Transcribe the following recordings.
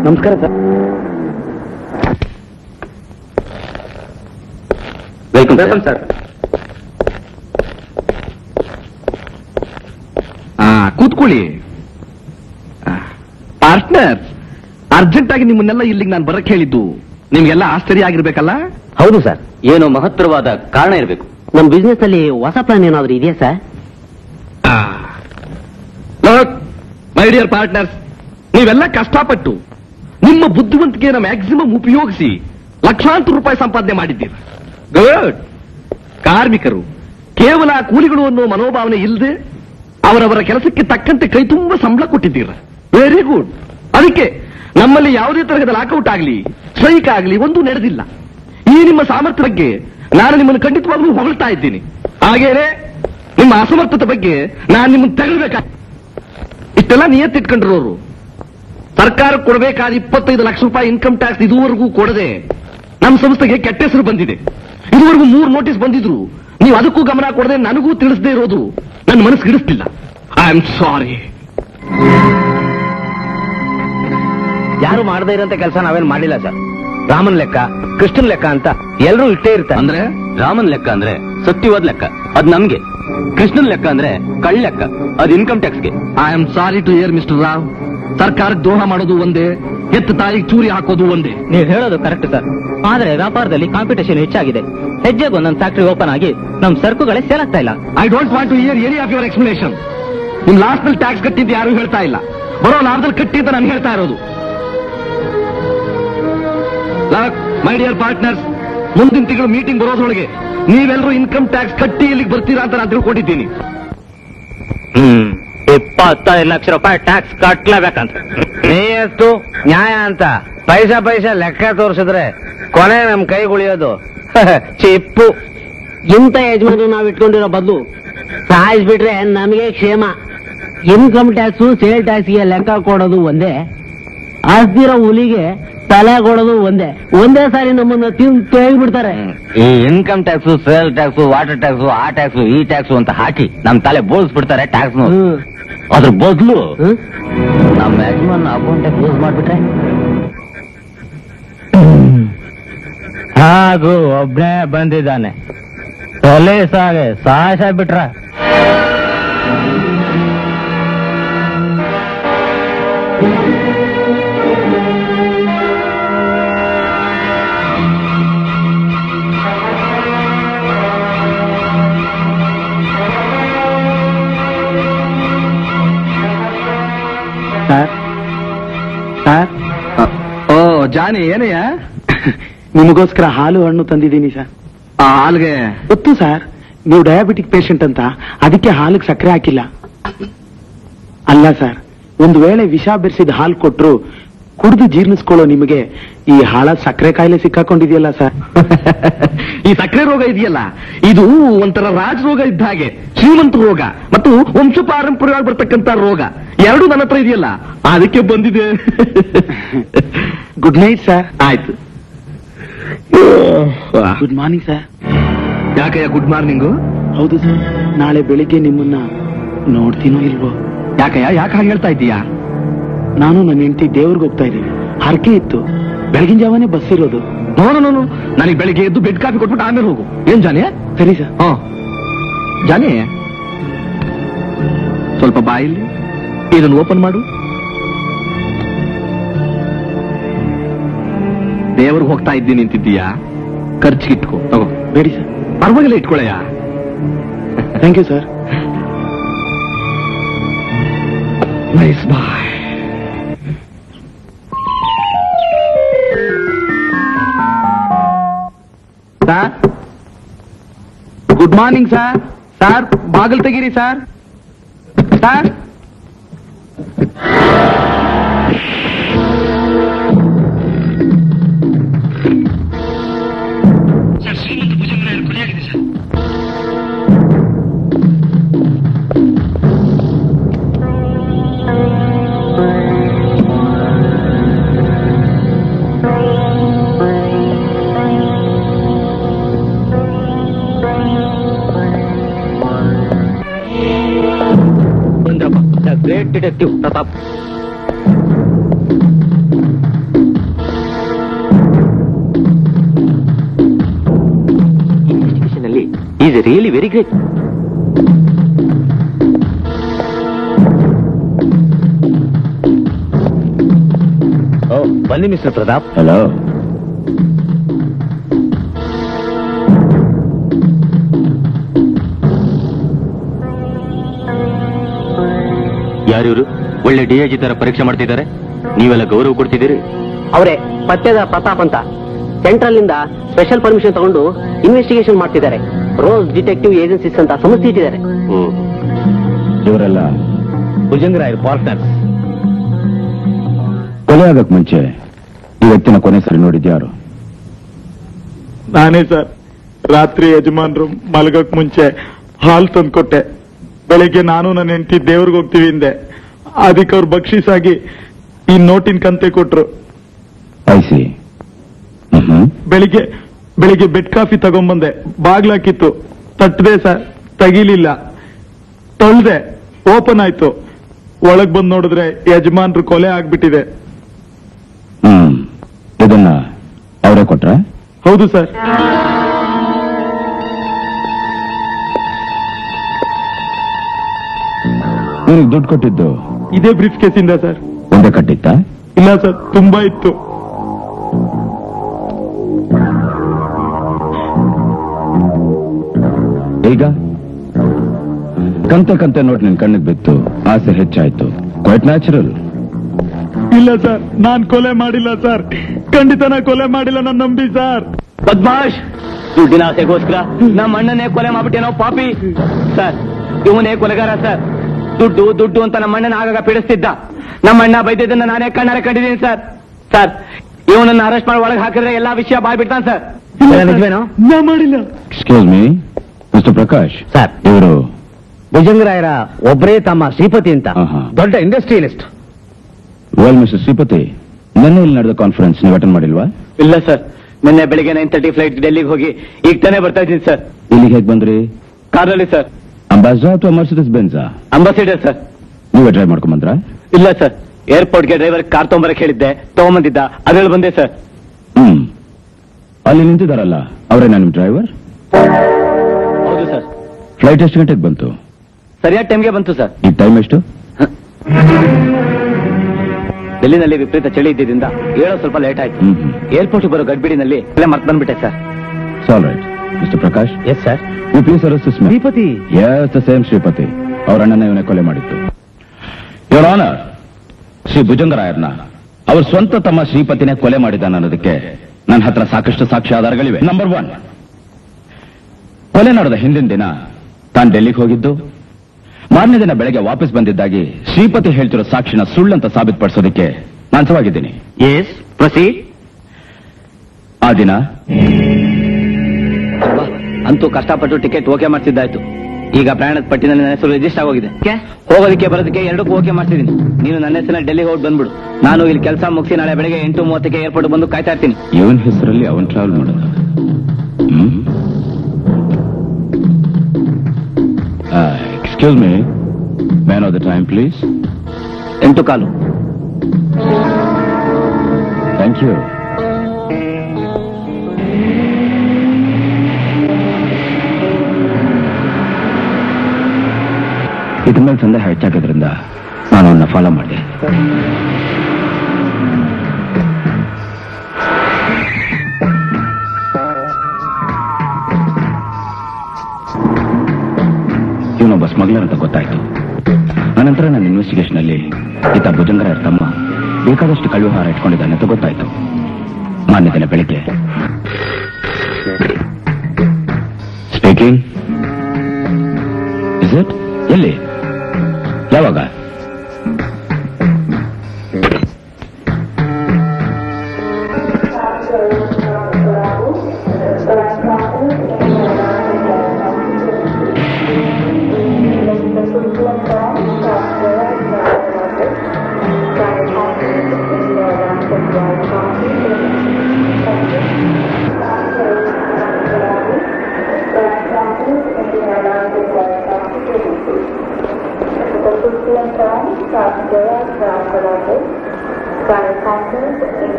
ನಮಸ್ಕಾರ sir welcome welcome sir ಆ ಕೂತ್ಕೊಳ್ಳಿ ಪಾರ್ಟ್ನರ್ ಅರ್ಜೆಂಟ್ ಆಗಿ ನಿಮ್ಮನ್ನೆಲ್ಲ ಇಲ್ಲಿಗೆ ನಾನು ಬರಕ್ ಹೇಳಿದ್ದು ನಿಮ್ಗೆಲ್ಲ ಆಶ್ಚರ್ಯ ಆಗಿರ್ಬೇಕಲ್ಲ ಹೌದು ಸರ್ ಏನೋ ಮಹತ್ತರವಾದ ಕಾರಣ ಇರಬೇಕು ನಮ್ಮ ಬಿಸ್ನೆಸ್ ಅಲ್ಲಿ ಹೊಸ ಪ್ಲಾನ್ ಏನಾದ್ರು ಇದೆಯಾ ಸರ್ ಮೈ ಡಿಯರ್ ಪಾರ್ಟ್ನರ್ಸ್ ನೀವೆಲ್ಲ ಕಷ್ಟಪಟ್ಟು ನಿಮ್ಮ ಬುದ್ಧಿವಂತಿಕೆಯನ್ನು ಮ್ಯಾಕ್ಸಿಮಮ್ ಉಪಯೋಗಿಸಿ ಲಕ್ಷಾಂತರ ರೂಪಾಯಿ ಸಂಪಾದನೆ ಮಾಡಿದ್ದೀರಿ ಗುಡ್ ಕಾರ್ಮಿಕರು ಕೇವಲ ಕೂಲಿಗಳು ಅನ್ನೋ ಮನೋಭಾವನೆ ಇಲ್ಲದೆ ಅವರವರ ಕೆಲಸಕ್ಕೆ ತಕ್ಕಂತೆ ಕೈ ತುಂಬ ಸಂಬಳ ಕೊಟ್ಟಿದ್ದೀರ ವೆರಿ ಗುಡ್ ಅದಕ್ಕೆ ನಮ್ಮಲ್ಲಿ ಯಾವುದೇ ತರಹದ ಲಾಕೌಟ್ ಆಗಲಿ ಸ್ಟ್ರೈಕ್ ಆಗಲಿ ಒಂದು ನಡೆದಿಲ್ಲ ಈ ನಿಮ್ಮ ಸಾಮರ್ಥ್ಯ ಬಗ್ಗೆ ನಾನು ನಿಮ್ಮನ್ನು ಖಂಡಿತವಾಗ್ಲೂ ಹೊಗಳ್ತಾ ಇದ್ದೀನಿ ಹಾಗೇನೆ ನಿಮ್ಮ ಅಸಮರ್ಥತೆ ಬಗ್ಗೆ ನಾನು ನಿಮ್ಮನ್ನು ತಗೊಳ್ಬೇಕಾ ಇಷ್ಟೆಲ್ಲ ನಿಯತ್ತಿಟ್ಕೊಂಡಿರೋರು ಸರ್ಕಾರ ಕೊಡಬೇಕಾದ ಇಪ್ಪತ್ತೈದು ಲಕ್ಷ ರೂಪಾಯಿ ಇನ್ಕಮ್ ಟ್ಯಾಕ್ಸ್ ಇದುವರೆಗೂ ಕೊಡದೆ ನಮ್ಮ ಸಂಸ್ಥೆಗೆ ಕೆಟ್ಟ ಹೆಸರು ಬಂದಿದೆ ಇದುವರೆಗೂ ಮೂರು ನೋಟಿಸ್ ಬಂದಿದ್ರು ನೀವು ಅದಕ್ಕೂ ಗಮನ ಕೊಡದೆ ನನಗೂ ತಿಳಿಸದೇ ಇರೋದು ನನ್ನ ಮನಸ್ಸು ಹಿಡಿಸ್ತಿಲ್ಲ ಐ ಆಮ್ ಸಾರಿ ಯಾರು ಮಾಡದೇ ಇರೋಂತ ಕೆಲಸ ನಾವೇನ್ ಮಾಡಿಲ್ಲ ಸರ್ ರಾಮನ್ ಲೆಕ್ಕ ಕೃಷ್ಣನ್ ಲೆಕ್ಕ ಅಂತ ಎಲ್ಲರೂ ಇಟ್ಟೇ ಇರ್ತಾರೆ ಅಂದ್ರೆ ರಾಮನ್ ಲೆಕ್ಕ ಅಂದ್ರೆ ಸತ್ಯವಾದ ಲೆಕ್ಕ ಅದ್ ನಮ್ಗೆ ಕೃಷ್ಣನ್ ಲೆಕ್ಕ ಅಂದ್ರೆ ಕಳ್ಳ ಲೆಕ್ಕ ಅದ್ ಇನ್ಕಮ್ ಟ್ಯಾಕ್ಸ್ಗೆ I am sorry to hear mister Rao ಸರ್ಕಾರಕ್ಕೆ ದ್ರೋಹ ಮಾಡೋದು ಒಂದೇ ಎತ್ತ ತಾಯಿಗೆ ಚೂರಿ ಹಾಕೋದು ಒಂದೇ ನೀವು ಹೇಳೋದು ಕರೆಕ್ಟ್ ಸರ್ ಆದ್ರೆ ವ್ಯಾಪಾರದಲ್ಲಿ ಕಾಂಪಿಟೇಷನ್ ಹೆಚ್ಚಾಗಿದೆ ಹೆಜ್ಜೆಗೆ ಒಂದೊಂದು ಫ್ಯಾಕ್ಟರಿ ಓಪನ್ ಆಗಿ ನಮ್ ಸರಕುಗಳೇ ಸೇಲ್ ಆಗ್ತಾ ಇಲ್ಲ I don't want to hear any of your explanation ನಿಮ್ ಲಾಸ್ಟ್ ನಲ್ಲಿ ಟ್ಯಾಕ್ಸ್ ಕಟ್ಟಿದ್ದು ಯಾರು ಹೇಳ್ತಾ ಇಲ್ಲ ಬರೋ ಲಾಭದಲ್ಲಿ ಕಟ್ಟಿ ಅಂತ ನಾನು ಹೇಳ್ತಾ ಇರೋದು ಮೈ ಡಿಯರ್ ಪಾರ್ಟ್ನರ್ಸ್ ಮುಂದಿನ ತಿಂಗಳು ಮೀಟಿಂಗ್ ಬರೋದ್ರೊಳಗೆ ನೀವೆಲ್ಲರೂ ಇನ್ಕಮ್ ಟ್ಯಾಕ್ಸ್ ಕಟ್ಟಿ ಇಲ್ಲಿಗೆ ಬರ್ತೀರಾ ಅಂತ ನಾನು ತಿಳ್ಕೊಂಡಿದ್ದೀನಿ ಹ್ಮ್ ಇಪ್ಪತ್ತೈದು ಲಕ್ಷ ರೂಪಾಯಿ ಟ್ಯಾಕ್ಸ್ ಕಟ್ಲೇಬೇಕಂತ ಎಷ್ಟು ನ್ಯಾಯ ಅಂತ ಪೈಸಾ ಪೈಸಾ ಲೆಕ್ಕ ತೋರಿಸಿದ್ರೆ ಕೊನೆ ನಮ್ ಕೈ ಉಳಿಯೋದು ಚಿಪ್ಪು ಇಂಥ ಯಜಮಾನ ನಾವು ಇಟ್ಕೊಂಡಿರೋ ಬದಲು ಸಾಯಿಸ್ಬಿಟ್ರೆ ನಮಗೆ ಕ್ಷೇಮ ಇನ್ಕಮ್ ಟ್ಯಾಕ್ಸ್ ಸೇಲ್ ಟ್ಯಾಕ್ಸ್ಗೆ ಲೆಕ್ಕ ಕೊಡೋದು ಒಂದೇ ಆಸ್ತಿರೋ ಹುಲಿಗೆ ತಲೆ ಕೊಡೋದು ಒಂದೇ ಒಂದೇ ಸಾರಿ ನಮ್ಮನ್ನ ತಿಂದು ತೆಗಿಬಿಡ್ತಾರೆ ಈ income tax sale tax water tax ಆ ಟ್ಯಾಕ್ಸ್ ಈ ಟ್ಯಾಕ್ಸ್ ಅಂತ ಹಾಕಿ ನಮ್ ತಲೆ ಬೋಳ್ಸ್ಬಿಡ್ತಾರೆ ಟ್ಯಾಕ್ಸ್ ಹ್ಮ್. ಅದ್ರ ಬದಲು ಹ್ಮ್? ನಮ್ಮ ಯಜಮಾನ್ ಅಕೌಂಟ್ ಯೂಸ್ ಮಾಡ್ಬಿಟ್ರೆ ಹಾಗೂ ಒಬ್ನೇ ಬಂದಿದ್ದಾನೆ ಪೊಲೀಸಾಗೆ ಸಾಹಸ ಬಿಟ್ರ ಸರ್ ಸರ್ ಓ ಜಾನಿ ಏನಯ್ಯ ನಿಮಗೋಸ್ಕರ ಹಾಲು ಹಣ್ಣು ತಂದಿದ್ದೀನಿ ಸರ್ ಆ ಹಾಲ್ಗೆ ಗೊತ್ತು ಸರ್ ನೀವು ಡಯಾಬಿಟಿಕ್ ಪೇಷಂಟ್ ಅಂತ ಅದಕ್ಕೆ ಹಾಲಿಗೆ ಸಕ್ಕರೆ ಹಾಕಿಲ್ಲ ಅಲ್ಲ ಸರ್ ಒಂದು ವೇಳೆ ವಿಷ ಬೆರೆಸಿದ ಹಾಲು ಕೊಟ್ರು ಕುಡಿದು ಜೀರ್ಣಿಸ್ಕೊಳ್ಳೋ ನಿಮಗೆ ಈ ಹಾಳ ಸಕ್ಕರೆ ಕಾಯಿಲೆ ಸಿಕ್ಕಾಕೊಂಡಿದೆಯಲ್ಲ ಸರ್ ಈ ಸಕ್ಕರೆ ರೋಗ ಇದೆಯಲ್ಲ ಇದು ಒಂಥರ ರಾಜ ರೋಗ ಇದ್ದ ಹಾಗೆ ಶ್ರೀಮಂತ ರೋಗ ಮತ್ತು ವಂಶ ಪಾರಂಪರ್ಯವಾಗಿ ಬರ್ತಕ್ಕಂತ ರೋಗ ಎರಡು ನನ್ನ ಹತ್ರ ಇದೆಯಲ್ಲ ಅದಕ್ಕೆ ಬಂದಿದೆ ಗುಡ್ ನೈಟ್ ಸರ್ ಆಯ್ತು ಗುಡ್ ಮಾರ್ನಿಂಗ್ ಸರ್ ಯಾಕಯ್ಯ ಗುಡ್ ಮಾರ್ನಿಂಗು ಹೌದು ಸರ್ ನಾಳೆ ಬೆಳಿಗ್ಗೆ ನಿಮ್ಮನ್ನ ನೋಡ್ತೀನೋ ಇಲ್ವೋ ಯಾಕಯ್ಯ ಯಾಕೆ ಹಾಗೆ ಹೇಳ್ತಾ ಇದ್ದೀಯಾ ನಾನು ನನ್ನ ಹೆಂಡತಿ ದೇವ್ರಿಗೆ ಹೋಗ್ತಾ ಇದ್ದೀವಿ ಹರಕೆ ಇತ್ತು ಬೆಳಗಿನ ಜಾವನೇ ಬಸ್ ಇರೋದು ನೋ ನೋ ನೋ ನನಗೆ ಬೆಳಿಗ್ಗೆ ಎದ್ದು ಬೆಡ್ ಕಾಫಿ ಕೊಟ್ಬಿಟ್ಟು ಆಮೇಲೆ ಹೋಗು ಏನ್ ಜಾನಿ ಸರಿ ಸರ್ ಹಾ ಜಾನಿ ಸ್ವಲ್ಪ ಬಾಯಿಲಿ ಇದನ್ನು ಓಪನ್ ಮಾಡು ದೇವ್ರಿಗೆ ಹೋಗ್ತಾ ಇದ್ದೀನಿ ಅಂತಿದ್ದೀಯಾ ಖರ್ಚಿಗೆ ಇಟ್ಕೋ ತಗೋ ಬೇಡಿ ಸರ್ ಪರವಾಗಿಲ್ಲ ಇಟ್ಕೊಳ್ಳಯ್ಯ thank you sir nice boy sir good morning sir sir ಬಾಗಿಲು ತೆಗೀರಿ sir sir great detective Pratap is really very great oh ಬನ್ನಿ ಮಿಸ್ಟರ್ ಪ್ರತಾಪ್ ಹಲೋ ಯಾರಿವರು ಒಳ್ಳೆ ಡಿ ಜಿ ತರ ಪರೀಕ್ಷೆ ಮಾಡ್ತಿದ್ದಾರೆ ನೀವೆಲ್ಲ ಗೌರವ ಕೊಡ್ತಿದ್ದೀರಿ ಅವರೇ ಪತ್ಯದ ಪ್ರತಾಪ್ ಅಂತ ಸೆಂಟ್ರಲ್ ಇಂದ ಸ್ಪೆಷಲ್ ಪರ್ಮಿಷನ್ ತಗೊಂಡು ಇನ್ವೆಸ್ಟಿಗೇಷನ್ ಮಾಡ್ತಿದ್ದಾರೆ ರೋಸ್ ಡಿಟೆಕ್ಟಿವ್ ಏಜೆನ್ಸೀಸ್ ಅಂತ ಸಂಸ್ಥೆ ಇಟ್ಟಿದ್ದಾರೆ ಇವರೆಲ್ಲ ಭುಜಂಗರಾಯರ್ ಪಾರ್ಟ್ನರ್ಸ್ ಕೊಲೆ ಆಗಕ್ ಮುಂಚೆ ಈ ವ್ಯಕ್ತಿನ ಕೊನೆ ಸರಿ ನೋಡಿದ್ಯಾರು ನಾನೇ ಸರ್ ರಾತ್ರಿ ಯಜಮಾನ್ರು ಮಲಗಕ್ ಮುಂಚೆ ಹಾಲ್ ತಂದ್ಕೊಟ್ಟೆ ಬೆಳಿಗ್ಗೆ ನಾನು ನನ್ನ ಹೆಂಡತಿ ದೇವ್ರಿಗೆ ಹೋಗ್ತೀವಿ ಹಿಂದೆ ಅದಕ್ಕೆ ಅವ್ರು ಬಕ್ಷಿಸಾಗಿ ಈ ನೋಟಿನ ಕಂತೆ ಕೊಟ್ರು ಐಸಿ ಬೆಳಿಗ್ಗೆ ಬೆಳಿಗ್ಗೆ ಬೆಡ್ ಕಾಫಿ ತಗೊಂಬಂದೆ ಬಾಗ್ಲಾಕಿತ್ತು ತಟ್ಟದೆ ಸರ್ ತೆಗಿಲಿಲ್ಲ ತೊಳ್ದೆ ಓಪನ್ ಆಯ್ತು ಒಳಗ್ ಬಂದ್ ನೋಡಿದ್ರೆ ಯಜಮಾನ್ರು ಕೊಲೆ ಆಗ್ಬಿಟ್ಟಿದೆ ಹ್ಮ್ ಇದನ್ನ ಅವರೇ ಕೊಟ್ರ ಹೌದು ಸರ್ ಇವ್ರಿಗೆ ದುಡ್ಡು ಕೊಟ್ಟಿದ್ದು ಇದೇ ಬ್ರೀಫ್ ಕೇಸಿಂದ ಸರ್ ಒಂದೇ ಕಟ್ಟಿತ್ತ ಇಲ್ಲ ಸರ್ ತುಂಬಾ ಇತ್ತು ಈಗ ಕಂತೆ ಕಂತೆ ನೋಟ್ ನಿನ್ ಕಣ್ಣಿಗೆ ಬಿತ್ತು ಆಸೆ ಹೆಚ್ಚಾಯ್ತು ಕ್ವೈಟ್ ನ್ಯಾಚುರಲ್ ಇಲ್ಲ ಸರ್ ನಾನ್ ಕೊಲೆ ಮಾಡಿಲ್ಲ ಸರ್ ಖಂಡಿತ ನಾ ಕೊಲೆ ಮಾಡಿಲ್ಲ ನಾನು ನಂಬಿ ಸರ್ ಬದ್ಮಾಶ್ ದುಡ್ಡಿನ ಆಸೆಗೋಸ್ಕರ ನಮ್ಮ ಅಣ್ಣನೇ ಕೊಲೆ ಮಾಡ್ಬಿಟ್ಟೇನೋ ಪಾಪಿ ಸರ್ ಇವನೇ ಕೊಲೆಗಾರ ಸರ್ ದುಡ್ಡು ದುಡ್ಡು ಅಂತ ನಮ್ಮ ಅಣ್ಣನ ಆಗಾಗ ಪೀಡಿಸ್ತಿದ್ದ ನಮ್ಮ ಅಣ್ಣ ಬೈದಿದ್ದನ್ನ ನಾನೇ ಕಣ್ಣಾರೆ ಕಂಡಿದ್ದೀನಿ ಸರ್ ಸರ್ ಇವನನ್ನ ಅರೆಸ್ಟ್ ಮಾಡಿ ಒಳಗೆ ಹಾಕಿದ್ರೆ ಎಲ್ಲಾ ವಿಷಯ ಬಾಯ್ಬಿಡ್ತಾನೆ ಸರ್ ನಿಜವೇನೋ ನಾ ಮಾಡಿಲ್ಲ excuse me mister Prakash sir ಇವರು ಭುಜಂಗರಾಯರ ಒಬ್ಬರೇ ತಮ್ಮ ಶ್ರೀಪತಿ ಅಂತ ಆಹಾ. ದೊಡ್ಡ ಇಂಡಸ್ಟ್ರಿಯಲಿಸ್ಟ್ ವೆಲ್ ಮಿಸ್ಟರ್ ಶ್ರೀಪತಿ ನಿನ್ನೆ ಇಲ್ಲಿ ನಡೆದ ಕಾನ್ಫರೆನ್ಸ್ ನೀವು ಅಟೆಂಡ್ ಮಾಡಿಲ್ವಾ ಇಲ್ಲ ಸರ್ ನಿನ್ನೆ ಬೆಳಿಗ್ಗೆ ನೈನ್ ತರ್ಟಿ ಫ್ಲೈಟ್ ಡೆಲ್ಲಿಗೆ ಹೋಗಿ ಈಗ ತಾನೇ ಬರ್ತಾ ಇದ್ದೀನಿ ಸರ್ ಇಲ್ಲಿಗೆ ಹೇಗೆ ಬಂದ್ರಿ ಕಾರಲ್ಲಿ ಸರ್ ಅಂಬಾಸಿಡರ್ ಅಥವಾ ಮರ್ಸಿಡಿಸ್ ಬೆನ್ಸಾ ಅಂಬಾಸಿಡರ್ ಸರ್ ನೀವೇ ಡ್ರೈವ್ ಮಾಡ್ಕೊಂಡ್ ಬಂದ್ರಾ ಇಲ್ಲ ಸರ್ ಏರ್ಪೋರ್ಟ್ಗೆ ಡ್ರೈವರ್ ಕಾರ್ ತಗೊಂಬರಕ್ ಹೇಳಿದ್ದೆ ತಗೊಂಬಂದಿದ್ದ ಅದ್ರಲ್ಲಿ ಬಂದೆ ಸರ್ ಹ್ಮ್ ಅಲ್ಲಿ ನಿಂತಿದಾರಲ್ಲ ಅವರೇನಾ ನಿಮ್ ಡ್ರೈವರ್ ಹೌದು ಸರ್ ಫ್ಲೈಟ್ ಎಷ್ಟು ಗಂಟೆಗೆ ಬಂತು ಸರಿಯಾದ ಟೈಮ್ಗೆ ಬಂತು ಸರ್ ಈಗ ಟೈಮ್ ಎಷ್ಟು ಡೆಲ್ಲಿನಲ್ಲಿ ವಿಪರೀತ ಚಳಿ ಇದ್ದಿದ್ದರಿಂದ ಹೇಳೋ ಸ್ವಲ್ಪ ಲೇಟ್ ಆಯ್ತು ಹ್ಮ್ ಹ್ಮ್ ಏರ್ಪೋರ್ಟ್ ಬರೋ ಗಡ್ಬಿಡಿನಲ್ಲಿ ಅಲ್ಲೇ ಮರ್ತ್ ಬಂದ್ಬಿಟ್ಟೆ sir all right mister Prakash yes sir you please arrest this man Shripati yes the same Shripati ಅವರ ಅಣ್ಣನ ಇವನೇ ಕೊಲೆ ಮಾಡಿತ್ತು ಯೋರ್ ಆನರ್ ಶ್ರೀ ಭುಜಂಗರಾಯರ್ನ ಅವ್ರ ಸ್ವಂತ ತಮ್ಮ ಶ್ರೀಪತಿನೇ ಕೊಲೆ ಮಾಡಿದ್ದಾನೆ ಅನ್ನೋದಕ್ಕೆ ನನ್ನ ಹತ್ರ ಸಾಕಷ್ಟು ಸಾಕ್ಷ್ಯ ಆಧಾರಗಳಿವೆ ನಂಬರ್ ಒನ್ ಕೊಲೆ ನಡೆದ ಹಿಂದಿನ ದಿನ ತಾನು ಡೆಲ್ಲಿಗೆ ಹೋಗಿದ್ದು ಮಾರನೇ ದಿನ ಬೆಳಗ್ಗೆ ವಾಪಸ್ ಬಂದಿದ್ದಾಗಿ ಶ್ರೀಪತಿ ಹೇಳ್ತಿರೋ ಸಾಕ್ಷಿನ ಸುಳ್ಳಂತ ಸಾಬೀತುಪಡಿಸೋದಕ್ಕೆ ನಾನು ಸವಾಗಿದ್ದೀನಿ ಎಸ್ ಪ್ರೊಸೀಡ್ ಆ ದಿನ ಅಂತೂ ಕಷ್ಟಪಟ್ಟು ಟಿಕೆಟ್ ಓಕೆ ಮಾಡ್ತಿದ್ದಾಯ್ತು ಈಗ ಪ್ರಯಾಣದ ಪಟ್ಟಿನಲ್ಲಿ ನನ್ನ ಹೆಸರು ರಿಜಿಸ್ಟರ್ ಆಗೋಗಿದೆ ಹೋಗೋದಕ್ಕೆ ಬರೋದಕ್ಕೆ ಎರಡಕ್ಕೂ ಓಕೆ ಮಾಡ್ತಿದ್ದೀನಿ ನೀನು ನನ್ನ ಹೆಸರಿನ ಡೆಲ್ಲಿಗೆ ಹೋಗಿ ಬಂದ್ಬಿಡು ನಾನು ಇಲ್ಲಿ ಕೆಲಸ ಮುಗಿಸಿ ನಾಳೆ ಬೆಳಗ್ಗೆ ಎಂಟು ಮೂವತ್ತಕ್ಕೆ ಏರ್ಪೋರ್ಟ್ ಬಂದು ಕಾಯ್ತಾ ಇರ್ತೀನಿ ಇವನ್ ಹೆಸರಲ್ಲಿ ಅವನ್ ಟ್ರಾವೆಲ್ ಮಾಡೋದು excuse me man of the time please ಎಂಟು ಕಾಲು ಥ್ಯಾಂಕ್ ಯು ಇದ್ರ ಮೇಲೆ ಸಂದೇಹ ಹೆಚ್ಚಾಗೋದ್ರಿಂದ ನಾನು ಅವನ್ನ ಫಾಲೋ ಮಾಡಿದೆ ಇವನೊಬ್ಬ ಸ್ಮಗ್ಲರ್ ಅಂತ ಗೊತ್ತಾಯ್ತು ಅನಂತರ ನನ್ನ ಇನ್ವೆಸ್ಟಿಗೇಷನ್ ಅಲ್ಲಿ ಈತ ಭುಜಂಗರ ತಮ್ಮ ಬೇಕಾದಷ್ಟು ಕಳುಹಾರ ಇಟ್ಕೊಂಡಿದ್ದಾನೆ ಅಂತ ಗೊತ್ತಾಯ್ತು ಮಾನ್ಯ ದಿನ ಬೆಳಿಗ್ಗೆ ಸ್ಪೀಕಿಂಗ್ ಇಸ್ ಇಟ್ ಎಲ್ಲಿ ಯಾವಾಗ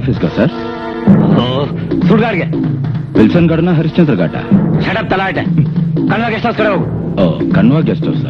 ಆಫೀಸ್ಗೋ ಸರ್ ಸುಡ್ಗಾಡ್ಗೆ ವಿಲ್ಸನ್ ಗಾರ್ಡನ ಹರಿಶ್ಚಂದ್ರ ಘಾಟ ಶಡಪ್ ತಲಾಟೆ ಕಣ್ಣಾಗ ಎಷ್ಟೋ ಕಡೆ ಹೋಗು ಓ ಕಣ್ವಾ ಗೆಸ್ಟ್ ಹೌಸಾ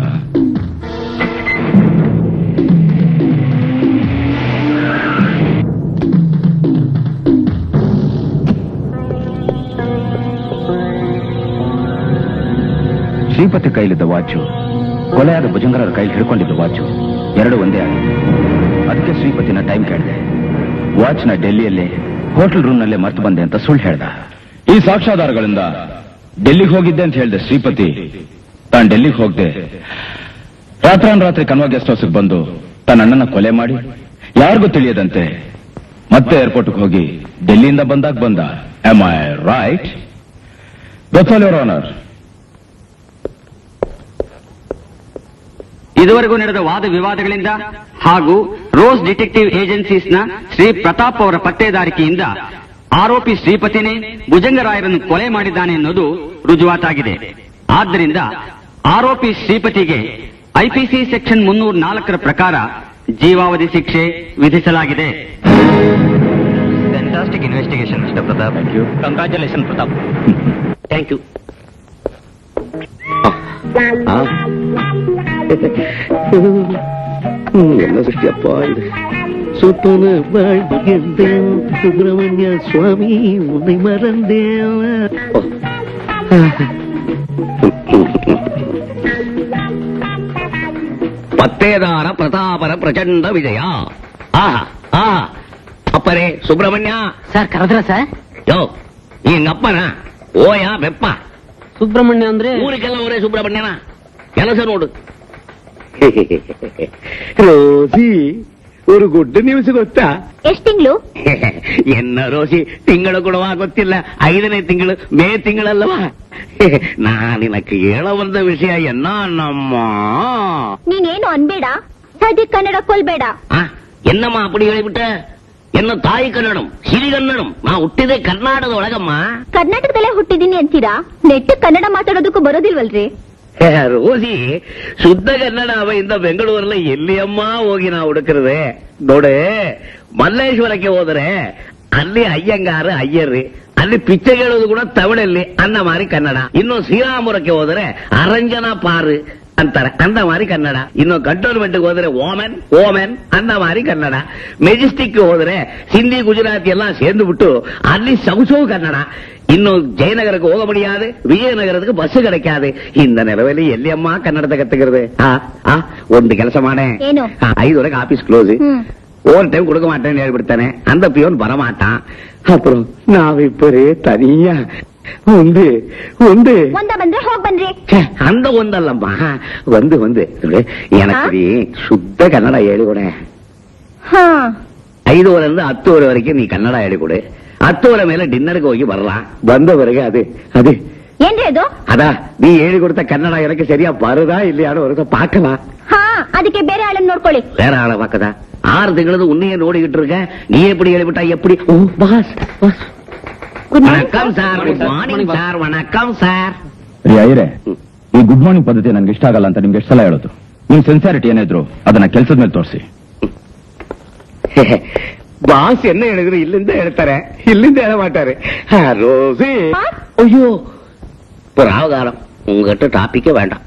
ಶ್ರೀಪತಿ ಕೈಲಿದ್ದ ವಾಚು ಕೊಲೆಯಾದ ಭುಜಂಗರ ಕೈಲಿ ಹಿಡ್ಕೊಂಡಿದ್ದ ವಾಚು ಎರಡು ಒಂದೇ ಆಗಿದೆ ಅದಕ್ಕೆ ಶ್ರೀಪತಿನ ಟೈಮ್ ಕೇಳಿದೆ ವಾಚ್ನ ಡೆಲ್ಲಿಯಲ್ಲಿ ಹೋಟೆಲ್ ರೂಮ್ನಲ್ಲೇ ಮರ್ತು ಬಂದೆ ಅಂತ ಸುಳ್ಳು ಹೇಳ್ದ ಈ ಸಾಕ್ಷ್ಯಾಧಾರಗಳಿಂದ ಡೆಲ್ಲಿಗೆ ಹೋಗಿದ್ದೆ ಅಂತ ಹೇಳಿದೆ ಶ್ರೀಪತಿ ತಾನು ಡೆಲ್ಲಿಗೆ ಹೋಗದೆ ರಾತ್ರಾನ್ ಕನ್ವಾ ಗೆಸ್ಟ್ ಹೌಸ್ಗೆ ಬಂದು ತನ್ನ ಅಣ್ಣನ ಕೊಲೆ ಮಾಡಿ ಯಾರಿಗೂ ತಿಳಿಯದಂತೆ ಮತ್ತೆ ಏರ್ಪೋರ್ಟ್ಗೆ ಹೋಗಿ ಡೆಲ್ಲಿಯಿಂದ ಬಂದಾಗ ಬಂದ am I right all your honour ಇದುವರೆಗೂ ನಡೆದ ವಾದ ವಿವಾದಗಳಿಂದ ಹಾಗೂ ರೋಸ್ ಡಿಟೆಕ್ಟಿವ್ ಏಜೆನ್ಸೀಸ್ನ ಶ್ರೀ ಪ್ರತಾಪ್ ಅವರ ಪತ್ತೇದಾರಿಕೆಯಿಂದ ಆರೋಪಿ ಶ್ರೀಪತಿನೇ ಭುಜಂಗರಾಯರನ್ನು ಕೊಲೆ ಮಾಡಿದ್ದಾನೆ ಎನ್ನುವುದು ರುಜುವಾತಾಗಿದೆ ಆದ್ದರಿಂದ ಆರೋಪಿ ಶ್ರೀಪತಿಗೆ ಐಪಿಸಿ ಸೆಕ್ಷನ್ ಮುನ್ನೂರ ನಾಲ್ಕರ ಪ್ರಕಾರ ಜೀವಾವಧಿ ಶಿಕ್ಷೆ ವಿಧಿಸಲಾಗಿದೆ fantastic investigation mister Pratap thank you congratulation Pratap thank you ಎಲ್ಲ ಸೃಷ್ಟಿಯಪ್ಪ ಇದು ಸುತ್ತನ வாழ்வுகின்றேன் சுப்பிரமணிய சுவாமி உன்னை மறந்தேன் ಪತ್ತೇದಾರ ಪ್ರತಾಪರ ಪ್ರಚಂಡ ವಿಜಯ ಆಹಾ ಆಹಾ ಅಪ್ಪರೇ ಸುಬ್ರಹ್ಮಣ್ಯ ಸರ್ ಕರೆದ್ರ ಸರ್ ಯೋ எங்க அப்பனா ஓயா வெப்பா ಸುಬ್ರಹ್ಮಣ್ಯ ಅಂದ್ರೆ ಊರಿಗೆಲ್ಲ ಅವರೇ ಸುಬ್ರಹ್ಮಣ್ಯನ ಕೆಲಸ ನೋಡು ರೋಸಿ ஒரு ಗುಡ್ ನ್ಯೂಸ್ ಗೊತ್ತಾ ಎಷ್ಟ್ ತಿಂಗಳು ಎನ್ನ ರೋಸಿ ತಿಂಗಳು ಕೊಡುವ ಗೊತ್ತಿಲ್ಲ ಐದನೇ ತಿಂಗಳು ಮೇ ತಿಂಗಳಲ್ಲವಾ ನಾನಿನಕ್ಕೆ ಹೇಳ ಬಂದ ವಿಷಯ ಎನ್ನ ನಮ್ಮ ನೀನೇನು ಅನ್ಬೇಡ ಸದ್ಯ ಕನ್ನಡ ಕೊಲ್ಬೇಡ ಆ, என்னம்மா அப்படி ಹೇಳಿಬಿಟ್ಟ ಎನ್ನ ತಾಯಿ ಕನ್ನಡಂ ಸಿರಿಗನ್ನಡಂ ನಾ ಹುಟ್ಟಿದೆ ಕರ್ನಾಟಕದ ಒಳಗಮ್ಮ ಕರ್ನಾಟಕದಲ್ಲೇ ಹುಟ್ಟಿದೀನಿ ಅಂತೀರಾ ನೆಟ್ಟು ಕನ್ನಡ ಮಾತಾಡೋದಕ್ಕೂ ಬರೋದಿಲ್ವಲ್ರಿ ಹೇ, ರೋಸಿ ಶುದ್ಧ ಕನ್ನಡ ಅವೆಯಿಂದ ಬೆಂಗಳೂರಲ್ಲಿ ಎಲ್ಲಿ ಅಮ್ಮ ಹೋಗಿ ನಾವು ಹುಡುಕಿರದೆ ನೋಡೆ ಮಲ್ಲೇಶ್ವರಕ್ಕೆ ಹೋದರೆ ಅಲ್ಲಿ ಅಯ್ಯಂಗಾರ ಅಯ್ಯರ್ರಿ ಅಲ್ಲಿ ಪಿಚ್ಚೆ ಹೇಳೋದು ಕೂಡ ತಮಿಳಲ್ಲಿ ಅನ್ನ ಮಾರಿ ಕನ್ನಡ ಇನ್ನು ಶ್ರೀರಾಮುರಕ್ಕೆ ಹೋದರೆ ಅರಂಜನ ಪಾರು ಅಂತಾರೆ ಅಂದ ಮಾರಿ ಕನ್ನಡ ಇನ್ನು ಕಂಟೋನ್ಮೆಂಟ್ಗೆ ಹೋದರೆ ಓಮೆನ್ ಓಮೆನ್ ಅಂದ ಮಾರಿ ಕನ್ನಡ ಮೆಜೆಸ್ಟಿಕ್ ಹೋದರೆ ಹಿಂದಿ ಗುಜರಾತಿ ಎಲ್ಲ ಸೇರ್ದು ಬಿಟ್ಟು ಅಲ್ಲಿ ಸೌಸೌ ಕನ್ನಡ ಇನ್ನು ಜಯನಗರಕ್ಕೆ ಹೋಗ முடியாது ವಿಜಯನಗರಕ್ಕೆ ಬಸ್ கிடைக்காது இந்த நிலவில் ಎಲ್ಲಿ ಅಮ್ಮ ಕನ್ನಡದ ಕತ್ತಿಗಿರದೆ ಆ ಆ ಒಂದು ಕೆಲಸ ಮಾಡೆ ಏನು? ಆ, ಐದುವರೆಗೆ office close hmm over time கொடுக்க மாட்டேன்னு ಹೇಳ್ಬಿಡ್ತಾನೆ அந்த பியோன் வரமாட்டான் அப்புறம் ನಾವಿಬ್ಬರೇ ತನಿಯ ಒಂದು ಒಂದು ಒಂದ ಬಂದ್ರೆ ಹೋಗ್ ಬನ್ರಿ ಛೆ, அந்த ಒಂದಲ್ಲಮ್ಮ ಒಂದು ಒಂದು ನೋಡಿ, எனக்கு நீ ಶುದ್ಧ ಕನ್ನಡ ಹೇಳಿಕೊಡೆ ಹಾ ಐದೂವರೆಯಿಂದ ಹತ್ತುವರೆ ವರೆಗೆ ನೀ ಕನ್ನಡ ಹೇಳಿಕೊಡು ಹತ್ತುವರೆ ಮೇಲೆ ಡಿನ್ನರ್ಗೆ ಹೋಗಿ ಬರಲಾ ಬಂದವರೆಗೆ ಅದೇ ಅದೇ ಏನ್ರಿ ಅದು அதா நீ எழுதி கொடுத்த கன்னடா எனக்கு சரியா வருதா இல்லையான்னு ஒரு தடவை பார்க்கலாம் ಹಾ ಅದಕ್ಕೆ ಬೇರೆ ಆಳನ್ನ ನೋಡ್ಕೊಳ್ಳಿ வேற ஆளை பார்க்கதா ஆறு திங்களது உன்னையே நோடிக்கிட்டு இருக்க நீ எப்படி எழுதிவிட்டா எப்படி ஓ பாஸ் பாஸ் ಗುಡ್ வணக்கம் சார் குட் மார்னிங் சார் வணக்கம் சார் ರೀ ಐರೆ ಈ ಗುಡ್ ಮಾರ್ನಿಂಗ್ ಪದ್ಧತಿ ನನ್ಗೆ ಇಷ್ಟ ಆಗಲ್ಲ ಅಂತ ನಿಮ್ಗೆ ಎಷ್ಟು ಸಲ ಹೇಳೋದು ನಿಮ್ ಸೆನ್ಸಾರಿಟಿ ಏನಿದ್ರು ಅದನ್ನ ಕೆಲಸದ ಮೇಲೆ ತೋರಿಸಿ பாஸ் என்ன எழுதுற இல்லிಂದ ಹೇಳ್ತಾರೆ இல்லிಂದ ಹೇಳ மாட்டாரு ஆ, ரோசி பாஸ்? ஐயோ ஒரு அவதாரம் உங்ககிட்ட டாபிக்கே வேண்டாம்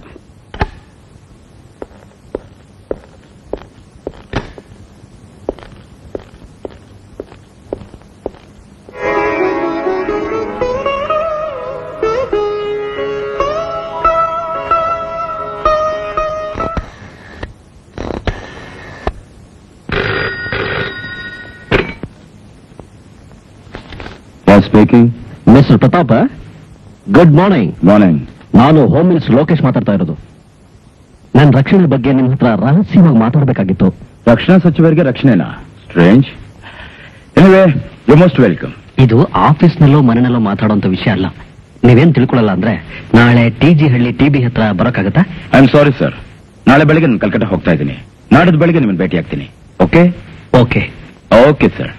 speaking mister Pratap good morning morning ನಾನು ಹೋಮ್ ಮಿನಿಸ್ಟರ್ ಲೋಕೇಶ್ ಮಾತಾಡ್ತಾ ಇರೋದು ನನ್ನ ರಕ್ಷಣೆ ಬಗ್ಗೆ ನಿಮ್ಮ ಹತ್ರ ರಹಸ್ಯವಾಗಿ ಮಾತಾಡಬೇಕಾಗಿತ್ತು ರಕ್ಷಣಾ ಸಚಿವರಿಗೆ ರಕ್ಷಣೆನಾ strange anyway you most welcome ಇದು ಆಫೀಸ್ನಲ್ಲೋ ಮನೆಯಲ್ಲೋ ಮಾತಾಡುವಂತ ವಿಷಯ ಅಲ್ಲ ನೀವೇನ್ ತಿಳ್ಕೊಳ್ಳಲ್ಲ ಅಂದ್ರೆ ನಾಳೆ T G Halli T B ಹತ್ರ ಬರೋಕ್ಕಾಗತ್ತಾ ಐ ಆಮ್ ಸಾರಿ ಸರ್ ನಾಳೆ ಬೆಳಗ್ಗೆ ನಾನು ಕಲ್ಕಟ್ಟ ಹೋಗ್ತಾ ಇದ್ದೀನಿ ನಾಡಿದ್ದು ಬೆಳಗ್ಗೆ ನಿಮ್ಮನ್ನು ಭೇಟಿ ಆಗ್ತೀನಿ okay okay okay sir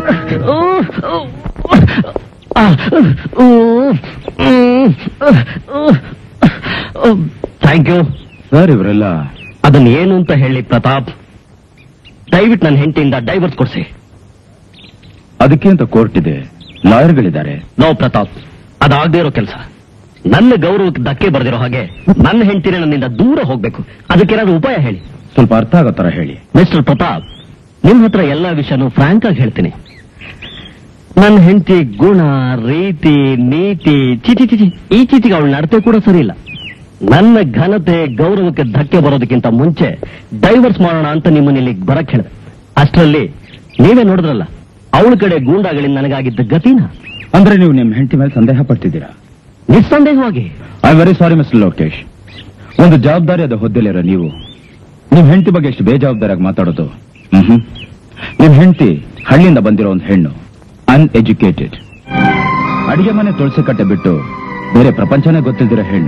thank you sir ಇವರೆಲ್ಲ ಅದನ್ನ ಏನು ಅಂತ ಹೇಳಿ ಪ್ರತಾಪ್ ದಯವಿಟ್ಟು ನನ್ನ ಹೆಂಡತಿಯಿಂದ ಡೈವರ್ಸ್ ಕೊಡ್ಸಿ ಅದಕ್ಕೆ ಅಂತ ಕೋರ್ಟ್ ಇದೆ ಲಾಯರ್ಗಳಿದ್ದಾರೆ ನೋ ಪ್ರತಾಪ್ ಅದಾಗದೇ ಇರೋ ಕೆಲಸ ನನ್ನ ಗೌರವಕ್ಕೆ ಧಕ್ಕೆ ಬರೆದಿರೋ ಹಾಗೆ ನನ್ನ ಹೆಂಡತಿನ ನನ್ನಿಂದ ದೂರ ಹೋಗ್ಬೇಕು ಅದಕ್ಕೇನಾದ್ರೂ ಉಪಾಯ ಹೇಳಿ ಸ್ವಲ್ಪ ಅರ್ಥ ಆಗೋ ತರ ಹೇಳಿ ಮಿಸ್ಟರ್ ಪ್ರತಾಪ್ ನಿಮ್ ಹತ್ರ ಎಲ್ಲಾ ವಿಷಯನೂ ಫ್ರಾಂಕ್ ಆಗಿ ಹೇಳ್ತೀನಿ ನನ್ನ ಹೆಂಡತಿ ಗುಣ ರೀತಿ ನೀತಿ ಚಿಚಿ ಚಿಚಿ ಈ ಚಿಚಿಗೆ ಅವಳ ನಡತೆ ಕೂಡ ಸರಿ ಇಲ್ಲ ನನ್ನ ಘನತೆ ಗೌರವಕ್ಕೆ ಧಕ್ಕೆ ಬರೋದಕ್ಕಿಂತ ಮುಂಚೆ ಡೈವರ್ಸ್ ಮಾಡೋಣ ಅಂತ ನಿಮ್ಮನ್ನ ಇಲ್ಲಿ ಬರಕ್ ಹೇಳಿದೆ ಅಷ್ಟರಲ್ಲಿ ನೀವೇ ನೋಡಿದ್ರಲ್ಲ ಅವಳ ಕಡೆ ಗೂಂಡಾಗಳಿಂದ ನನಗಾಗಿದ್ದ ಗತಿನ ಅಂದ್ರೆ ನೀವು ನಿಮ್ ಹೆಂಡತಿ ಮೇಲೆ ಸಂದೇಹ ಪಡ್ತಿದ್ದೀರಾ ನಿಸ್ಸಂದೇಹವಾಗಿ I very sorry mister Lokesh ಒಂದು ಜವಾಬ್ದಾರಿಯಾದ ಹುದ್ದೆಲಿರೋ ನೀವು ನಿಮ್ ಹೆಂಡತಿ ಬಗ್ಗೆ ಎಷ್ಟು ಬೇಜವಾಬ್ದಾರಿಯಾಗಿ ಮಾತಾಡೋದು ಮ್ಹೂ. ನಿಮ್ ಹೆಂಡತಿ ಹಳ್ಳಿಯಿಂದ ಬಂದಿರೋ ಒಂದು ಹೆಣ್ಣು ಅನ್ಎಜುಕೇಟೆಡ್ ಅಡಿಗೆ ಮನೆ ತುಳಸಿ ಕಟ್ಟೆ ಬಿಟ್ಟು ಬೇರೆ ಪ್ರಪಂಚನೇ ಗೊತ್ತಿಲ್ದಿರೋ ಹೆಣ್ಣು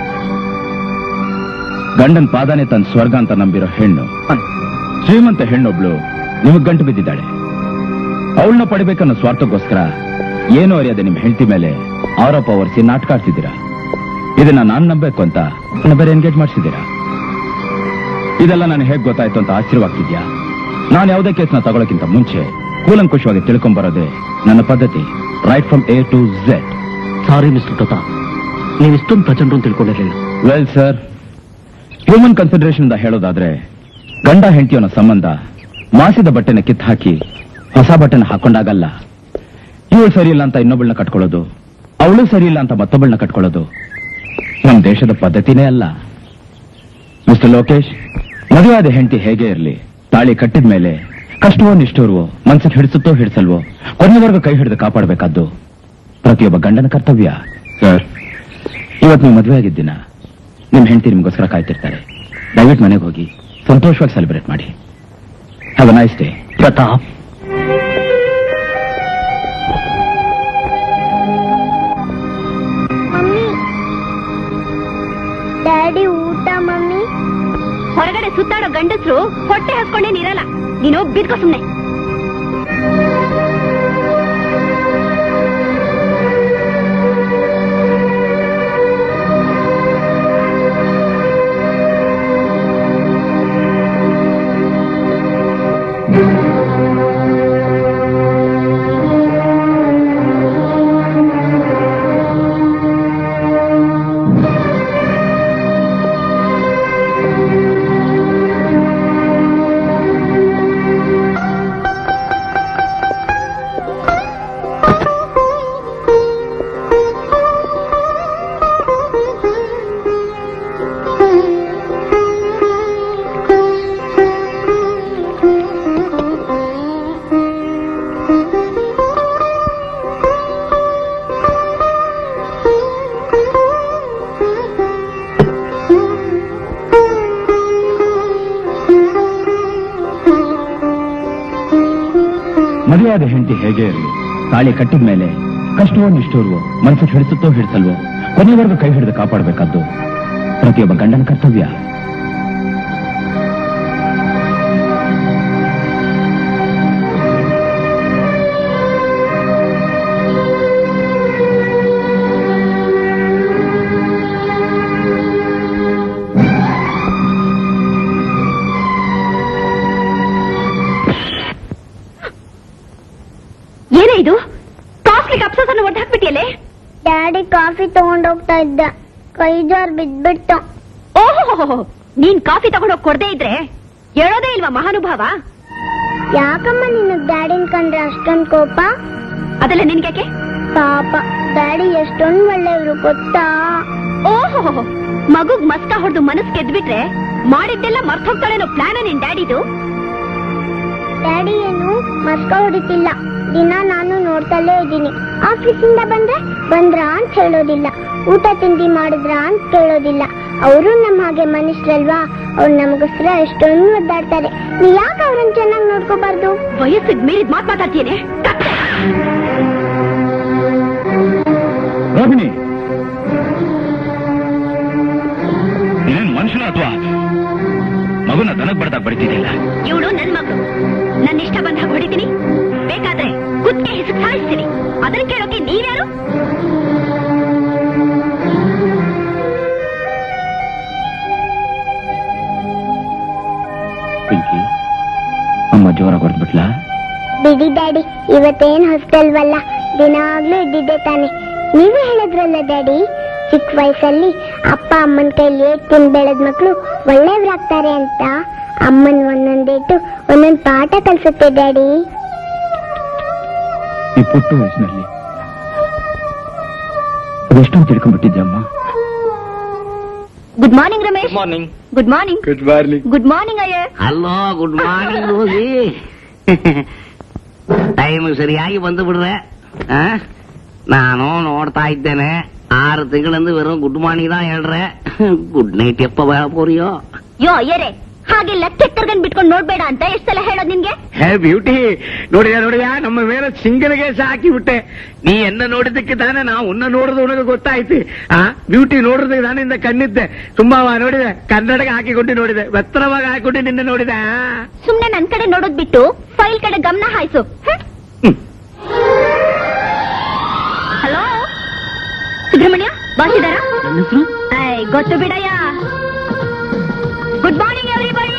ಗಂಡನ್ ಪಾದಾನೆ ತನ್ನ ಸ್ವರ್ಗ ಅಂತ ನಂಬಿರೋ ಹೆಣ್ಣು ಶ್ರೀಮಂತ ಹೆಣ್ಣೊಬ್ಳು ನಿಮಗ್ ಗಂಟು ಬಿದ್ದಿದ್ದಾಳೆ ಅವಳನ್ನ ಪಡಿಬೇಕನ್ನೋ ಸ್ವಾರ್ಥಕ್ಕೋಸ್ಕರ ಏನು ಅರಿಯದೆ ನಿಮ್ ಹೆಂಡತಿ ಮೇಲೆ ಆರೋಪ ಹೊರಿಸಿ ನಾಟಕ ಆಡ್ತಿದ್ದೀರಾ ಇದನ್ನ ನಾನ್ ನಂಬೇಕು ಅಂತ ನನ್ನ ಬೇರೆ ಎನ್ಗೇಜ್ ಮಾಡಿಸಿದ್ದೀರಾ ಇದೆಲ್ಲ ನಾನು ಹೇಗ್ ಗೊತ್ತಾಯ್ತು ಅಂತ ಆಶ್ಚರ್ಯವಾಗ್ತಿದ್ಯಾ ನಾನು ಯಾವುದೇ ಕೇಸ್ನ ತಗೊಳಕ್ಕಿಂತ ಮುಂಚೆ ಕೂಲಂಕುಷವಾಗಿ ತಿಳ್ಕೊಂಬರೋದೇ ನನ್ನ ಪದ್ಧತಿ right from A to Z sorry mister Pratap ನೀವು ಇಷ್ಟೊಂದು ಪ್ರಚಂಡ ಅಂತ ತಿಳ್ಕೊಂಡಿರ್ಲಿಲ್ಲ ವೆಲ್ ಸರ್ ಹ್ಯೂಮನ್ ಕನ್ಸಿಡರೇಷನ್ ಇಂದ ಹೇಳೋದಾದ್ರೆ ಗಂಡ ಹೆಂಡತಿಯವನ ಸಂಬಂಧ ಮಾಸಿದ ಬಟ್ಟೆನ ಕಿತ್ತು ಹಾಕಿ ಹೊಸ ಬಟ್ಟೆನ ಹಾಕೊಂಡಾಗಲ್ಲ ಇವಳು ಸರಿ ಇಲ್ಲ ಅಂತ ಇನ್ನೊಬ್ಬಳನ್ನ ಕಟ್ಕೊಳ್ಳೋದು ಅವಳು ಸರಿ ಇಲ್ಲ ಅಂತ ಮತ್ತೊಬ್ಬಳನ್ನ ಕಟ್ಕೊಳ್ಳೋದು ನಮ್ಮ ದೇಶದ ಪದ್ಧತಿನೇ ಅಲ್ಲ ಮಿಸ್ಟರ್ ಲೋಕೇಶ್ ಮದುವೆಯಾದ ಹೆಂಡತಿ ಹೇಗೆ ಇರಲಿ ತಾಳಿ ಕಟ್ಟಿದ ಮೇಲೆ ಕಷ್ಟವೋ ನಿಷ್ಠೂರ್ವೋ ಮನ್ಸಿಗೆ ಹಿಡಿಸುತ್ತೋ ಹಿಡಿಸಲ್ವೋ ಕೊನೆವರೆಗೂ ಕೈ ಹಿಡಿದು ಕಾಪಾಡಬೇಕಾದ್ದು ಪ್ರತಿಯೊಬ್ಬ ಗಂಡನ ಕರ್ತವ್ಯ ಸರ್ ಇವತ್ತು ನೀವು ಮದುವೆ ಆಗಿದ್ದಿನ ನಿಮ್ ಹೆಂಡತಿ ನಿಮ್ಗೋಸ್ಕರ ಕಾಯ್ತಿರ್ತಾರೆ ದಯವಿಟ್ಟು ಮನೆಗೆ ಹೋಗಿ ಸಂತೋಷವಾಗಿ ಸೆಲೆಬ್ರೇಟ್ ಮಾಡಿ have a nice day Pratap mummy daddy ಊಟ ಮಮ್ಮಿ ಹೊರಗಡೆ ಸುತ್ತಾಡೋ ಗಂಡಸರು ಹೊಟ್ಟೆ ಹಸ್ಕೊಂಡೇನಿರಲ್ಲ ನೀನು ಬಿದ್ಕೋ ಸುಮ್ನೆ ಮದುವೆಯಾದ ಹೆಂಡತಿ ಹೇಗೆ ಇರಲಿ ತಾಳಿ ಕಟ್ಟಿದ ಮೇಲೆ ಕಷ್ಟವೋ ನಿಷ್ಠೂರ್ವೋ ಮನಸ್ಸಿಗೆ ಹಿಡಿಸುತ್ತೋ ಹಿಡಿಸಲ್ವೋ ಕೊನೆವರೆಗೂ ಕೈ ಹಿಡಿದು ಕಾಪಾಡಬೇಕಾದ್ದು ಪ್ರತಿಯೊಬ್ಬ ಗಂಡನ ಕರ್ತವ್ಯ ಏನೇ ಇದು ಕಾಸ್ಟ್ಲಿ ಕಪ್ಸನ್ನು ಒಟ್ಟು ಹಾಕ್ಬಿಟ್ಟಿಯಲ್ಲೇ ಡ್ಯಾಡಿ ಕಾಫಿ ತಗೊಂಡೋಗ್ತಾ ಇದ್ದ ಕೈ ಜಾರ್ ಬಿದ್ಬಿಟ್ಟು ಓಹೋ ನೀನ್ ಕಾಫಿ ತಗೊಂಡೋಗಿ ಕೊಡದೇ ಇದ್ರೆ ಹೇಳೋದೇ ಇಲ್ವಾ ಮಹಾನುಭಾವ ಯಾಕಮ್ಮ ನಿನಗ್ ಡ್ಯಾಡಿನ್ ಕಂಡ್ರೆ ಅಷ್ಟೊಂದ್ ಕೋಪ ಅದೆಲ್ಲ ನಿನ್ಗ್ಯಾಕೆ ಪಾಪ ಡ್ಯಾಡಿ ಎಷ್ಟೊಂದ್ ಒಳ್ಳೆಯವ್ರು ಗೊತ್ತಾ ಓಹೋ ಮಗುಗ್ ಮಸ್ಕ ಹೊಡೆದು ಮನಸ್ ಗೆದ್ಬಿಟ್ರೆ ಮಾಡಿದ್ದೆಲ್ಲ ಮರ್ತೋಗ್ತಾಳೇನೋ ಪ್ಲಾನ ನಿನ್ ಡ್ಯಾಡಿದು ಡ್ಯಾಡಿ ಏನು ಮಸ್ಕ ಹೊಡಿತಿಲ್ಲ ದಿನ ನಾನು ನೋಡ್ತಲೇ ಇದ್ದೀನಿ ಆಫೀಸಿಂದ ಬಂದ್ರೆ ಬಂದ್ರಾ ಅಂತ ಹೇಳೋದಿಲ್ಲ ಊಟ ತಿಂಡಿ ಮಾಡಿದ್ರಾ ಅಂತ ಕೇಳೋದಿಲ್ಲ ಅವರು ನಮ್ಮ ಹಾಗೆ ಮನುಷ್ಯರಲ್ವಾ ಅವ್ರು ನಮಗೋಸ್ಕರ ಎಷ್ಟೊಂದು ಒದ್ದಾಡ್ತಾರೆ ನೀ ಯಾಕೆ ಅವ್ರನ್ನ ಚೆನ್ನಾಗಿ ನೋಡ್ಕೋಬಾರ್ದು ವಯಸ್ಸಿಗೆ ಮೀರಿದ ಮಾತ್ ಮಾತಾಡ್ತೀನಿ ರೋಹಿಣಿ ನೀನೇನ್ ಮನುಷ್ಯನ ಅಥವಾ ಮಗುನ ದನಕ್ ಬಡ್ದಾಗ ಬಡಿತಿದ್ದಿಲ್ಲ ಇವಳು ನನ್ ಮಗಳು ನನ್ನ ಇಷ್ಟ ಬಂದಾಗ ಹೊಡಿತೀನಿ ಬೇಕಾದ್ರೆ ಕುತ್ತೆ ಹೆಸರು ಸಾಯಿಸ್ತೀನಿ ಅದನ್ನ ಕೇಳೋಕೆ ನೀವ್ಯಾರು ಪಿಂಕಿ ಅಮ್ಮ ಜೋರ ಹೊರದ್ಬಿಟ್ಲ ಬಿಡಿ ಡ್ಯಾಡಿ ಇವತ್ತೇನ್ ಹೊಸ್ತಲ್ವಲ್ಲ ದಿನಾಗ್ಲೂ ಇದ್ದಿದ್ದೆ ತಾನೆ ನೀವೇ ಹೇಳಿದ್ರಲ್ಲ ಡ್ಯಾಡಿ ಚಿಕ್ಕ ವಯಸ್ಸಲ್ಲಿ ಅಪ್ಪ ಅಮ್ಮನ ಕೈಲಿ ಏಟ್ ತಿಂದ್ ಬೆಳೆದ ಮಕ್ಕಳು ಒಳ್ಳೆಯವ್ರಾಗ್ತಾರೆ ಅಂತ ಅಮ್ಮನ್ ಒಂದೊಂದೇಟು ಒಂದೊಂದ್ ಪಾಠ ಕಲ್ಸುತ್ತೆ ಡ್ಯಾಡಿ ಈ ಪುಟ್ಟ ವಯಸ್ಸಿನಲ್ಲಿ ಅದೆಷ್ಟೊಂದು ತಿಳ್ಕೊಂಡ್ಬಿಟ್ಟಿದ್ದೆ ಅಮ್ಮ good morning Ramesh morning good morning good morning good morning Iyer hello good morning ಹೋಗಿ ಟೈಮ್ ಸರಿಯಾಗಿ ಬಂದು ಬಿಡ್ರೆ ಆ? ನಾನು ನೋಡ್ತಾ ಇದ್ದೇನೆ ಆರು ತಿಂಗಳಿಂದ ವೆറും ಗುಡ್ ಮಾರ್ನಿಂಗ್ தான் ಹೇಳ್ರೆ ಗುಡ್ ನೈಟ್ ಎಪ್ಪ ಪೋರಿಯೋ ಯೋ ಅಯ್ಯರೇ ಹಾಗೆ ಲೆಕ್ಕೆತ್ತರ್ಗನ್ ಬಿಟ್ಕೊಂಡು ನೋಡ್ಬೇಡ ಅಂತ ಎಷ್ಟ್ ಸಲ ಹೇಳೋದ್ ನಿನ್ಗೆ ಹೇ ಬ್ಯೂಟಿ ನೋಡಿದ ನೋಡಿದ ನಮ್ಮ ಮೇಲೆ ಸಿಂಗನಿಗೆ ಸಾಕಿ ಬಿಟ್ಟೆ ನೀ ಎನ್ನ ನೋಡಿದ್ದಕ್ಕೆ ತಾನೇ ನಾವು ಉನ್ನ ನೋಡಿದ ಉನಗೆ ಗೊತ್ತಾಯ್ತು ಆ ಬ್ಯೂಟಿ ನೋಡಿದಕ್ಕೆ ನಾನಿಂದ ಕಣ್ಣಿದ್ದೆ ತುಂಬಾ ನೋಡಿದೆ ಕನ್ನಡಗೆ ಹಾಕಿಕೊಂಡು ನೋಡಿದೆ ಎತ್ತರವಾಗಿ ಹಾಕಿಕೊಂಡು ನಿನ್ನೆ ನೋಡಿದೆ ಆ? ಸುಮ್ನೆ ನನ್ ಕಡೆ ನೋಡೋದ್ ಬಿಟ್ಟು ಫೈಲ್ ಕಡೆ ಗಮನ ಹಾಯ್ಸು ಹ್ಮ್. ಹಲೋ ಸುಬ್ರಹ್ಮಣ್ಯ ಬಾಸಿದಾರ ಗೊತ್ತು ಬಿಡಯ್ಯ good morning everybody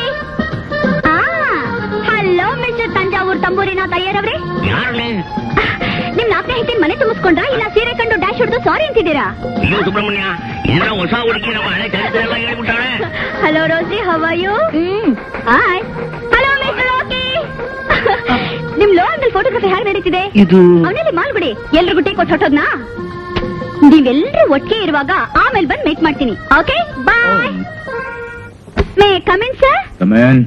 hello mister Thanjavur ತಂಬೂರಿನ ತಯ್ಯರವ್ರೆ ಯಾರೇ ನಿಮ್ ನಾಲ್ಕನೇ ಹೆಂಡತಿನ ಮನೆ ತುಂಬಿಸ್ಕೊಂಡ್ರ ಇಲ್ಲ ಸೀರೆ ಕಂಡು ಡ್ಯಾಶ್ ಹೊಡೆದು ಸಾರಿ ಅಂತಿದ್ದೀರಾ ಅಯ್ಯೋ ಸುಬ್ರಹ್ಮಣ್ಯ ಏನೋ ಹೊಸ ಹುಡುಗಿ ನಮ್ಮ ಹಳೆ ಚರಿತ್ರೆ ಎಲ್ಲ ಹೇಳ್ಬಿಟ್ಟಾಳೆ hello Rosy how are you hi hello mister okay ನಿಮ್ ಲೋ ಅಂಗಲ್ ಫೋಟೋಗ್ರಫಿ ಹೇಗೆ ನಡೀತಿದೆ ಇದು ಅವನಲ್ಲಿ ಮಾಲ್ಬಿಡಿ ಎಲ್ರಿಗೂ ಟೀ ಕೊಟ್ಟು ಹೊಟ್ಟೋದ್ನಾ ನೀವೆಲ್ರೂ ಒಟ್ಟಿಗೆ ಇರುವಾಗ ಆಮೇಲೆ ಬಂದು ಮೀಟ್ ಮಾಡ್ತೀನಿ okay bye may come in sir come in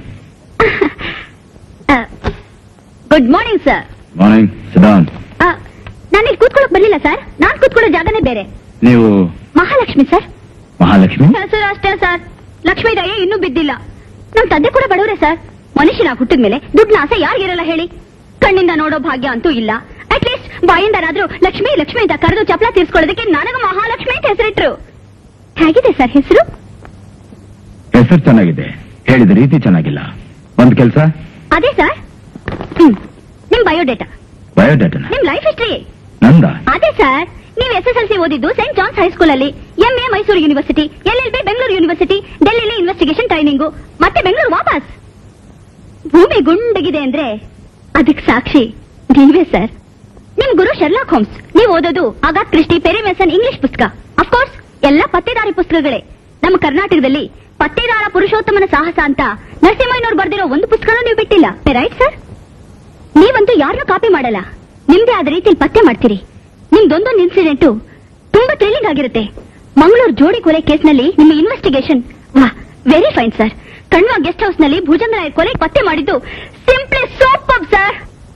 good morning sir morning sit down ನಾನು ಇಲ್ಲಿ ಕೂತ್ಕೊಳ್ಳೋಕ್ ಬರ್ಲಿಲ್ಲ ಸರ್ ನಾನ್ ಕೂತ್ಕೊಳ್ಳೋ ಜಾಗನೇ ಬೇರೆ ನೀವು ಮಹಾಲಕ್ಷ್ಮಿ ಸರ್ ಮಹಾಲಕ್ಷ್ಮಿ ಹೆಸರು ಅಷ್ಟೇ ಸರ್ ಲಕ್ಷ್ಮೀ ದಯೆ ಇನ್ನೂ ಬಿದ್ದಿಲ್ಲ ನಮ್ ತಂದೆ ಕೂಡ ಬಡವರೇ ಸರ್ ಮನುಷ್ಯನ ಹುಟ್ಟಿದ ಮೇಲೆ ದುಡ್ಡಿನ ಆಸೆ ಯಾರಿಗಿರಲ್ಲ ಹೇಳಿ ಕಣ್ಣಿಂದ ನೋಡೋ ಭಾಗ್ಯ ಅಂತೂ ಇಲ್ಲ ಅಟ್ಲೀಸ್ಟ್ ಬಾಯಿಂದರಾದ್ರೂ ಲಕ್ಷ್ಮಿ ಲಕ್ಷ್ಮಿ ಅಂತ ಕರೆದು ಚಪ್ಲ ತೀರ್ಸ್ಕೊಳ್ಳೋದಕ್ಕೆ ನನಗ ಮಹಾಲಕ್ಷ್ಮಿ ಅಂತ ಹೆಸರಿಟ್ರು ಹೇಗಿದೆ ಸರ್ ಹೆಸರು ಹೆಸರು ಚೆನ್ನಾಗಿದೆ ಹೇಳಿದ ರೀತಿ ಚೆನ್ನಾಗಿಲ್ಲ ಒಂದ್ ಕೆಲ್ಸ ಅದೇ ಸರ್ ಹ್ಮ್ ನಿಮ್ ಬಯೋಡೇಟಾ ಬಯೋಡಾಟನ ನಿಮ್ ಲೈಫ್ ಹಿಸ್ಟ್ರಿ ನಂದ ಅದೇ ಸರ್ ನೀವು ಎಸ್ ಎಸ್ ಎಲ್ ಸಿ ಓದಿದ್ದು ಸೆಂಟ್ ಜಾನ್ಸ್ ಹೈಸ್ಕೂಲ್ ಅಲ್ಲಿ M A Mysuru university L L B Bengaluru university ಡೆಲ್ಲಿಲಿ ಇನ್ವೆಸ್ಟಿಗೇಷನ್ ಟ್ರೈನಿಂಗು ಮತ್ತೆ ಬೆಂಗಳೂರು ವಾಪಸ್ ಭೂಮಿ ಗುಂಡಗಿದೆ ಅಂದ್ರೆ ಅದಕ್ಕೆ ಸಾಕ್ಷಿ ನೀವೇ ಸರ್ ನಿಮ್ ಗುರು ಶರ್ಲಾಕ್ ಹೋಮ್ಸ್ ನೀವು ಓದೋದು Agatha Christie Perry Mason English ಪುಸ್ತಕ ಅಫ್ಕೋರ್ಸ್ ಎಲ್ಲ ಪತ್ತೆದಾರಿ ಪುಸ್ತಕಗಳೇ ನಮ್ಮ ಕರ್ನಾಟಕದಲ್ಲಿ ಪತ್ತೆದಾರ ಪುರುಷೋತ್ತಮನ ಸಾಹಸ ಅಂತ ನರಸಿಂಹಯ್ಯನವ್ರು ಬರ್ದಿರೋ ಒಂದು ಪುಸ್ತಕನೂ ನೀವು ಬಿಟ್ಟಿಲ್ಲ ರೈಟ್ ಸರ್ ನೀವಂತೂ ಯಾರನ್ನೂ ಕಾಪಿ ಮಾಡಲ್ಲ ನಿಮ್ದೇ ಆದ ರೀತಿಯಲ್ಲಿ ಪತ್ತೆ ಮಾಡ್ತೀರಿ ನಿಮ್ದೊಂದೊಂದು ಇನ್ಸಿಡೆಂಟ್ ತುಂಬಾ ಥ್ರಿಲ್ಲಿಂಗ್ ಆಗಿರುತ್ತೆ ಮಂಗಳೂರು ಜೋಡಿ ಕೊಲೆ ಕೇಸ್ನಲ್ಲಿ ನಿಮ್ಮ investigation wow very fine sir Kanva guest house ನಲ್ಲಿ ಭುಜಂಗರಾಯ ಕೊಲೆ ಪತ್ತೆ ಮಾಡಿದ್ದು ಸಿಂಪ್ಲಿ ಸೂಪರ್ ಸರ್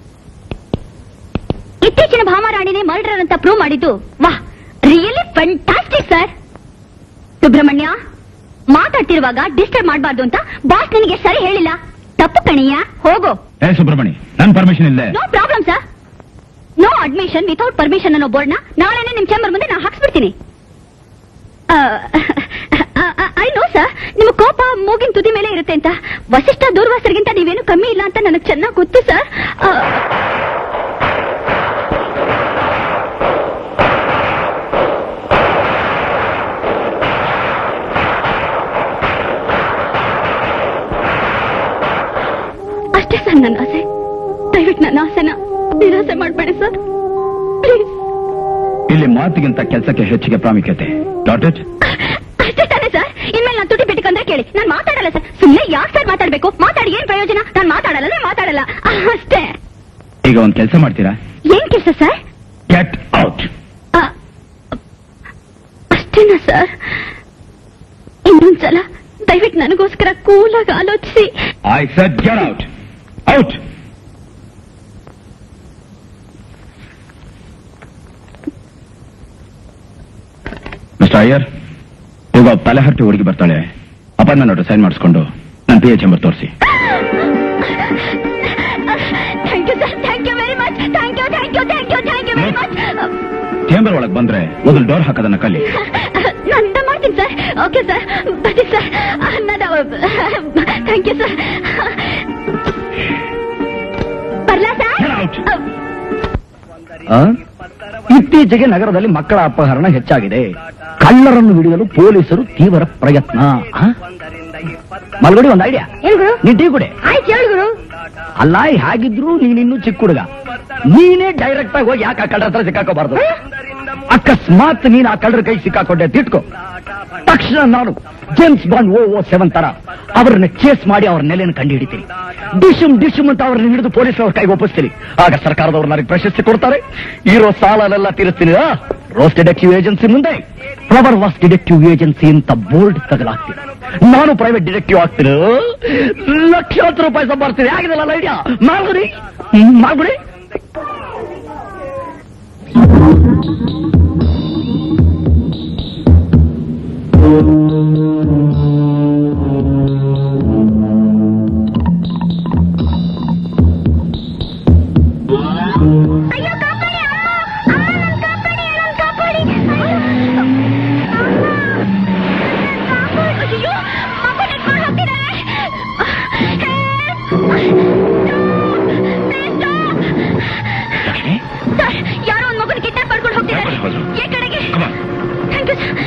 ಇತ್ತೀಚಿನ ಭಾಮಾರಾಣಿನೇ ಮರ್ಡರ್ ಅಂತ ಪ್ರೂವ್ ಮಾಡಿದ್ದು wow really fantastic sir Subrahmanya ಮಾತಾಡ್ತಿರುವಾಗ ಡಿಸ್ಟರ್ಬ್ ಮಾಡಬಾರ್ದು ಅಂತ ಬಾಸ್ ನಿನಗೆ ಸರಿ ಹೇಳಿಲ್ಲ ತಪ್ಪು ಕಣಿಯ ಹೋಗೋ ಏ ಸುಬ್ರಹ್ಮಣಿ ನನ್ ಪರ್ಮಿಷನ್ ಇಲ್ಲೇ no problem sir no admission without permission ಅನ್ನೋ ಬೋರ್ಡ್ನ ನಾಳೆನೆ ನಿಮ್ ಚೇಂಬರ್ ಮುಂದೆ ನಾನು ಹಾಕ್ಸ್ಬಿಡ್ತೀನಿ ಐ ನೋ ಸರ್ ನಿಮ್ಮ ಕೋಪ ಮೂಗಿನ ತುದಿ ಮೇಲೆ ಇರುತ್ತೆ ಅಂತ ವಸಿಷ್ಠ ದೂರ್ವಾಸರಿಗಿಂತ ನೀವೇನು ಕಮ್ಮಿ ಇಲ್ಲ ಅಂತ ನನಗೆ ಚೆನ್ನಾಗಿ ಗೊತ್ತು ಸರ್ ಅಷ್ಟೇ ಸರ್ ನನ್ನ ಆಸೆ ದಯವಿಟ್ಟು ನನ್ನ ಆಸೆನ ನಿರಾಸೆ ಮಾಡಬೇಡಿ ಸರ್ ಪ್ಲೀಸ್ ಇಲ್ಲಿ ಮಾತಿಗಿಂತ ಕೆಲಸಕ್ಕೆ ಹೆಚ್ಚಿಗೆ ಪ್ರಾಮುಖ್ಯತೆ ಡಾಟ್ ಇಟ್ ಅಷ್ಟೇ ತಾನೇ ಸರ್ ಇನ್ಮೇಲೆ ನಾನು ತುಟಿ ಬಿಟ್ಟಕಂದ್ರೆ ಕೇಳಿ ನಾನು ಮಾತಾಡಲ್ಲ ಸರ್ ಸುಮ್ಮನೆ ಯಾಕೆ ಸರ್ ಮಾತಾಡ್ಬೇಕು ಮಾತಾಡಿ ಏನ್ ಪ್ರಯೋಜನ ನಾನು ಮಾತಾಡಲ್ಲ ಮಾತಾಡಲ್ಲ ಅಷ್ಟೇ ಈಗ ಒಂದ್ ಕೆಲಸ ಮಾಡ್ತೀರಾ ಏನ್ ಕೆಲಸ ಸರ್ ಗೆಟ್ ಔಟ್ ಅಷ್ಟೇನಾ ಸರ್ ಇನ್ನೊಂದ್ಸಲ ದಯವಿಟ್ಟು ನನಗೋಸ್ಕರ ಕೂಲಾಗಿ ಆಲೋಚಿಸಿ I said get out out mister Iyer ಈಗ ತಲೆಹರಟಿ ಹುಡುಗಿ ಬರ್ತಾಳೆ ಅಪಾಯಿಂಟ್ಮೆಂಟ್ ನೋಡ್ರಿ ಸೈನ್ ಮಾಡಿಸ್ಕೊಂಡು ನನ್ನ ಪಿ ಎಚ್ ಎಂಬರ್ ತೋರಿಸಿ thank you sir thank you very much thank you thank you thank you thank you very much chamber ಒಳಗೆ ಬಂದ್ರೆ ಮೊದಲು ಡೋರ್ ಹಾಕೋದನ್ನ ಕಲಿ ನಾನಿಂದ ಮಾಡ್ತೀನಿ ಸರ್ ಓಕೆ ಸರ್ ಬರ್ತೀನಿ ಸರ್ ನಾನು ಥ್ಯಾಂಕ್ ಯು ಸರ್ ಬರ್ಲಾ Get out. ಸರ್ ಇತ್ತೀಚೆಗೆ ನಗರದಲ್ಲಿ ಮಕ್ಕಳ ಅಪಹರಣ ಹೆಚ್ಚಾಗಿದೆ ಕಳ್ಳರನ್ನು ಹಿಡಿಯಲು ಪೊಲೀಸರು ತೀವ್ರ ಪ್ರಯತ್ನ ಆ? ಮಲ್ಗಡಿ ಒಂದು ಐಡಿಯಾ ಏನ್ ಗುರು ನೀನ್ ಟೀ ಕುಡಿ ಆಯ್ತು ಹೇಳು ಗುರು ಅಲ್ಲ ಹೇಗಿದ್ರು ನೀನಿನ್ನು ಚಿಕ್ಕ ಹುಡುಗ ನೀನೇ ಡೈರೆಕ್ಟ್ ಆಗಿ ಹೋಗಿ ಯಾಕೆ ಆ ಕಳ್ಳರ ಹತ್ರ ಸಿಕ್ಕಾಕೋಬಾರ್ದು ಅಕಸ್ಮಾತ್ ನೀನ್ ಆ ಕಳ್ಳರ ಕೈ ಸಿಕ್ಕಾಕೊಂಡೆ ತಿಟ್ಕೋ ತಕ್ಷಣ ನಾನು James Bond O O seven ತರ ಅವ್ರನ್ನ ಚೇಸ್ ಮಾಡಿ ಅವ್ರ ನೆಲೆಯನ್ನು ಕಂಡು ಹಿಡಿತೀನಿ ಡಿಶುಮ್ ಡಿಶುಮ್ ಅಂತ ಅವ್ರನ್ನ ಹಿಡಿದು ಪೊಲೀಸ್ ಅವ್ರ ಕೈಗೆ ಒಪ್ಪಿಸ್ತೀನಿ ಆಗ ಸರ್ಕಾರದವ್ರು ನನಗೆ ಪ್ರಶಸ್ತಿ ಕೊಡ್ತಾರೆ ಇರೋ ಸಾಲನೆಲ್ಲ ತೀರಿಸ್ತೀನಿ ರೋಸ್ ಡಿಟೆಕ್ಟಿವ್ ಏಜೆನ್ಸಿ ಮುಂದೆ ಫ್ಲವರ್ ವಾಸ್ ಡಿಟೆಕ್ಟಿವ್ ಏಜೆನ್ಸಿ ಅಂತ ಬೋರ್ಡ್ ತಗಲಾಗ್ತೀನಿ ನಾನು ಪ್ರೈವೇಟ್ ಡಿಟೆಕ್ಟಿವ್ ಆಗ್ತೀನಿ ಲಕ್ಷಾಂತರ ರೂಪಾಯಿ ಸಂಪಾದಿಸ್ತೀನಿ ಆಗಿದೆಲ್ಲ ಐಡಿಯಾ ಮಾಲ್ಗುಡಿ ಮಾಲ್ಗುಡಿ ಅಯ್ಯೋ ಕಾಪಾಡಿ ಅಮ್ಮ ಅಮ್ಮ ನನ್ ಕಾಪಾಡಿ ನನ್ ಕಾಪಾಡಿ ಅಯ್ಯೋ ಮಗು ನೆಟ್ಕೊಂಡು ಹೋಗ್ತಿದ್ದಾರೆ ಸರ್ ಯಾರೋ ಒಂದ್ ಮಗುನ ಕಿಡ್ನಾಪ್ ಮಾಡ್ಕೊಂಡು ಹೋಗ್ತಿದ್ದಾರೆ ಈ ಕಡೆಗೆ ಥ್ಯಾಂಕ್ ಯು ಸರ್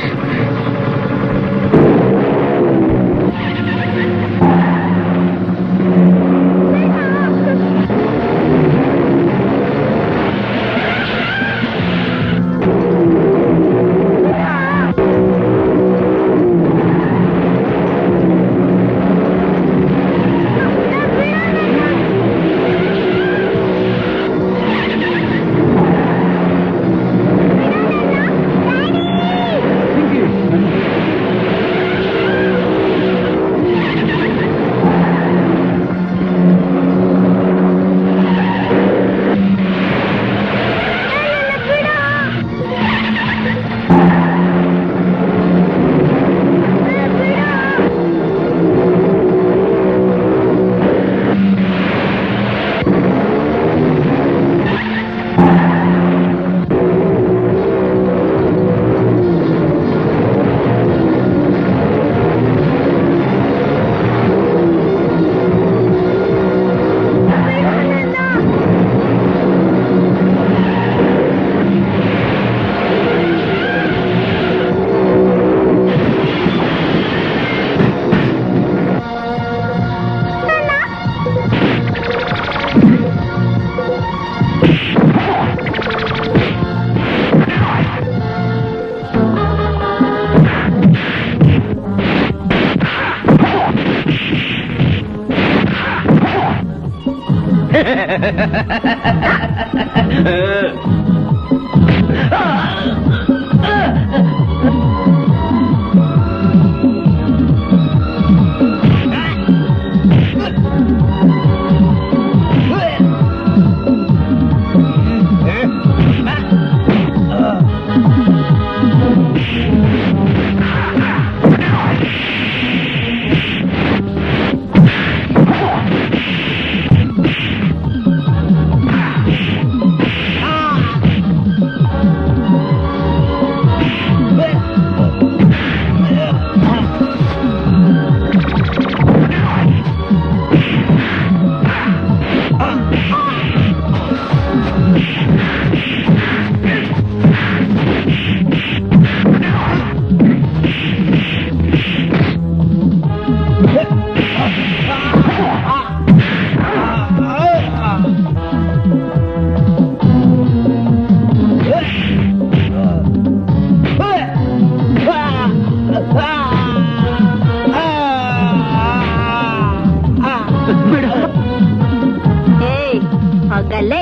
ಏಯ್ ಹೋಗಲ್ಲೇ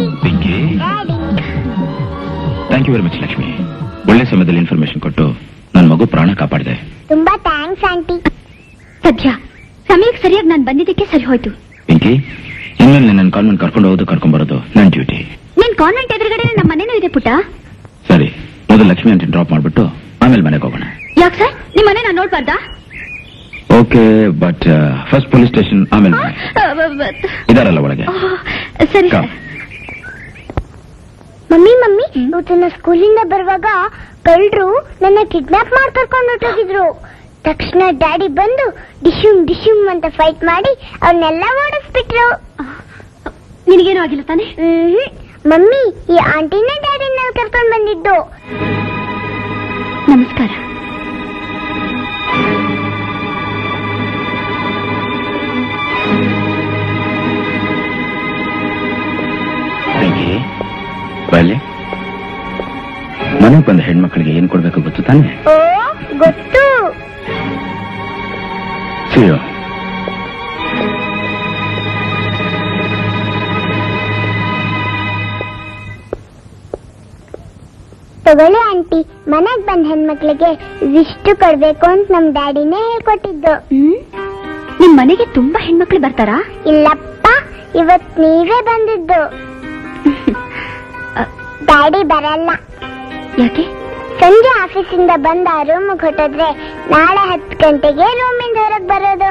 thank you very much Lakshmi ಒಳ್ಳೆ ಸಮಯದಲ್ಲಿ ಇನ್ಫಾರ್ಮೇಶನ್ ಕೊಟ್ಟು ನನ್ನ ಮಗು ಪ್ರಾಣ ಕಾಪಾಡಿದೆ ತುಂಬಾ ಥ್ಯಾಂಕ್ಸ್ ಆಂಟಿ ಸದ್ಯ ಸಮಯಕ್ಕೆ ಸರಿಯಾಗಿ ನಾನು ಬಂದಿದ್ದಕ್ಕೆ ಸರಿ ಹೋಯ್ತು ಪಿಂಕಿ ಇನ್ಮೇಲೆ ನನ್ನ ಕಾನ್ವೆಂಟ್ ಕರ್ಕೊಂಡು ಹೋಗೋದು ಕರ್ಕೊಂಡ್ ಬರೋದು ನನ್ನ ಡ್ಯೂಟಿ ನಿನ್ ಕಾನ್ವೆಂಟ್ ಎದುರುಗಡೆ ನಮ್ಮ ಮನೇನೂ ಇದೆ ಪುಟ್ಟ ಸರಿ ಮೊದಲು ಲಕ್ಷ್ಮಿ ಅಂತ ಡ್ರಾಪ್ ಮಾಡ್ಬಿಟ್ಟು ಆಮೇಲೆ ಮನೆಗೆ ಹೋಗೋಣ ಯಾಕೆ ಸರ್ ನಿಮ್ ಮನೆ ನಾನು ನೋಡ್ಬಾರ್ದಾ okay but first police station ಆಮೇಲೆ ಮನೆ ಆ, ಬ- ಬ- ಇದಾರಲ್ಲ ಒಳಗೆ ಆ, ಸರಿ Come. ಸರ್ ಮಮ್ಮಿ ಮಮ್ಮಿ ಇವತ್ತು ನಾ ಸ್ಕೂಲಿಂದ ಬರುವಾಗ ಕಳ್ಳರು ನನ್ನ ಕಿಡ್ನಾಪ್ ಮಾಡಿ ಕರ್ಕೊಂಡು ಹೊರಟೋಗಿದ್ರು ತಕ್ಷಣ ಡ್ಯಾಡಿ ಬಂದು ಡಿಶುಮ್ ಡಿಶುಮ್ ಅಂತ ಫೈಟ್ ಮಾಡಿ ಅವ್ರನ್ನೆಲ್ಲ ಓಡಿಸ್ಬಿಟ್ರು ನಿನಗೇನು ಆಗಿಲ್ಲ ತಾನೆ ಮ್ಹೂ. ಮಮ್ಮಿ ಈ ಆಂಟಿನ ಡ್ಯಾಡಿನ ಕರ್ಕೊಂಡು ಬಂದಿದ್ದು ನಮಸ್ಕಾರ ಪಿಂಕಿ ಬಲ್ಲಿ ಮನೆಗೆ ಬಂದ ಹೆಣ್ಮಕ್ಳಿಗೆ ಏನ್ ಕೊಡ್ಬೇಕು ಗೊತ್ತು ತಾನೆ ಓ ಗೊತ್ತು ಸಿಯೋ ತಗೊಳ್ಳಿ ಆಂಟಿ ಮನೆಗ್ ಬಂದ ಹೆಣ್ಮಕ್ಳಿಗೆ ಇಷ್ಟು ಕೊಡ್ಬೇಕು ಅಂತ ನಮ್ ಡ್ಯಾಡಿನೇ ಹೇಳ್ಕೊಟ್ಟಿದ್ದು ಹ್ಮ್ ನಿಮ್ ಮನೆಗೆ ತುಂಬಾ ಹೆಣ್ಮಕ್ಳು ಬರ್ತಾರಾ ಇಲ್ಲಪ್ಪ ಇವತ್ ನೀವೇ ಬಂದಿದ್ದು ಡ್ಯಾಡಿ ಬರಲ್ಲ ಯಾಕೆ ಸಂಜೆ ಆಫೀಸಿಂದ ಬಂದ ರೂಮಿಗೆ ಹೊಟ್ಟೋದ್ರೆ ನಾಳೆ ಹತ್ತು ಗಂಟೆಗೆ ರೂಮಿಂದ ಹೊರಗ್ ಬರೋದು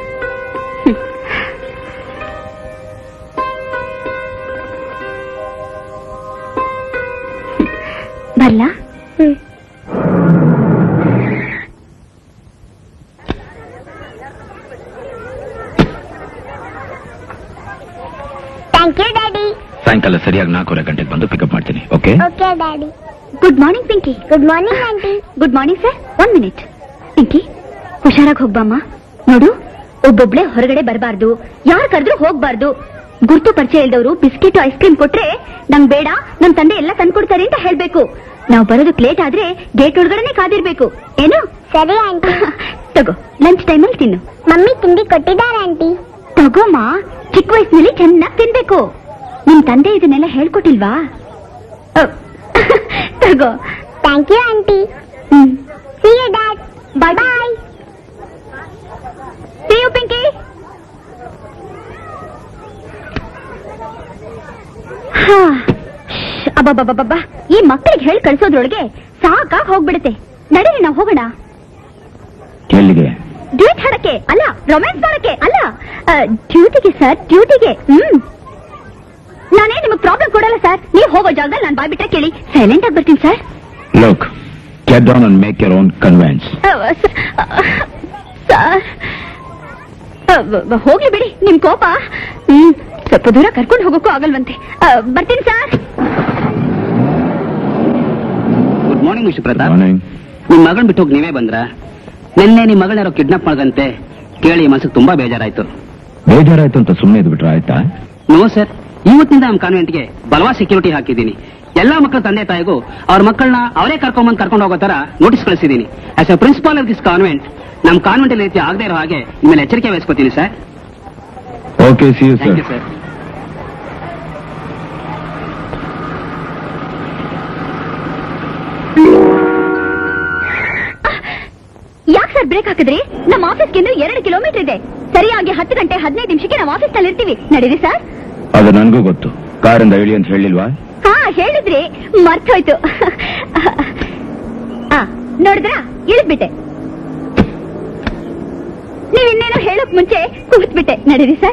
ಬರ್ಲಾ ಹ್ಮ್ ಥ್ಯಾಂಕ್ ಯು ಡ್ಯಾಡಿ ಸಾಯಂಕಾಲ ಸರಿಯಾಗಿ ನಾಲ್ಕೂವರೆ ಗಂಟೆಗೆ ಬಂದು ಪಿಕಪ್ ಮಾಡ್ತೀನಿ okay okay daddy good morning Pinky good morning aunty good morning sir one minute Pinky ಹುಷಾರಾಗಿ ಹೋಗ್ಬಮ್ಮ ನೋಡು ಒಬ್ಬೊಬ್ಳೆ ಹೊರಗಡೆ ಬರಬಾರ್ದು ಯಾರು ಕರೆದ್ರು ಹೋಗ್ಬಾರ್ದು ಗುರ್ತು ಪರಿಚಯ ಇಲ್ದವರು ಬಿಸ್ಕೆಟ್ ಐಸ್ ಕ್ರೀಮ್ ಕೊಟ್ರೆ ನಂಗ್ ಬೇಡ ನಮ್ ತಂದೆ ಎಲ್ಲ ತಂದ್ಕೊಡ್ತಾರೆ ಅಂತ ಹೇಳ್ಬೇಕು ನಾವು ಬರೋದಕ್ ಲೇಟ್ ಆದ್ರೆ ಗೇಟ್ ಒಳಗಡೆನೆ ಕಾದಿರ್ಬೇಕು ಏನು ಸರಿ ಆಂಟಿ ತಗೋ ಲಂಚ್ ಟೈಮಲ್ಲಿ ತಿನ್ನು ಮಮ್ಮಿ ತಿಂಡಿ ಕೊಟ್ಟಿದ್ದಾರೆ ಆಂಟಿ ತಗೋಮ್ಮ ಚಿಕ್ಕ ವಯಸ್ಸಿನಲ್ಲಿ ಚೆನ್ನಾಗಿ ತಿನ್ಬೇಕು ನಿಮ್ ತಂದೆ ಇದನ್ನೆಲ್ಲ ಹೇಳ್ಕೊಟ್ಟಿಲ್ವಾ ಅ, ತಗೋ thank you aunty hmm see you dad bye bye See you, Pinky. ಹಾ, ಶ್ಶ್, ಅಬ್ಬಬ್ಬಬ್ಬಬ್ಬ ಈ ಮಕ್ಕಳಿಗೆ ಹೇಳಿ ಕಳ್ಸೋದ್ರೊಳಗೆ ಸಾಕಾಗ್ ಹೋಗ್ಬಿಡುತ್ತೆ ನಡೀರಿ ನಾವು ಹೋಗೋಣ ಎಲ್ಲಿಗೆ ಡೇಟ್ ಹಾಡಕ್ಕೆ ಅಲ್ಲ ರೊಮ್ಯಾನ್ಸ್ ಮಾಡಕ್ಕೆ ಅಲ್ಲ ಡ್ಯೂಟಿಗೆ ಸರ್ ಡ್ಯೂಟಿಗೆ ಹ್ಮ್ ನಾನೇ ನಿಮಗ್ ಪ್ರಾಬ್ಲಮ್ ಕೊಡಲ್ಲ ಸರ್ ನೀವು ಹೋಗೋ ಜಾಗದಲ್ಲಿ ನಾನು ಬಾಯ್ ಬಿಟ್ರೆ ಕೇಳಿ ಸೈಲೆಂಟ್ ಆಗಿ ಬರ್ತೀನಿ sir look get down and make your own convenience sir ಹೋಗ್ಲಿ ಬಿಡಿ ನಿಮ್ ಕೋಪ ಹ್ಮ್ ಸ್ವಲ್ಪ ದೂರ ಕರ್ಕೊಂಡು ಹೋಗೋಕ್ಕೂ ಆಗಲ್ವಂತೆ ಆ, ಬರ್ತೀನಿ sir good morning mister Pratap morning ನಿಮ್ ಮಗಳ್ ಬಿಟ್ಟು ಹೋಗಿ ನೀವೇ ಬಂದ್ರ ನಿನ್ನೆ ನಿಮ್ ಮಗಳನ್ನ ಕಿಡ್ನಾಪ್ ಮಾಡದಂತೆ ಕೇಳಿ ಮನಸ್ಸಿಗೆ ತುಂಬಾ ಬೇಜಾರಾಯ್ತು ಬೇಜಾರಾಯ್ತು ಅಂತ ಸುಮ್ಮನೆ ಇದ್ಬಿಟ್ರೆ ಆಯ್ತಾ ನೋ ಸರ್ ಇವತ್ತಿನಿಂದ ನಮ್ಮ ಕಾನ್ವೆಂಟ್ಗೆ ಬಲವಾದ ಸೆಕ್ಯೂರಿಟಿ ಹಾಕಿದ್ದೀನಿ ಎಲ್ಲಾ ಮಕ್ಕಳ ತಂದೆ ತಾಯಿಗೂ ಅವ್ರ ಮಕ್ಕಳನ್ನ ಅವರೇ ಕರ್ಕೊಂಬಂದು ಕರ್ಕೊಂಡು ಹೋಗೋ ತರ ನೋಟಿಸ್ ಕಳಿಸಿದ್ದೀನಿ as a principal of this convent ನಮ್ಮ ಕಾನ್ವೆಂಟ್ ರೀತಿ ಆಗದೆ ಇರೋ ಹಾಗೆ ನಿಮ್ಮಲ್ಲಿ ಎಚ್ಚರಿಕೆ ವಹಿಸ್ಕೊತೀನಿ sir okay see you thank sir you sir ಯಾಕೆ ಸರ್ ಬ್ರೇಕ್ ಹಾಕಿದ್ರಿ ನಮ್ಮ ಆಫೀಸ್ಗೆ ಇನ್ನು ಎರಡು ಕಿಲೋಮೀಟರ್ ಇದೆ ಸರಿಯಾಗಿ ಹತ್ತು ಗಂಟೆ ಹದಿನೈದು ನಿಮಿಷಕ್ಕೆ ನಾವು ಆಫೀಸ್ ನಲ್ಲಿ ಇರ್ತೀವಿ ನಡೀರಿ ಸರ್ ಅದು ನನಗೂ ಗೊತ್ತು ಕಾರಿಂದ ಇಳಿ ಅಂತ ಹೇಳಿಲ್ವಾ ಹಾ ಹೇಳಿದ್ರಿ ಮರ್ತೋಯ್ತು ಆ ನೋಡಿದ್ರಾ ಇಳಿದ್ಬಿಟ್ಟೆ ನೀವ್ ಇನ್ನೇನೋ ಹೇಳಕ್ ಮುಂಚೆ ಕೂತ್ಬಿಟ್ಟೆ ನಡೀರಿ sir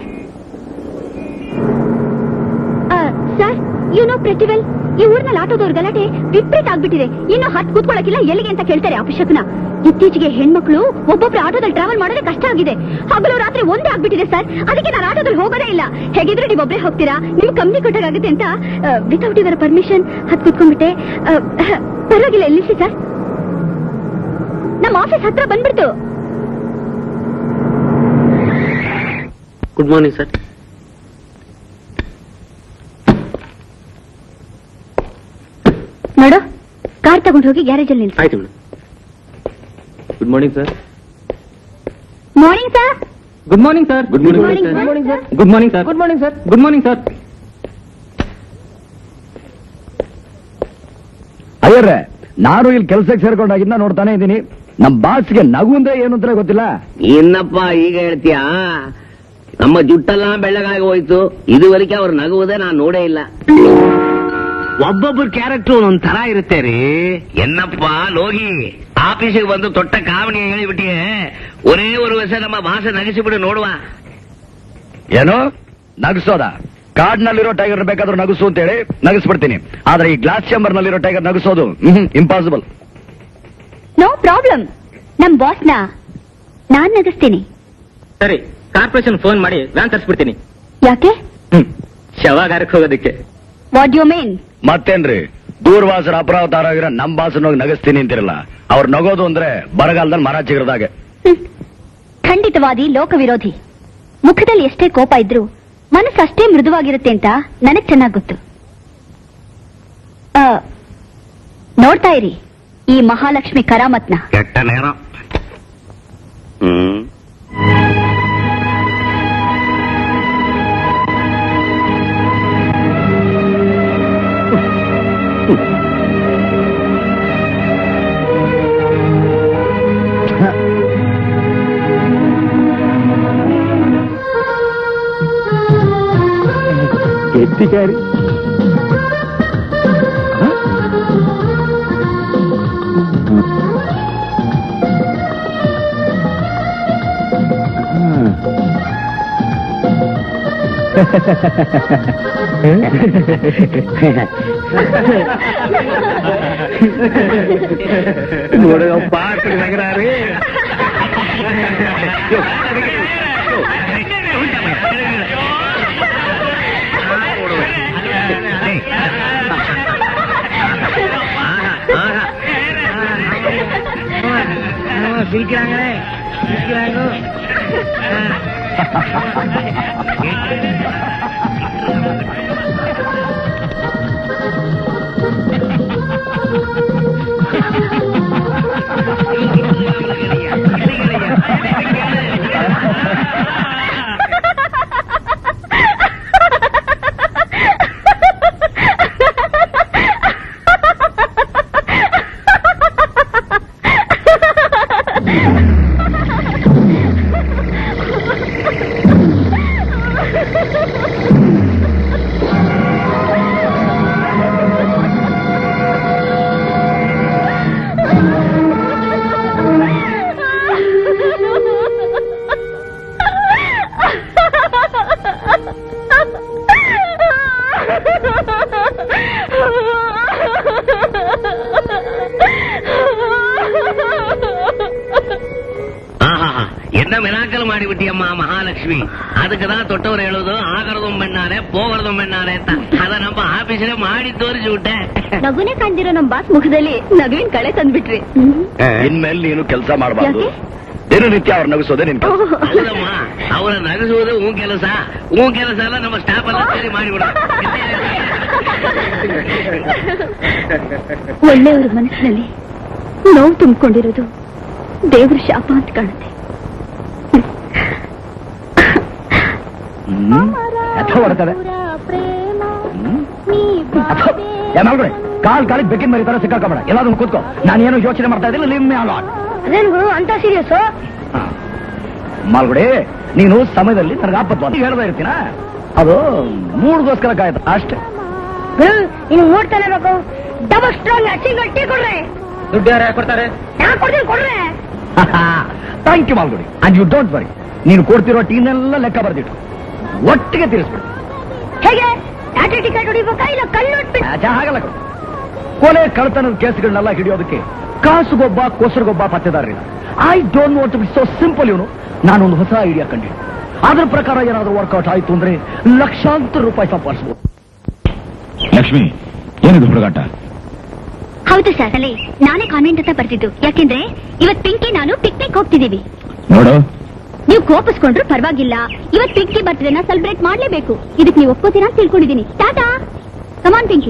sir you know pretty well ಈ ಊರ್ನಲ್ಲಿ ಆಟೋದವ್ರ ಗಲಾಟೆ ವಿಪರೀತ ಆಗ್ಬಿಟ್ಟಿದೆ ಇನ್ನು ಹತ್ ಕೂತ್ಕೊಳ್ಳಕ್ಕಿಲ್ಲ ಎಲ್ಲಿಗೆ ಅಂತ ಕೇಳ್ತಾರೆ ಅಪಶಕನ ಇತ್ತೀಚೆಗೆ ಹೆಣ್ಮಕ್ಳು ಒಬ್ಬೊಬ್ರು ಆಟೋದಲ್ಲಿ ಟ್ರಾವೆಲ್ ಮಾಡೋದೇ ಕಷ್ಟ ಆಗಿದೆ ಹಗಲು ರಾತ್ರಿ ಒಂದೇ ಆಗ್ಬಿಟ್ಟಿದೆ ಸರ್ ಅದಕ್ಕೆ ನಾನು ಆಟೋದಲ್ಲಿ ಹೋಗೋದೇ ಇಲ್ಲ ಹೇಗಿದ್ರು ನೀವು ಒಬ್ಬರೇ ಹೋಗ್ತೀರಾ ನಿಮ್ ಕಂಪ್ನಿ ಕೊಟ್ಟಾಗುತ್ತೆ ಅಂತ ವಿತೌಟ್ ಇವರ ಪರ್ಮಿಷನ್ ಹತ್ ಕೂತ್ಕೊಂಡ್ಬಿಟ್ಟೆ ಆ, ಪರವಾಗಿಲ್ಲ ಎಲ್ಲಿಸಿ ಸರ್ ನಮ್ಮ ಆಫೀಸ್ ಹತ್ರ ಬಂದ್ಬಿಡ್ತು ಗುಡ್ ಮಾರ್ನಿಂಗ್ ಸರ್ ನೋಡು ಕಾರ್ ತಗೊಂಡು ಹೋಗಿ ಗ್ಯಾರೇಜ್ ಅಲ್ಲಿ ನಿಲ್ಸು ಆಯ್ತು madam good morning sir morning sir good morning sir Good morning, Good sir. morning, sir. Good morning sir good morning sir good morning sir ಅಯ್ಯರ್ರೆ ನಾನು ಇಲ್ಲಿ ಕೆಲ್ಸಕ್ಕೆ ಸೇರ್ಕೊಂಡಾಗಿಂದ ನೋಡ್ತಾನೆ ಇದ್ದೀನಿ ನಮ್ ಬಾಸ್ಗೆ ನಗು ಅಂದ್ರೆ ಏನು ಅಂತ ಗೊತ್ತಿಲ್ಲ ಇನ್ನಪ್ಪ ಈಗ ಹೇಳ್ತೀಯಾ ನಮ್ಮ ಜುಟ್ಟೆಲ್ಲ ಬೆಳ್ಳಗಾಗಿ ಹೋಯ್ತು ಇದುವರೆಗೆ ಅವ್ರು ನಗುವುದೇ ನಾನು ನೋಡೇ ಇಲ್ಲ ಒಬ್ಬೊಬ್ಬರ ಕ್ಯಾರೆಕ್ಟರ್ ಒಂದೊಂದ್ ತರ ಇರುತ್ತೆ ರೀ ಎನ್ನಪ್ಪ ಲೋಗಿ ಆಫೀಸಿಗೆ ಬಂದು ತೊಟ್ಟ ಕಾವಣಿ ಹೇಳಿಬಿಟ್ಟಿಯೇ ಒರೇ ಒಂದು ವರ್ಷ ನಮ್ಮ ಭಾಷೆ ನಗಿಸಿಬಿಡು ನೋಡುವ ಏನು ನಗಿಸೋದ ಕಾಡ್ನಲ್ಲಿರೋ ಟೈಗರ್ ಬೇಕಾದ್ರೂ ನಗಿಸು ಅಂತ ಹೇಳಿ ನಗಿಸ್ಬಿಡ್ತೀನಿ ಆದ್ರೆ ಈ ಗ್ಲಾಸ್ ಚೇಂಬರ್ ನಲ್ಲಿರೋ ಟೈಗರ್ ನಗಿಸೋದು ಇಂಪಾಸಿಬಲ್ ನೋ ಪ್ರಾಬ್ಲಮ್ ನಮ್ ಬಾಸ್ನ ನಾನ್ ನಗಿಸ್ತೀನಿ ಸರಿ ಕಾರ್ಪೊರೇಷನ್ ಫೋನ್ ಮಾಡಿ ವ್ಯಾನ್ ತರಿಸ್ಬಿಡ್ತೀನಿ ಯಾಕೆ ಶವಾಗಾರಕ್ಕೆ ಹೋಗೋದಕ್ಕೆ ವಾಟ್ ಯು ಮೀನ್ ಮತ್ತೇನ್ರಿ ದೂರ್ವಾಸರ ಅಪರಾವತಾರ ಆಗಿರೋ ನಮ್ ಬಾಸನ್ ಹೋಗಿ ನಗಿಸ್ತೀನಿ ಅಂತಿರಲ್ಲ ಅವ್ರು ನಗೋದು ಅಂದ್ರೆ ಬರಗಾಲದಲ್ಲಿ ಮರ ಚಿಗರದಾಗೆ ಖಂಡಿತವಾದಿ ಲೋಕ ವಿರೋಧಿ ಮುಖದಲ್ಲಿ ಎಷ್ಟೇ ಕೋಪ ಇದ್ರೂ ಮನಸ್ಸು ಅಷ್ಟೇ ಮೃದುವಾಗಿರುತ್ತೆ ಅಂತ ನನಗ್ ಚೆನ್ನಾಗ್ ಗೊತ್ತು ಆ, ನೋಡ್ತಾ ಇರಿ ಈ ಮಹಾಲಕ್ಷ್ಮಿ ಕರಾಮತ್ನ ಕೆಟ್ಟ ನೇರ ಹ್ಮ್ ಎತ್ತಿಕಾರಿ ನೋಡಪ್ಪ ನಗರಾರಿ சிரிக்கிறாங்களே சிரிக்கிறாங்க ஆஹா என்ன மிராக்கல் ಮಾಡಿಬಿಟ್ಟಿಯಮ್ಮ ಮಹಾಲಕ್ಷ್ಮಿ ಅದಕ್ಕೆ தான் தொட்டவர் ಹೇಳೋದು ಆಗರதும் பெண்ணாரே போகிறதும் பெண்ணாரே ಅಂತ ಅದ ನಮ್ಮ ಆಫೀಸಲ್ಲೇ ಮಾಡಿ ತೋರಿಸಿ ಬಿಟ್ಟೆ ನಗುನೆ ಕಾಣ್ದಿರೋ ನಮ್ ಬಾಸ್ ಮುಖದಲ್ಲಿ ನಗುವಿನ ಕಳೆ ತಂದ್ಬಿಟ್ರಿ ಇನ್ಮೇಲೆ ನೀನು ಕೆಲಸ ಮಾಡಬಾರ್ದು ಯಾಕೆ? ದಿನನಿತ್ಯ ಅವ್ರು ನಗಿಸೋದೇ ನಿನ್ ಕೆಲಸ ಹೌದಮ್ಮ ಅವರ ನಗಿಸುವುದು ಹೂ ಕೆಲಸ ಹೂ ಕೆಲಸ ಎಲ್ಲ ನಮ್ಮ ಸ್ಟಾಫ್ ಎಲ್ಲ ಸೇರಿ ಮಾಡಿಬಿಡ ಒಳ್ಳೆಯವರ ಮನಸ್ಸಿನಲ್ಲಿ ನೋವು ತುಂಬಿಕೊಂಡಿರೋದು ದೇವ್ರ ಶಾಪ ಅಂತ ಕಾಣುತ್ತೆ ಅಥವಾ ಬರ್ತದೆ ಏನಾಗ್ರೆ ಕಾಲ್ ಕಾಲಿಗೆ ಬೆಕ್ಕಿನ ಮರಿ ತರ ಸಿಕ್ಕಾಕಬೇಡ ಎಲ್ಲಾದ್ರೂ ಕೂತ್ಕೋ ನಾನು ಏನೋ ಯೋಚನೆ ಮಾಡ್ತಾ ಇದ್ದಿಲ್ಲ ನಿಮ್ಮ ಅಲಾಟ್ ಅದೇನು ಅಂತ ಸೀರಿಯಸ್ ಮಾಲ್ಗುಡಿ ನೀನು ಸಮಯದಲ್ಲಿ ನನಗೆ ಆಪತ್ತು ಅಂತ ಹೇಳ್ತಾ ಇರ್ತೀನ ಅದು ಮೂಡ್ಗೋಸ್ಕರ ಕಾಯ್ತು ಅಷ್ಟೇ ಇನ್ನು ನೋಡ್ತಾನೆ ಬೇಕು ಡಬಲ್ ಸ್ಟ್ರಾಂಗ್ ಸಿಂಗಲ್ ಟೀ ಕೊಡ್ರೆ ದುಡ್ಡು ಯಾರು ಕೊಡ್ತಾರೆ ನಾ ಕೊಡ್ತೀನಿ ಕೊಡ್ರೆ thank you Malgudi and you don't worry ನೀನು ಕೊಡ್ತಿರೋ ಟೀನೆಲ್ಲ ಲೆಕ್ಕ ಬರ್ದಿಟ್ಟು ಒಟ್ಟಿಗೆ ತೀರಿಸ್ಬಿಡು ಹೇಗೆ ಟಾಟಾ ಟಿಕೆಟ್ ಹೊಡಿಬೇಕಾ ಇಲ್ಲ ಕಲ್ಲೊಟ್ಬಿಟ್ಟು ಆಚೆ ಹಾಗಲ್ಲ ಕಣೋ. ಕೊಲೆ ಕಳ್ತನದ ಕೇಸ್ಗಳನ್ನೆಲ್ಲ ಹಿಡಿಯೋದಕ್ಕೆ ಕಾಸುಗೊಬ್ಬ ಕೊಸರುಗೊಬ್ಬ ಪತ್ತೆದಾರರಿಲ್ಲ I don't want to be so simple ಇವನು ನಾನೊಂದು ಹೊಸ ಐಡಿಯಾ ಕಂಡಿದ್ದೆ ಅದ್ರ ಪ್ರಕಾರ ಏನಾದ್ರೂ ವರ್ಕೌಟ್ ಆಯ್ತು ಅಂದ್ರೆ ಲಕ್ಷಾಂತರ ರೂಪಾಯಿ ಸಂಪಾದಿಸಬಹುದು ಲಕ್ಷ್ಮಿ ಏನಿದು ಹುಡುಗಾಟ ಹೌದು ಸರ್ ಅಲ್ಲಿ ನಾನೇ ಕಾನ್ವೆಂಟ್ ಅಂತ ಬರ್ತಿದ್ದು ಯಾಕೆಂದ್ರೆ ಇವತ್ ಪಿಂಕಿ ನಾನು ಪಿಕ್ನಿಕ್ ಹೋಗ್ತಿದೀವಿ ನೋಡು ನೀವು ಕೋಪಿಸ್ಕೊಂಡ್ರು ಪರವಾಗಿಲ್ಲ ಇವತ್ ಪಿಂಕಿ ಬರ್ತ್ಡೇನ ಸೆಲೆಬ್ರೇಟ್ ಮಾಡ್ಲೇಬೇಕು ಇದಕ್ಕೆ ನೀವು ಒಪ್ಕೋತೀರಾ ಅಂತ ತಿಳ್ಕೊಂಡಿದೀನಿ ಟಾಟಾ ಕಮಾನ್ ಪಿಂಕಿ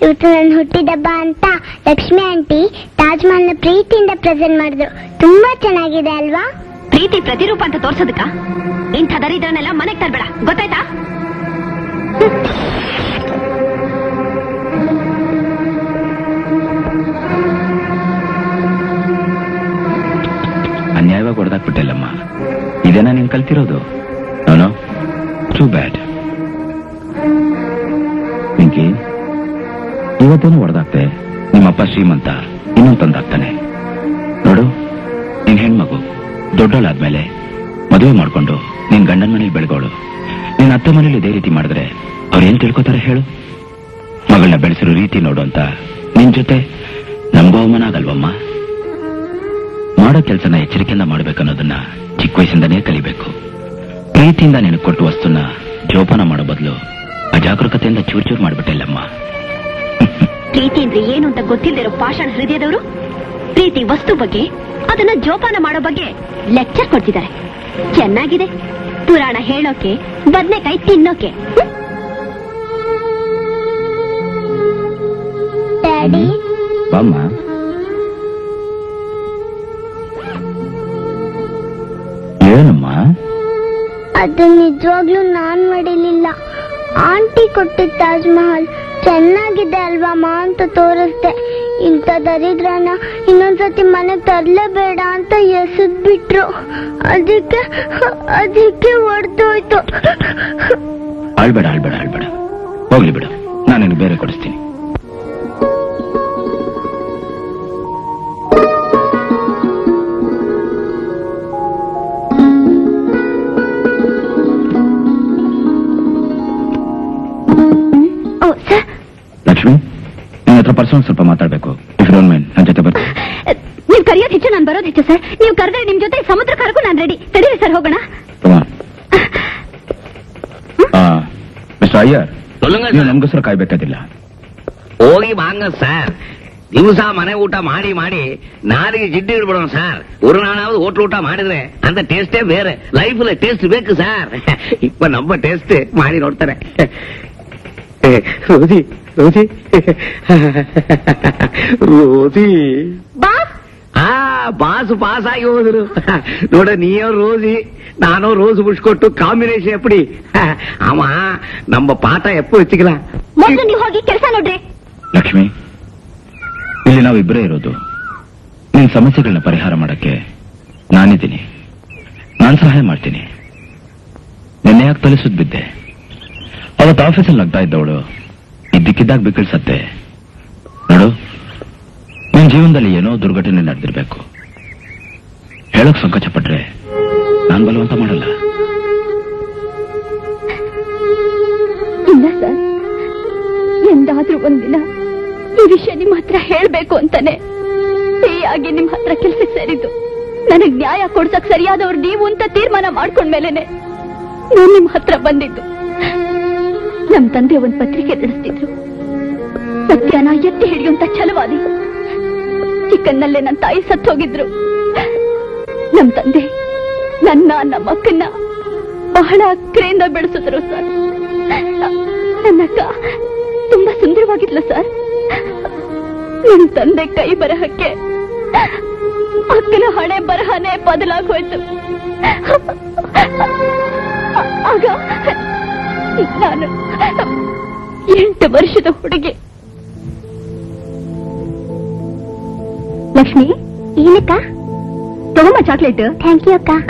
ಇವತ್ತು ನನ್ನ ಹುಟ್ಟಿದಬ್ಬ ಅಂತ ಲಕ್ಷ್ಮಿ ಆಂಟಿ ತಾಜ್ ಮಹಲ್ನ ಪ್ರೀತಿಯಿಂದ ಪ್ರೆಸೆಂಟ್ ಮಾಡಿದ್ರು ತುಂಬಾ ಚೆನ್ನಾಗಿದೆ ಅಲ್ವಾ ಪ್ರೀತಿ ಪ್ರತಿರೂಪ ಅಂತ ತೋರ್ಸೋದಕ್ಕ ಇಂಥ ದರಿದ್ರನೆಲ್ಲ ಮನೆಗ್ ತರ್ಬೇಡ ಗೊತ್ತಾಯ್ತಾ ಅನ್ಯಾಯವಾಗಿ ಹೊಡೆದಾಕ್ಬಿಟ್ಟೆಲ್ಲಮ್ಮ ಇದೇನಾ ನೀನ್ ಕಲ್ತಿರೋದು ನೋನೋ ಟೂ ಬ್ಯಾಡ್ ಪಿಂಕಿ ಇವತ್ತೇನು ಹೊಡೆದಾಕ್ತೆ ನಿಮ್ಮಪ್ಪ ಶ್ರೀಮಂತ ಇನ್ನೊಂದು ತಂದಾಗ್ತಾನೆ ನೋಡು ನೀನ್ ಹೆಣ್ಮಗು ದೊಡ್ಡೋಳಾದ್ಮೇಲೆ ಮದುವೆ ಮಾಡ್ಕೊಂಡು ನಿನ್ ಗಂಡನ ಮನೇಲಿ ಬೆಳಗೋಳು ನಿನ್ ಅತ್ತೆ ಮನೇಲಿ ಇದೇ ರೀತಿ ಮಾಡಿದ್ರೆ ಅವ್ರು ಏನ್ ತಿಳ್ಕೊತಾರೆ ಹೇಳು ಮಗಳನ್ನ ಬೆಳೆಸಿರೋ ರೀತಿ ನೋಡು ಅಂತ ನಿನ್ ಜೊತೆ ನಮ್ಗೂ ಅವಮಾನ ಆಗಲ್ವಮ್ಮ ಮಾಡೋ ಕೆಲಸನ ಎಚ್ಚರಿಕೆಯಿಂದ ಮಾಡ್ಬೇಕನ್ನೋದನ್ನ ಚಿಕ್ಕ ವಯಸ್ಸಿಂದನೇ ಕಲಿಬೇಕು ಪ್ರೀತಿಯಿಂದ ನಿನಗೆ ಕೊಟ್ಟು ವಸ್ತುನ ಜೋಪಾನ ಮಾಡೋ ಬದಲು ಅಜಾಗರೂಕತೆಯಿಂದ ಚೂರ್ ಚೂರ್ ಮಾಡ್ಬಿಟ್ಟಿಲ್ಲಮ್ಮ ಪ್ರೀತಿ ಅಂದ್ರೆ ಏನು ಅಂತ ಗೊತ್ತಿಲ್ಲದಿರೋ ಪಾಷಾಣ ಹೃದಯದವರು ಪ್ರೀತಿ ವಸ್ತು ಬಗ್ಗೆ ಅದನ್ನ ಜೋಪಾನ ಮಾಡೋ ಬಗ್ಗೆ ಲೆಕ್ಚರ್ ಕೊಡ್ತಿದ್ದಾರೆ ಚೆನ್ನಾಗಿದೆ ಪುರಾಣ ಹೇಳೋಕೆ ಬದ್ನೆಕಾಯಿ ತಿನ್ನೋಕೆ ಹ್ಮ್? ಡ್ಯಾಡಿ ಬಾಮ್ಮ ಏನಮ್ಮ ಅದು ನಿಜವಾಗ್ಲೂ ನಾನ್ ಮಾಡಿಲಿಲ್ಲ ಆಂಟಿ ಕೊಟ್ಟಿದ್ದ ತಾಜ್ ಮಹಲ್ ಚೆನ್ನಾಗಿದೆ ಅಲ್ವಮ್ಮ ಅಂತ ತೋರಿಸ್ದೆ ಇಂಥ ದರಿದ್ರನ ಇನ್ನೊಂದ್ಸತಿ ಮನೆಗ್ ತರ್ಲೇಬೇಡ ಅಂತ ಎಸದ್ ಬಿಟ್ರು ಅದಕ್ಕೆ ಅದಕ್ಕೆ ಹೊಡೆದೋಯ್ತು ಆಳ್ಬೇಡ ಆಳ್ಬೇಡ ಆಳ್ಬೇಡ ಹೋಗ್ಲಿ ಬಿಡು ನಾನು ನಿನಗೆ ಬೇರೆ ಕೊಡಿಸ್ತೀನಿ ಓ ಸರ್ ಲಕ್ಷ್ಮಿ ನಿನ್ನ ಹತ್ರ ಪರ್ಸನಲ್ ಸ್ವಲ್ಪ ಮಾತಾಡ್ಬೇಕು ಇಫ್ ಡೋಂಟ್ ಮೈಂಡ್ ನನ್ನ ಜೊತೆ ಬರ್ತೀನಿ ನೀವ್ ಕರೆಯೋದ್ ಹೆಚ್ಚು ನಾನ್ ಬರೋದ್ ಹೆಚ್ಚು ಸರ್ ನೀವು ಕರೆದ್ರೆ ನಿಮ್ ಜೊತೆ ಸಮುದ್ರ ಕರಗೂ ನಾನ್ ರೆಡಿ ತಡೀರಿ ಸರ್ ಹೋಗೋಣ ಮಿಸ್ಟರ್ ಅಯ್ಯರ್ சொல்லுங்க ನೀವು சார் ನಮಗೋಸ್ಕರ ಕಾಯ್ಬೇಕಾದಿಲ್ಲ ಹೋಗಿ வாங்க சார் ದಿವಸ ಮನೆ ಊಟ ಮಾಡಿ ಮಾಡಿ ನಾಲಿಗೆ ಜಿಡ್ಡು ಇಡ್ಬಿಡೋಣ ಸರ್ ஒரு நாளாவது ಹೋಟ್ಲ್ ಊಟ ಮಾಡಿದ್ರೆ ಅಂತ ಟೇಸ್ಟೇ ಬೇರೆ ಲೈಫ್ ಟೇಸ್ಟ್ ಬೇಕು ಸರ್ ಇಪ್ಪ ನಮ್ಮ ಟೇಸ್ಟ್ ಮಾಡಿ ನೋಡ್ತಾರೆ ರೋಸಿ ರೋಸಿ ರೋಸಿ ಬಾಸ್ ಆ ಪಾಸ್ ಪಾಸ್ ಆಗಿ ಹೋದ್ರು ನೋಡ ನೀಯೋ ರೋಸಿ ನಾನು ರೋಸ್ ಬಿಡ್ಸ್ಕೊಟ್ಟು ಕಾಂಬಿನೇಷನ್ ಎಪ್ಪಡಿ ಅವ ನಮ್ಮ ಪಾಠ ಎಪ್ಪು ಹೆಚ್ಚಿಗಿಲ್ಲ ಮೊದ್ಲು ನೀವು ಹೋಗಿ ಕೆಲಸ ನೋಡ್ರಿ ಲಕ್ಷ್ಮಿ ಇಲ್ಲಿ ನಾವಿಬ್ಬರೇ ಇರೋದು ನಿನ್ ಸಮಸ್ಯೆಗಳನ್ನ ಪರಿಹಾರ ಮಾಡಕ್ಕೆ ನಾನಿದ್ದೀನಿ ನಾನ್ ಸಹಾಯ ಮಾಡ್ತೀನಿ ನಿನ್ನೆ ಯಾಕೆ ತಲೆ ಸುತ್ತ ಬಿದ್ದೆ ಅವತ್ತು ಆಫೀಸಲ್ಲಿ ನಗ್ತಾ ಇದ್ದವಳು ಇದ್ದಕ್ಕಿದ್ದಾಗ ಬಿಕ್ಕಳಿಸತ್ತೆ ನೋಡು ನಿನ್ ಜೀವನದಲ್ಲಿ ಏನೋ ದುರ್ಘಟನೆ ನಡೆದಿರ್ಬೇಕು ಹೇಳಕ್ ಸಂಕೋಚ ಪಟ್ರೆ ನಾನ್ ಬಲವಂತ ಮಾಡಲ್ಲ ಇಲ್ಲ ಸರ್ ಎಂದಾದ್ರೂ ಒಂದಿನ ಈ ವಿಷಯ ನಿಮ್ ಹತ್ರ ಹೇಳ್ಬೇಕು ಅಂತಾನೆ ಆಗಿ ನಿಮ್ ಹತ್ರ ಕೆಲ್ಸಕ್ಕೆ ಸೇರಿದ್ದು ನನಗ್ ನ್ಯಾಯ ಕೊಡ್ಸಕ್ ಸರಿಯಾದವ್ರು ನೀವು ಅಂತ ತೀರ್ಮಾನ ಮಾಡ್ಕೊಂಡ್ಮೇಲೆನೆ ನಾನು ನಿಮ್ ಹತ್ರ ಬಂದಿದ್ದು ನಮ್ ತಂದೆ ಒಂದ್ ಪತ್ರಿಕೆ ನಡೆಸ್ತಿದ್ರು ಸತ್ಯನ ಎತ್ತಿ ಹಿಡಿಯುವಂತ ಛಲವಾದಿ ಚಿಕ್ಕನ್ನಲ್ಲೇ ನನ್ನ ತಾಯಿ ಸತ್ತು ಹೋಗಿದ್ರು ನಮ್ ತಂದೆ ನನ್ನ ನಮ್ಮ ಅಕ್ಕನ್ನ ಬಹಳ ಅಕ್ಕರೆಯಿಂದ ಬೆಳೆಸಿದ್ರು ಸರ್ ನನ್ನಕ್ಕ ತುಂಬಾ ಸುಂದರವಾಗಿದ್ಲು ಸರ್ ನಿಮ್ ತಂದೆ ಕೈ ಬರಹಕ್ಕೆ ಅಕ್ಕನ ಹಣೆ ಬರಹನೇ ಬದಲಾಗೋಯ್ತು ಆಗ ನಾನು ಎಂಟು ವರ್ಷದ ಹುಡುಗಿ ಲಕ್ಷ್ಮಿ ಏನಕ್ಕ ತಗೊಂಬ ಚಾಕ್ಲೇಟ್ ಥ್ಯಾಂಕ್ ಯು ಅಕ್ಕ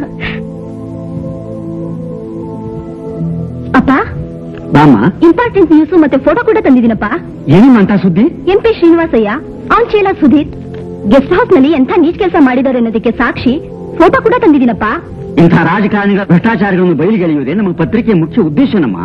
ಅಪ್ಪ ಬಾಮ ಇಂಪಾರ್ಟೆಂಟ್ ನ್ಯೂಸ್ ಮತ್ತೆ ಫೋಟೋ ಕೂಡ ತಂದಿದ್ದೀನಪ್ಪ ಏನು ಅಂತ ಸುದ್ದಿ ಎಂ ಪಿ ಶ್ರೀನಿವಾಸಯ್ಯ ಅವನ್ ಚೇಲ ಸುಧೀರ್ ಗೆಸ್ಟ್ ಹೌಸ್ ನಲ್ಲಿ ಎಂಥ ನೀಚ್ ಕೆಲಸ ಮಾಡಿದ್ದಾರೆ ಅನ್ನೋದಕ್ಕೆ ಸಾಕ್ಷಿ ಫೋಟೋ ಕೂಡ ತಂದಿದ್ದೀನಪ್ಪ ಇಂಥ ರಾಜಕಾರಣಿಗಳ ಭ್ರಷ್ಟಾಚಾರಗಳನ್ನು ಬಯಲಿಗೆಳೆಯುವುದೇ ನಮ್ಮ ಪತ್ರಿಕೆಯ ಮುಖ್ಯ ಉದ್ದೇಶನಮ್ಮ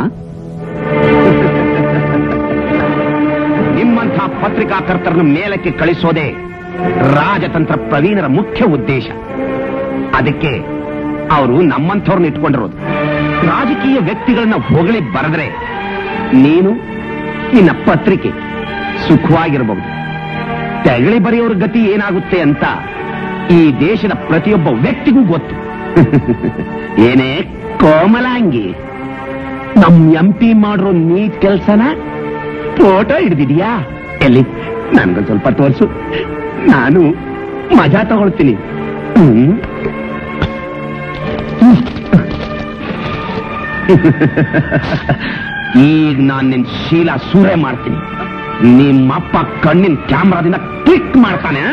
ನಿಮ್ಮಂಥ ಪತ್ರಿಕಾಕರ್ತರನ್ನು ಮೇಲಕ್ಕೆ ಕಳಿಸೋದೇ ರಾಜತಂತ್ರ ಪ್ರವೀಣರ ಮುಖ್ಯ ಉದ್ದೇಶ ಅದಕ್ಕೆ ಅವರು ನಮ್ಮಂಥವ್ರನ್ನ ಇಟ್ಕೊಂಡಿರೋದು ರಾಜಕೀಯ ವ್ಯಕ್ತಿಗಳನ್ನ ಹೊಗಳಿ ಬರೆದ್ರೆ ನೀನು ನಿನ್ನ ಪತ್ರಿಕೆ ಸುಖವಾಗಿರಬಹುದು ತೆಗಳಿ ಬರೆಯೋರ ಗತಿ ಏನಾಗುತ್ತೆ ಅಂತ ಈ ದೇಶದ ಪ್ರತಿಯೊಬ್ಬ ವ್ಯಕ್ತಿಗೂ ಗೊತ್ತು ಏನೇ ಕೋಮಲಾಂಗಿ ನಮ್ ಎಂ ಪಿ ಮಾಡಿರೋ ನೀಟ್ ಕೆಲ್ಸನ ಫೋಟೋ ಹಿಡ್ದಿದ್ಯಾ ಎಲ್ಲಿ ನನ್ಗೊಂದ್ ಸ್ವಲ್ಪ ತೋರ್ಸು ನಾನು ಮಜಾ ತಗೊಳ್ತೀನಿ ಹ್ಮ್ ಈಗ ನಾನ್ ನಿನ್ ಶೀಲ ಸೂರೆ ಮಾಡ್ತೀನಿ ನಿಮ್ಮಪ್ಪ ಕಣ್ಣಿನ ಕ್ಯಾಮ್ರಾದಿಂದ ಕ್ಲಿಕ್ ಮಾಡ್ತಾನೆ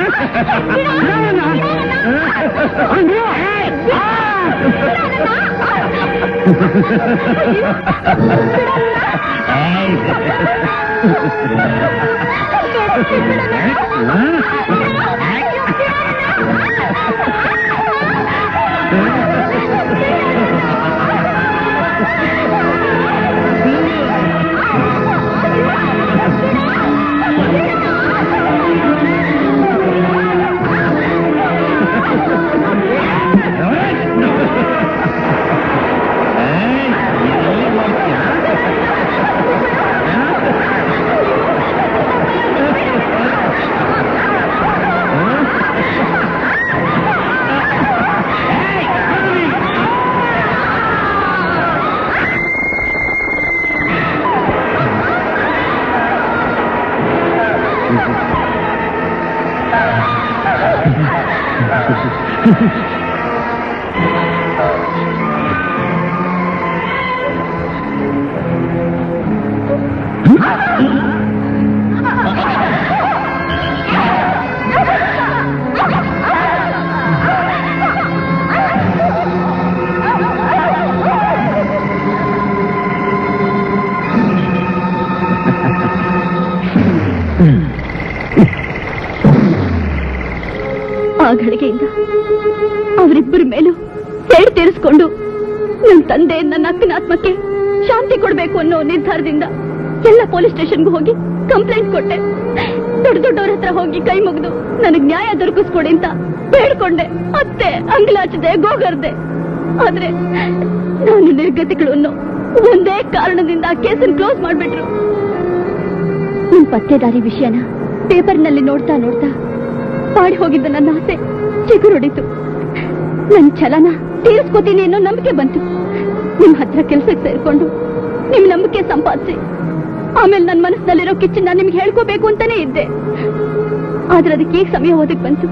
ಆ ಗಳಿಗೆಯಿಂದ ಅವರಿಬ್ಬರ ಮೇಲೂ ಸೇಡ್ ತೀರಿಸ್ಕೊಂಡು ನನ್ನ ತಂದೆ ನನ್ನ ಅಕ್ಕನ ಆತ್ಮಕ್ಕೆ ಶಾಂತಿ ಕೊಡ್ಬೇಕು ಅನ್ನೋ ನಿರ್ಧಾರದಿಂದ ಎಲ್ಲ ಪೊಲೀಸ್ ಸ್ಟೇಷನ್ಗೂ ಹೋಗಿ ಕಂಪ್ಲೇಂಟ್ ಕೊಟ್ಟೆ ದೊಡ್ಡ ದೊಡ್ಡವ್ರ ಹತ್ರ ಹೋಗಿ ಕೈ ಮುಗಿದು ನನಗ್ ನ್ಯಾಯ ದೊರಕಿಸ್ಕೊಡಿ ಅಂತ ಬೇಡ್ಕೊಂಡೆ ಅತ್ತೆ ಅಂಗ್ಲಾಚದೆ ಗೋಗರ್ದೆ ಆದ್ರೆ ನಾನು ನಿರ್ಗತಿಗಳು ಅನ್ನೋ ಒಂದೇ ಕಾರಣದಿಂದ ಆ ಕೇಸನ್ನು ಕ್ಲೋಸ್ ಮಾಡ್ಬಿಟ್ರು ನಿಮ್ ಪತ್ತೆದಾರಿ ವಿಷಯನ ಪೇಪರ್ನಲ್ಲಿ ನೋಡ್ತಾ ನೋಡ್ತಾ ಪಾಡಿ ಹೋಗಿದ್ದ ನನ್ನ ಆಸೆ ಚಿಗುರೊಡಿತು ನನ್ ಛಲನ ತೀರಿಸ್ಕೋತೀನಿ ಅನ್ನೋ ನಂಬಿಕೆ ಬಂತು ನಿಮ್ ಹತ್ರ ಕೆಲ್ಸಕ್ಕೆ ಸೇರ್ಕೊಂಡು ನಿಮ್ ನಂಬಿಕೆ ಸಂಪಾದಿಸಿ ಆಮೇಲೆ ನನ್ನ ಮನಸ್ಸಿನಲ್ಲಿರೋ ಕಿಚ್ಚನ್ನ ನಿಮ್ಗೆ ಹೇಳ್ಕೋಬೇಕು ಅಂತಾನೆ ಇದ್ದೆ ಆದ್ರೆ ಅದಕ್ಕೆ ಈಗ ಸಮಯ ಓದಕ್ ಬಂತು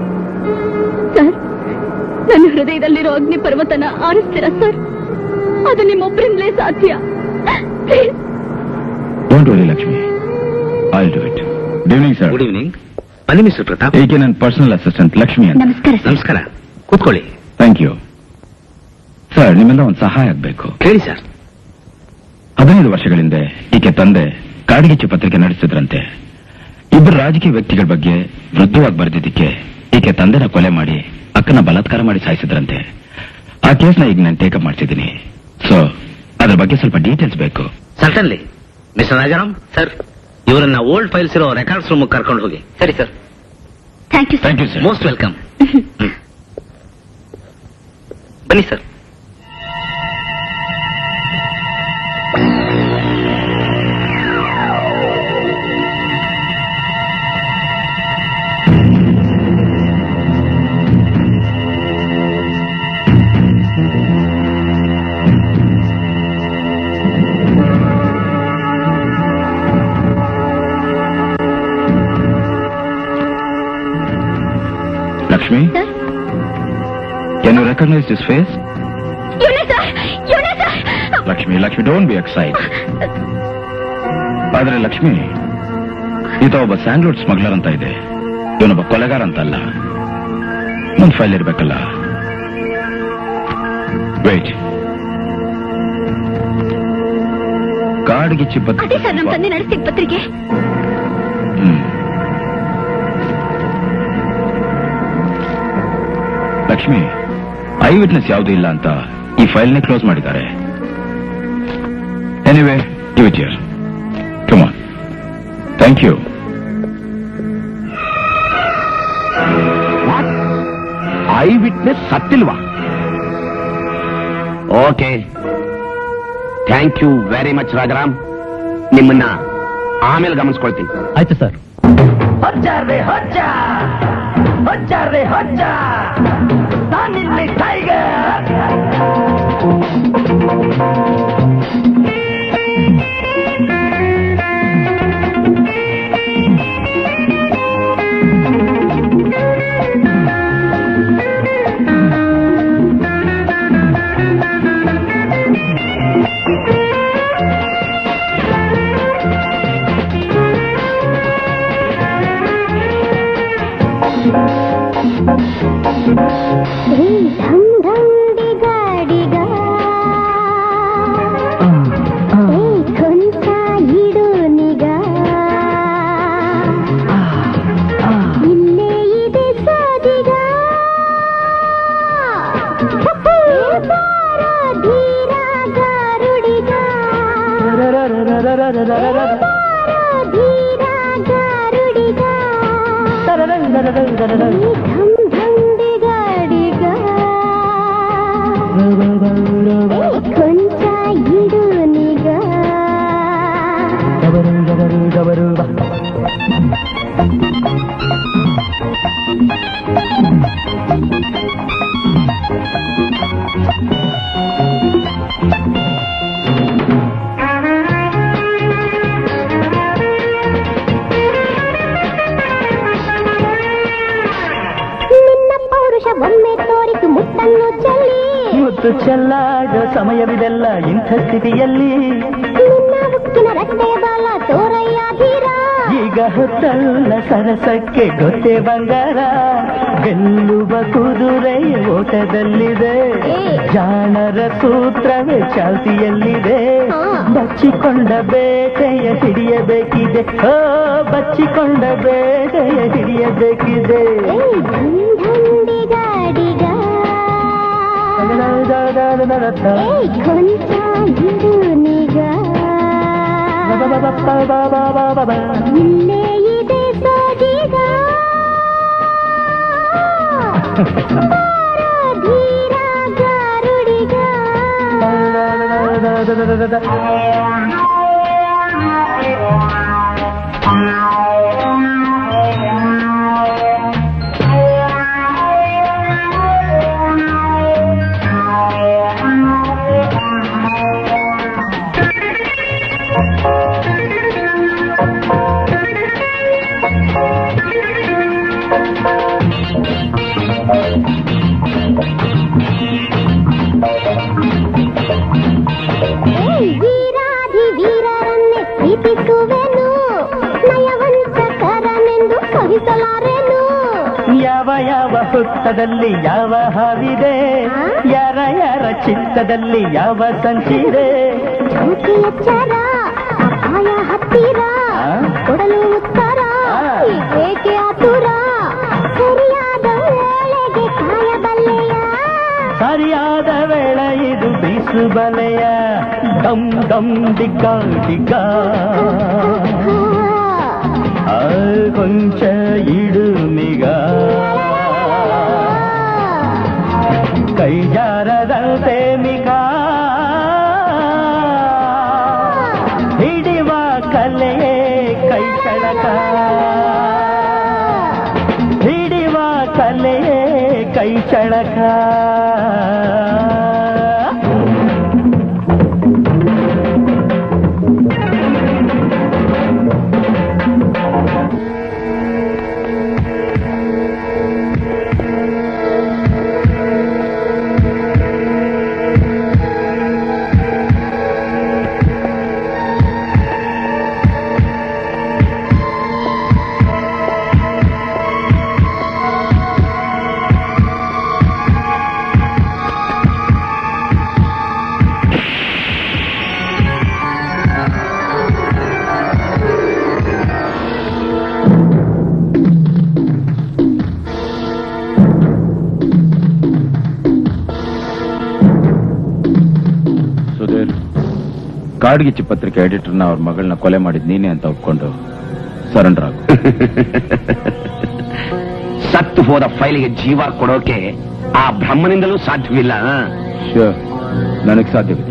ಸರ್ ನನ್ನ ಹೃದಯದಲ್ಲಿರೋ ಅಗ್ನಿ ಪರ್ವತನ ಆರಿಸ್ತೀರಾ ಸರ್ ಅದು ನಿಮ್ಮೊಬ್ಬರಿಂದಲೇ ಸಾಧ್ಯ Please. Don't worry Lakshmi I do it good evening sir good evening ಬನ್ನಿ ಮಿಸ್ಟರ್ ಪ್ರತಾಪ್ ಈಕೆ ನನ್ನ ಪರ್ಸನಲ್ ಅಸಿಸ್ಟೆಂಟ್ ಲಕ್ಷ್ಮಿ ಅಂತ ನಮಸ್ಕಾರ ಸರ್ ನಮಸ್ಕಾರ ಕೂತ್ಕೊಳ್ಳಿ ಥ್ಯಾಂಕ್ ಯು ಸರ್ ನಿಮ್ಮಿಂದ ಒಂದು ಸಹಾಯ ಆಗ್ಬೇಕು ಹೇಳಿ ಸರ್ ಹದಿನೈದು ವರ್ಷಗಳ ಹಿಂದೆ ಈಕೆ ತಂದೆ ಕಾಡಿಗಿಚ್ಚು ಪತ್ರಿಕೆ ನಡೆಸಿದ್ರಂತೆ ಇಬ್ಬರು ರಾಜಕೀಯ ವ್ಯಕ್ತಿಗಳ ಬಗ್ಗೆ ವೃದ್ಧವಾಗಿ ಬರೆದಿದ್ದಕ್ಕೆ ಈಕೆ ತಂದೆನ ಕೊಲೆ ಮಾಡಿ ಅಕ್ಕನ ಬಲಾತ್ಕಾರ ಮಾಡಿ ಸಾಯಿಸಿದ್ರಂತೆ ಆ ಕೇಸ್ನ ಈಗ ನಾನು ಟೇಕಪ್ ಮಾಡ್ತಿದ್ದೀನಿ ಸೊ ಅದ್ರ ಬಗ್ಗೆ ಸ್ವಲ್ಪ ಡೀಟೇಲ್ಸ್ ಬೇಕು ಸರ್ಟನ್ಲಿ ಮಿಸ್ಟರ್ ರಾಜಾರಾಮ್ ಸರ್ ಇವರನ್ನ ಓಲ್ಡ್ ಫೈಲ್ಸ್ ಇರೋ ರೆಕಾರ್ಡ್ಸ್ ರೂಮ್ ಕರ್ಕೊಂಡು ಹೋಗಿ ಸರಿ sir thank you sir thank you sir most welcome ಬನ್ನಿ sir Lakshmi sir can you recognise this face ಇವನೇ ಸರ್ ಇವನೇ sir Lakshmi Lakshmi don't be excite ಆದ್ರೆ ಲಕ್ಷ್ಮಿ ಈತ ಒಬ್ಬ ಸ್ಯಾಂಡ್ಲುಡ್ ಸ್ಮಗ್ಲರ್ ಅಂತ ಇದೆ ಇವನೊಬ್ಬ ಕೊಲೆಗಾರ ಅಂತ ಅಲ್ಲ ಮುಂದ್ ಫೈಲ್ ಇರ್ಬೇಕಲ್ಲ ವೇಟ್ ಕಾಡ್ಗಿಚ್ಚಿ ಅದೇ ಸರ್ ನಮ್ಮ ಪತ್ರ ತಂದೆ ನಡೆಸಿದ ಪತ್ರಿಕೆ ಹ್ಮ್. ಲಕ್ಷ್ಮಿ ಐ ವಿಟ್ನೆಸ್ ಯಾವುದು ಇಲ್ಲ ಅಂತ ಈ ಫೈಲ್ನೇ ಕ್ಲೋಸ್ ಮಾಡಿದ್ದಾರೆ anyway give it here come on thank you I witness ಸತ್ತಿಲ್ವಾ okay thank you very much Rajaram ನಿಮ್ಮನ್ನ ಆಮೇಲೆ ಗಮನಿಸ್ಕೊಳ್ತೀನಿ ಆಯ್ತು ಸರ್ ಧೀರ ಗಾರುಡಿಗ ಧಮ್ ಧಂಡಿಗಾಡಿಗ ಕೊಂಚ ಇಡು ನಿಗ ನಿನ್ನ ಪೌರುಷ ಒಮ್ಮೆ ತೋರಿತು ಮುತ್ತನ್ನು ಚೆಲ್ಲಿ ಮುತ್ತು ಚೆಲ್ಲಾಡೋ ಸಮಯವಿದೆಲ್ಲ ಇಂಥ ಸ್ಥಿತಿಯಲ್ಲಿ ನಿನ್ನ ಉಕ್ಕಿನ ರಟ್ಟೆಯ ಬಾಲ ತೋರಯ್ಯ ಧೀರ ಈಗ ಹೊತ್ತಲ್ಲ ಸರಸಕ್ಕೆ ಗೊತ್ತೇ ಬಂಗಾರ ಗೆಲ್ಲುವ ಕುದುರೆ ಓಟದಲ್ಲಿದೆ ಜಾಣರ ಸೂತ್ರವೇ ಚಾಲ್ತಿಯಲ್ಲಿದೆ ಬಚ್ಚಿಕೊಂಡ ಬೇಟೆಯ ಹಿಡಿಯಬೇಕಿದೆ ಓ ಬಚ್ಚಿಕೊಂಡ ಬೇಟೆಯ ಹಿಡಿಯಬೇಕಿದೆ ಏ ಧಮ್ ಧಂಡಿಗಾಡಿಗ ಏ ಕೊಂಚ ಇಡು ನಿಗ ಇಲ್ಲೇ ಇದೆ ಸೋಜಿಗ ಧೀರ ಗಾರುಡಿಗ ಏ ವೀರಾಧಿ ವೀರರನ್ನೇ ಪ್ರೀತಿಸುವೆನು ನಯವಂತಕರನೆಂದು ಕವಿಸಲಾರೆನು ಯಾವ ಯಾವ ಹುತ್ತದಲ್ಲಿ ಯಾವ ಹಾವಿದೆ ಯಾರ ಯಾರ ಚಿತ್ತದಲ್ಲಿ ಯಾವ ಸಂಚಿದೆ ಜ್ಯೋತಿ ಎಚ್ಚರ ಅಪಾಯ ಹತ್ತಿರ ಕೊಡಲು ಉತ್ತರ ಏಕೆ ಆತುರ ಸರಿಯಾದ ವೇಳೆಗೆ ಕಾಯಬಲ್ಲೆಯ ಸರಿಯಾದ ವೇಳೆ ಇದು ಬೀಸು ಬಲೆಯ ಡಮ್ ಡಮ್ ದಿಗ್ಗ ದಿಗ್ಗ ಆ ಕೊಂಚ ಇಡು ನಿಗ ಕೈ ಜಾರದಂತೆ ಮಿಗ ಹಿಡಿವ ಕಲೆಯೇ ಕೈ ಚಳಕ ಹಿಡಿವ ಕಲೆಯೇ ಕೈ ಚಳಕ ಸುಧೀರ್ ಕಾಡ್ಗಿಚ್ಚಿ ಪತ್ರಿಕೆ ಎಡಿಟರ್ನ ಅವ್ರ ಮಗಳನ್ನ ಕೊಲೆ ಮಾಡಿದ್ ನೀನೇ ಅಂತ ಒಪ್ಕೊಂಡು ಸರೆಂಡರ್ ಆಗು ಸತ್ತು ಹೋದ ಫೈಲಿಗೆ ಜೀವ ಕೊಡೋಕೆ ಆ ಬ್ರಹ್ಮನಿಂದಲೂ ಸಾಧ್ಯವಿಲ್ಲ ಶ್ಯೂರ್ ನನಗೆ ಸಾಧ್ಯವಿದೆ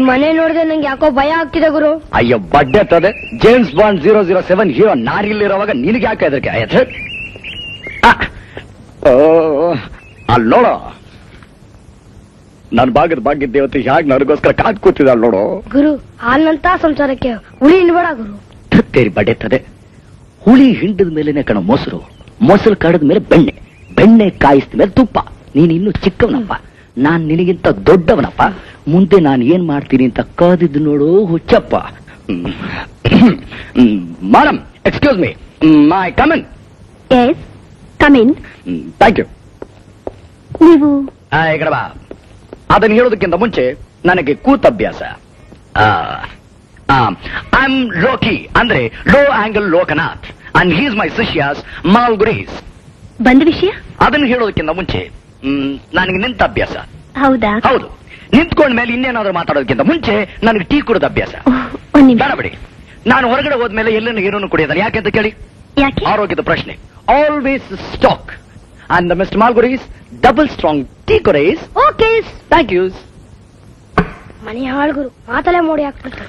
ನಿಮ್ ಮನೆ ನೋಡಿದ್ರೆ ನಂಗೆ ಯಾಕೋ ಭಯ ಆಗ್ತಿದೆ ಗುರು ಅಯ್ಯೋ ಬಡ್ಡೆ ತದೆ James Bond zero zero seven hero ನಾರಿಲ್ಲಿರುವಾಗ ನಿನಗೆ ಯಾಕೆ ಹೆದರಿಕೆ ಆಯ್ತು ಅಲ್ಲಿ ನೋಡೋ ನನ್ನ ಭಾಗದ ಭಾಗ್ಯ ದೇವತೆ ಹೇಗೆ ನನಗೋಸ್ಕರ ಕಾದ್ ಕೂತಿದ್ದಾಳೆ ನೋಡು ಗುರು ಹಾಲ್ನಂತ ಸಂಸಾರಕ್ಕೆ ಹುಳಿ ಇನ್ಬೇಡ ಗುರು ತೇರಿ ಬಡೆತದೆ ಹುಳಿ ಹಿಂಡದ ಮೇಲೆನೆ ಕಣ ಮೊಸರು ಮೊಸರು ಕಡದ ಮೇಲೆ ಬೆಣ್ಣೆ ಬೆಣ್ಣೆ ಕಾಯಿಸಿದ ಮೇಲೆ ತುಪ್ಪ ನೀನ್ ಇನ್ನು ಚಿಕ್ಕವನಪ್ಪ ನಾನ್ ನಿನಗಿಂತ ದೊಡ್ಡವನಪ್ಪ ಮುಂದೆ ನಾನು ಏನ್ ಮಾಡ್ತೀನಿ ಅಂತ ಕಾದಿದ್ದು ನೋಡು ಹುಚ್ಚಪ್ಪ madam excuse me may I come in yes come in thank you ನೀವು ಈ ಕಡೆ ಬಾ ಅದನ್ನ ಹೇಳೋದಕ್ಕಿಂತ ಮುಂಚೆ ನನಗೆ ಕೂತಭ್ಯಾಸ ಐ ಆಮ್ ಲೋಕಿ ಅಂದ್ರೆ low angle Loknath and he's my ಶಿಷ್ಯಾಸ್ ಮಾಲ್ಗುರೀಸ್ ಬಂದ ವಿಷಯ ಅದನ್ನ ಹೇಳೋದಕ್ಕಿಂತ ಮುಂಚೆ ಮ್, ನನಗೆ ನಿಂತ ಅಭ್ಯಾಸ ಹೌದಾ ಹೌದು ನಿಂತ್ಕೊಂಡ ಮೇಲೆ ಇನ್ನೇನಾದ್ರೂ ಮಾತಾಡೋದಕ್ಕಿಂತ ಮುಂಚೆ ನನಗೆ ಟೀ ಕುಡಿದ ಅಭ್ಯಾಸ ಓಹ್, ಒಂದ್ ನಿಮಿಷ ಬೇಡ ಬಿಡಿ ನಾನು ಹೊರಗಡೆ ಹೋದ್ಮೇಲೆ ಎಲ್ಲೇನು ಏನನ್ನು ಕುಡಿಯೋದಲ್ಲ ಯಾಕೆ ಅಂತ ಕೇಳಿ ಯಾಕೆ ಆರೋಗ್ಯದ ಪ್ರಶ್ನೆ ಆಲ್ವೇಸ್ ಸ್ಟಾಕ್ ಅಂಡ್ ಮಿಸ್ಟರ್ ಮಾಲ್ಗುರೀಸ್ ಡಬಲ್ ಸ್ಟ್ರಾಂಗ್ ಟೀ ಕುರೀಸ್ ಓಕೆ ಥ್ಯಾಂಕ್ ಯು ಮನೆ ಹಾಳು ಗುರು ಮಾತಲ್ಲೇ ಮೋಡಿ ಹಾಕ್ಬಿಡ್ತಾರೆ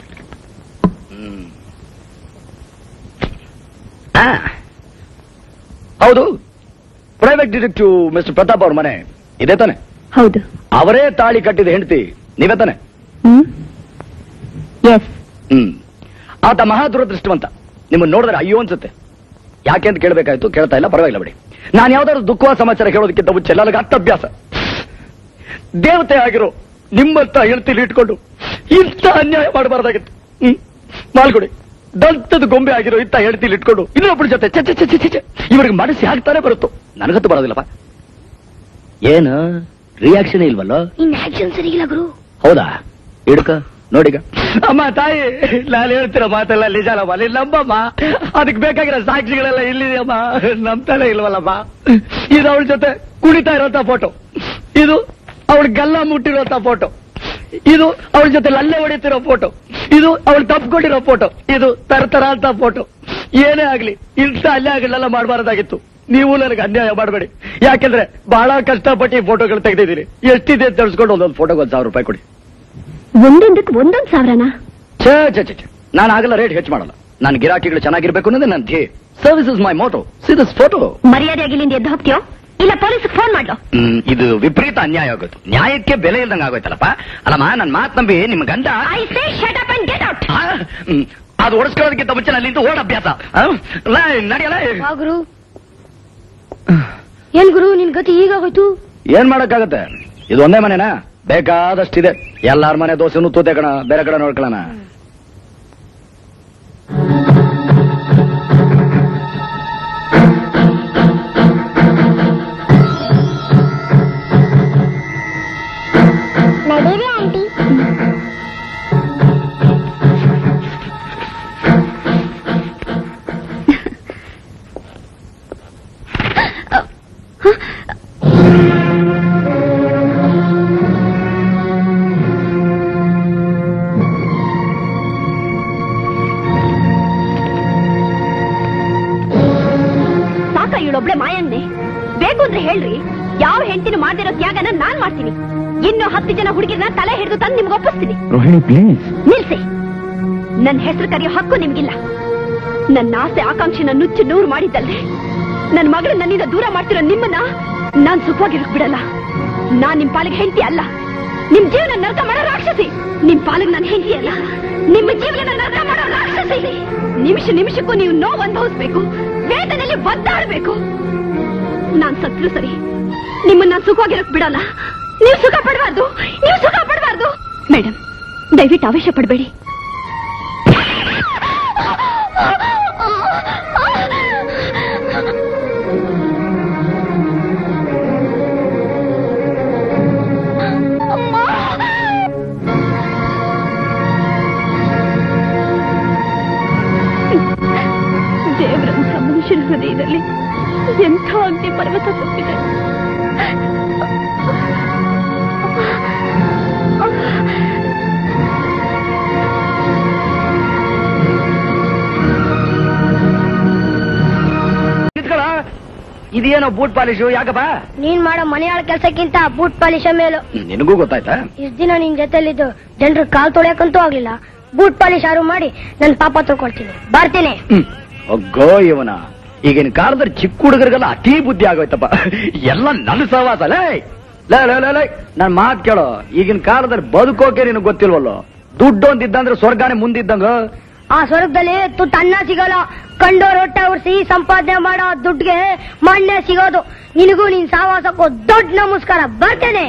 ಆ. ಹೌದು ಪ್ರೈವೇಟ್ ಡಿಟೆಕ್ಟಿವ್ ಮಿಸ್ಟರ್ ಪ್ರತಾಪ್ ಅವ್ರ ಮನೆ ಇದೆ ತಾನೆ ಹೌದು ಅವರೇ ತಾಳಿ ಕಟ್ಟಿದ ಹೆಂಡತಿ ನೀವೇ ತಾನೆ ಹ್ಮ್ ಎಸ್ ಹ್ಮ್ ಆತ ಮಹಾ ದುರದೃಷ್ಟವಂತ ನಿಮ್ಮನ್ನ ನೋಡಿದ್ರೆ ಅಯ್ಯೋ ಅನ್ಸುತ್ತೆ ಯಾಕೆ ಅಂತ ಕೇಳಬೇಕಾಯ್ತು ಕೇಳ್ತಾ ಇಲ್ಲ ಪರವಾಗಿಲ್ಲ ಬಿಡಿ ನಾನು ಯಾವ್ದಾದ್ರು ದುಃಖವಾದ ಸಮಾಚಾರ ಹೇಳೋದಕ್ಕಿಂತ ಮುಂಚೆ ನನಗೆ ಅರ್ಥಭ್ಯಾಸ ದೇವತೆ ಆಗಿರೋ ನಿಮ್ಮಂತ ಹೆಂಡತಿಲಿ ಇಟ್ಕೊಂಡು ಇಂಥ ಅನ್ಯಾಯ ಮಾಡಬಾರ್ದಾಗಿತ್ತು ಹ್ಮ್ ಮಾಲ್ಕೊಡಿ ದಂತದ ಗೊಂಬೆ ಆಗಿರೋ ಇಂಥ ಹೆಂಡತಿಲಿ ಇಟ್ಕೊಂಡು ಇನ್ನೊಬ್ಬರ ಜೊತೆ ಚೆ ಚೆ ಚೆ ಚೆ ಚೆ ಚೆ. ಇವ್ರಿಗೆ ಮನಸ್ಸು ಆಗ್ತಾನೆ ಬರುತ್ತೋ ನನಗಂತೂ ಬರೋದಿಲ್ಲಪ್ಪ ಏನು ರಿಯಾಕ್ಷನ್ ಇಲ್ವಲ್ಲೋ ಇನ್ ಆಕ್ಷನ್ ಸರಿಗಿಲ್ಲ ಗುರು ಹೌದಾ ಹಿಡ್ಕ ನೋಡಿಗ ಅಮ್ಮ ತಾಯಿ ನಾನು ಹೇಳ್ತಿರೋ ಮಾತೆಲ್ಲ ನಿಜಾನಮ್ಮ ನೀನ್ ನಂಬಮ್ಮ ಅದಕ್ಕೆ ಬೇಕಾಗಿರೋ ಸಾಕ್ಷಿಗಳೆಲ್ಲ ಇಲ್ಲಿದೆಯಮ್ಮ ನಂಬ್ತಾನೆ ಇಲ್ವಲ್ಲಮ್ಮ ಇದು ಅವಳ ಜೊತೆ ಕುಣಿತಾ ಇರೋಂತ ಫೋಟೋ ಇದು ಅವಳ ಗಲ್ಲ ಮುಟ್ಟಿರೋಂತ ಫೋಟೋ ಇದು ಅವಳ ಜೊತೆ ಲಲ್ಲೆ ಹೊಡಿತಿರೋ ಫೋಟೋ ಇದು ಅವಳು ತಪ್ಕೊಂಡಿರೋ ಫೋಟೋ ಇದು ತರತರ ಅಂತ ಫೋಟೋ ಏನೇ ಆಗ್ಲಿ ಇಂಥ ಅನ್ಯಾಯಗಳೆಲ್ಲ ಮಾಡಬಾರ್ದಾಗಿತ್ತು ನೀವು ನನಗೆ ಅನ್ಯಾಯ ಮಾಡಬೇಡಿ ಯಾಕೆಂದ್ರೆ ಬಹಳ ಕಷ್ಟಪಟ್ಟು ಈ ಫೋಟೋಗಳು ತೆಗೆದಿದ್ದೀನಿ ಎಷ್ಟಿದೆ ಅಂತ ತಿಳಿಸ್ಕೊಂಡು ಒಂದೊಂದು ಫೋಟೋಗೆ ಒಂದು ಸಾವಿರ ರೂಪಾಯಿ ಕೊಡಿ ಒಂದೊಂದಕ್ಕೆ ಒಂದೊಂದ್ ಸಾವಿರನಾ ಛೇ ಛೇ ಛೇ ಛೇ. ನಾನು ಆಗಲ್ಲ ರೇಟ್ ಹೆಚ್ಚು ಮಾಡಲ್ಲ ನನ್ನ ಗಿರಾಕಿಗಳು ಚೆನ್ನಾಗಿರ್ಬೇಕು ಅನ್ನೋದೇ ನನ್ನ ಧ್ಯೇಯ service is my motto see this photo ಮರ್ಯಾದೆಯಾಗಿ ಇಲ್ಲಿಂದ ಎದ್ದು ಹೋಗ್ತೀಯೋ ಇಲ್ಲ ಪೊಲೀಸ್ಗೆ ಫೋನ್ ಮಾಡ್ಲೋ ಇದು ವಿಪರೀತ ಅನ್ಯಾಯ ಆಗೋಯ್ತು ನ್ಯಾಯಕ್ಕೆ ಬೆಲೆ ಇಲ್ದಂಗ ಆಗೋಯ್ತಲ್ಲಪ್ಪ ಅಲ್ಲಮ್ಮ ನನ್ನ ಮಾತ್ ನಂಬಿ ನಿಮ್ ಗಂಡ I say shut up and get out ಆ, ಹ್ಮ್, ಅದು ಓಡಿಸ್ಕೊಳ್ಳೋದಕ್ಕಿಂತ ಮುಂಚೆ ಅಲ್ಲಿಂದ ಓಡ ಅಭ್ಯಾಸ ಆ? ಲೇ, ನಡಿಯಲ್ಲ ವಾ ಗುರು ಏನ್ ಗುರು ನಿನ್ ಗತಿ ಹೀಗಾಗೋಯ್ತು ಏನ್ ಮಾಡಕ್ಕಾಗತ್ತೆ ಇದು ಒಂದೇ ಮನೆನಾ ಬೇಕಾದಷ್ಟಿದೆ ಎಲ್ಲಾರ ಮನೆ ದೋಸೆನೂ ತೂತೆ ಕಣ ಬೇರೆ ಕಡೆ ನೋಡ್ಕೊಳ್ಳೋಣ ನಡೀರಿ ಆಂಟಿ ಸಾಕ ಇವಳೊಬ್ಳೆ ಮಾಯನ್ನೆ ಬೇಕು ಅಂದ್ರೆ ಹೇಳ್ರಿ ಯಾವ ಹೆಂಡತಿನ ಮಾಡ್ದಿರೋ ತ್ಯಾಗನ ನಾನ್ ಮಾಡ್ತೀನಿ ಇನ್ನು ಹತ್ತು ಜನ ಹುಡುಗಿರನ್ನ ತಲೆ ಹಿಡಿದು ತಂದು ನಿಮ್ಗೆ ಒಪ್ಪಿಸ್ತೀನಿ ರೋಹಿಣಿ ಪ್ಲೀಸ್ ನಿಲ್ಸಿ ನನ್ನ ಹೆಸರು ಕರೆಯೋ ಹಕ್ಕು ನಿಮ್ಗಿಲ್ಲ ನನ್ನ ಆಸೆ ಆಕಾಂಕ್ಷೆನ ನುಚ್ಚು ನೂರು ಮಾಡಿದ್ದಲ್ದೆ ನನ್ನ ಮಗಳು ನನ್ನಿಂದ ದೂರ ಮಾಡ್ತಿರೋ ನಿಮ್ಮನ್ನ ನಾನ್ ಸುಖವಾಗಿರಕ್ ಬಿಡಲ್ಲ ನಾನ್ ನಿಮ್ ಪಾಲಿಗೆ ಹೆಂಡತಿ ಅಲ್ಲ ನಿಮ್ ಜೀವನ ನರಕ ಮಾಡೋ ರಾಕ್ಷಸಿ ನಿಮ್ ಪಾಲಿಗೆ ನನ್ನ ಹೆಂಡತಿ ಅಲ್ಲ ನಿಮ್ಮ ಜೀವನ ನರಕ ಮಾಡೋ ರಾಕ್ಷಸಿ ನಿಮಿಷ ನಿಮಿಷಕ್ಕೂ ನೀವು ನೋವು ಅನುಭವಿಸ್ಬೇಕು ವೇದನೆಯಲ್ಲಿ ಒದ್ದಾಡ್ಬೇಕು ನಾನ್ ಸತ್ರು ಸರಿ ನಿಮ್ಮನ್ನ ನಾನ್ ಸುಖವಾಗಿರಕ್ ಬಿಡಲ್ಲ ನೀವು ಸುಖ ಪಡಬಾರ್ದು ನೀವು ಸುಖ ಪಡಬಾರ್ದು ಮೇಡಮ್ ದಯವಿಟ್ಟು ಆವೇಶ ಪಡಬೇಡಿ ದೇವರಂತ ಮನುಷ್ಯನ ಹೃದಯದಲ್ಲಿ ಎಂಥ ಅಗ್ನಿ ಪರ್ವತ ತುಂಬಿದೆ ನಿಂತ್ಕೊಳ ಇದೇನೋ ಬೂಟ್ ಪಾಲಿಶು ಯಾಕಪ್ಪ ನೀನ್ ಮಾಡೋ ಮನೆಯಾಳ ಕೆಲ್ಸಕ್ಕಿಂತ ಬೂಟ್ ಪಾಲಿಶ ಮೇಲು ನಿನಗೂ ಗೊತ್ತಾಯ್ತಾ ಇಷ್ಟ್ ದಿನ ನಿನ್ ಜೊತೆಲಿದ್ದು ಜನರು ಕಾಲ್ ತೊಳೆಯಕ್ಕಂತೂ ಆಗ್ಲಿಲ್ಲ ಬೂಟ್ ಪಾಲಿಶ್ ಯಾರು ಮಾಡಿ ನನ್ ಪಾಪ ತಗೊಳ್ತೀನಿ ಬರ್ತೀನಿ ಒಗ್ಗೋ ಇವನ ಈಗಿನ ಕಾಲದಲ್ಲಿ ಚಿಕ್ಕ ಹುಡುಗರಿಗೆಲ್ಲ ಅತಿ ಬುದ್ಧಿ ಆಗೋಯ್ತಪ್ಪ ಎಲ್ಲ ನನ್ನ ಸಹವಾಸ ಲೇ ಲೇ ಲೇ ಲೇ ಲೇ ನನ್ ಮಾತ್ ಕೇಳೋ ಈಗಿನ ಕಾಲದಲ್ಲಿ ಬದುಕೋಕೆ ನಿನಗೆ ಗೊತ್ತಿಲ್ವಲ್ಲೋ ದುಡ್ಡು ಒಂದಿದ್ದಂದ್ರೆ ಸ್ವರ್ಗಾನೆ ಮುಂದಿದ್ದಂಗ ಆ ಸ್ವರ್ಗದಲ್ಲಿ ತುತ್ತು ಅನ್ನ ಸಿಗಲ್ಲ ಕಂಡೋರ್ ಹೊಟ್ಟೆ ಉರ್ಸಿ ಸಂಪಾದನೆ ಮಾಡೋ ದುಡ್ಗೆ ಮಣ್ಣೆ ಸಿಗೋದು ನಿನಗೂ ನಿನ್ ಸಾವಾಸಕ್ಕೂ ದೊಡ್ಡ ನಮಸ್ಕಾರ ಬರ್ತೇನೆ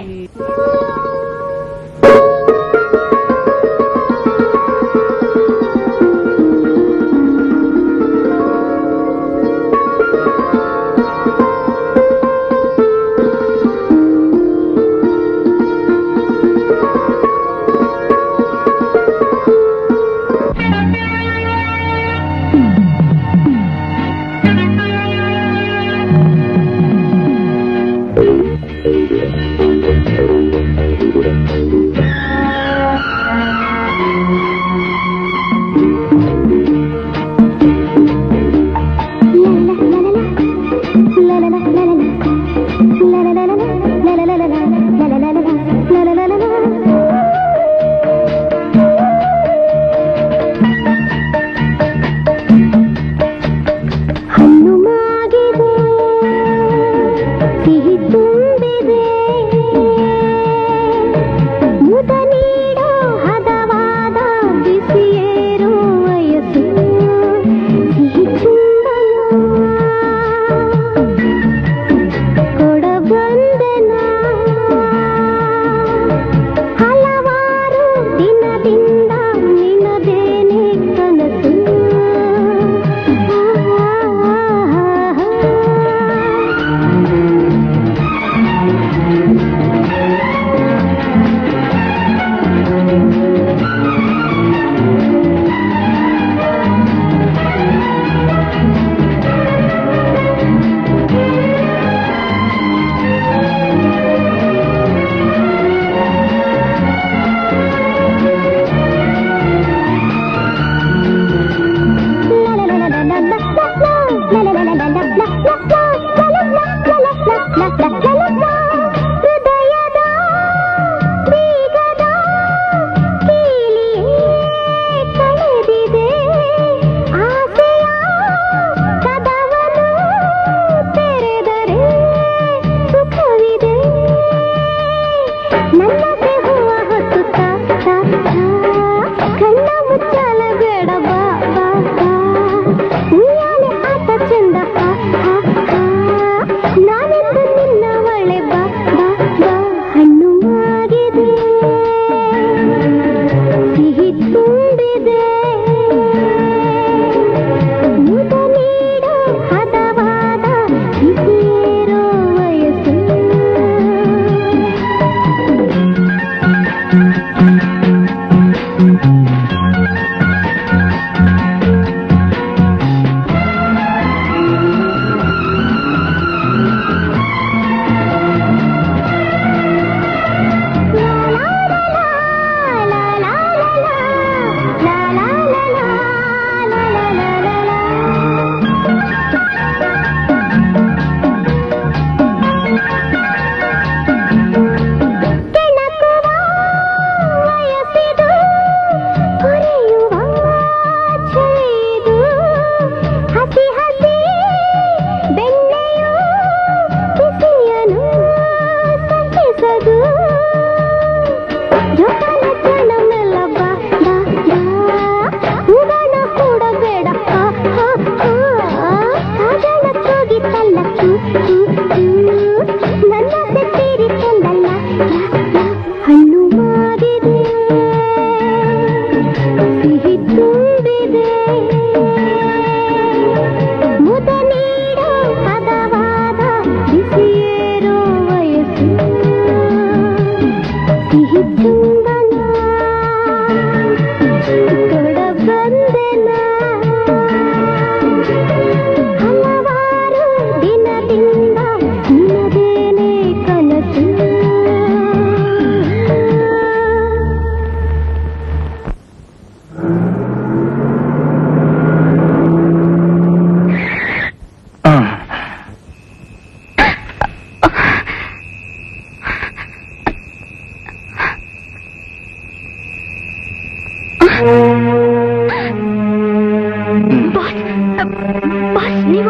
ಬಾಸ್ ಬಾಸ್ ನೀವು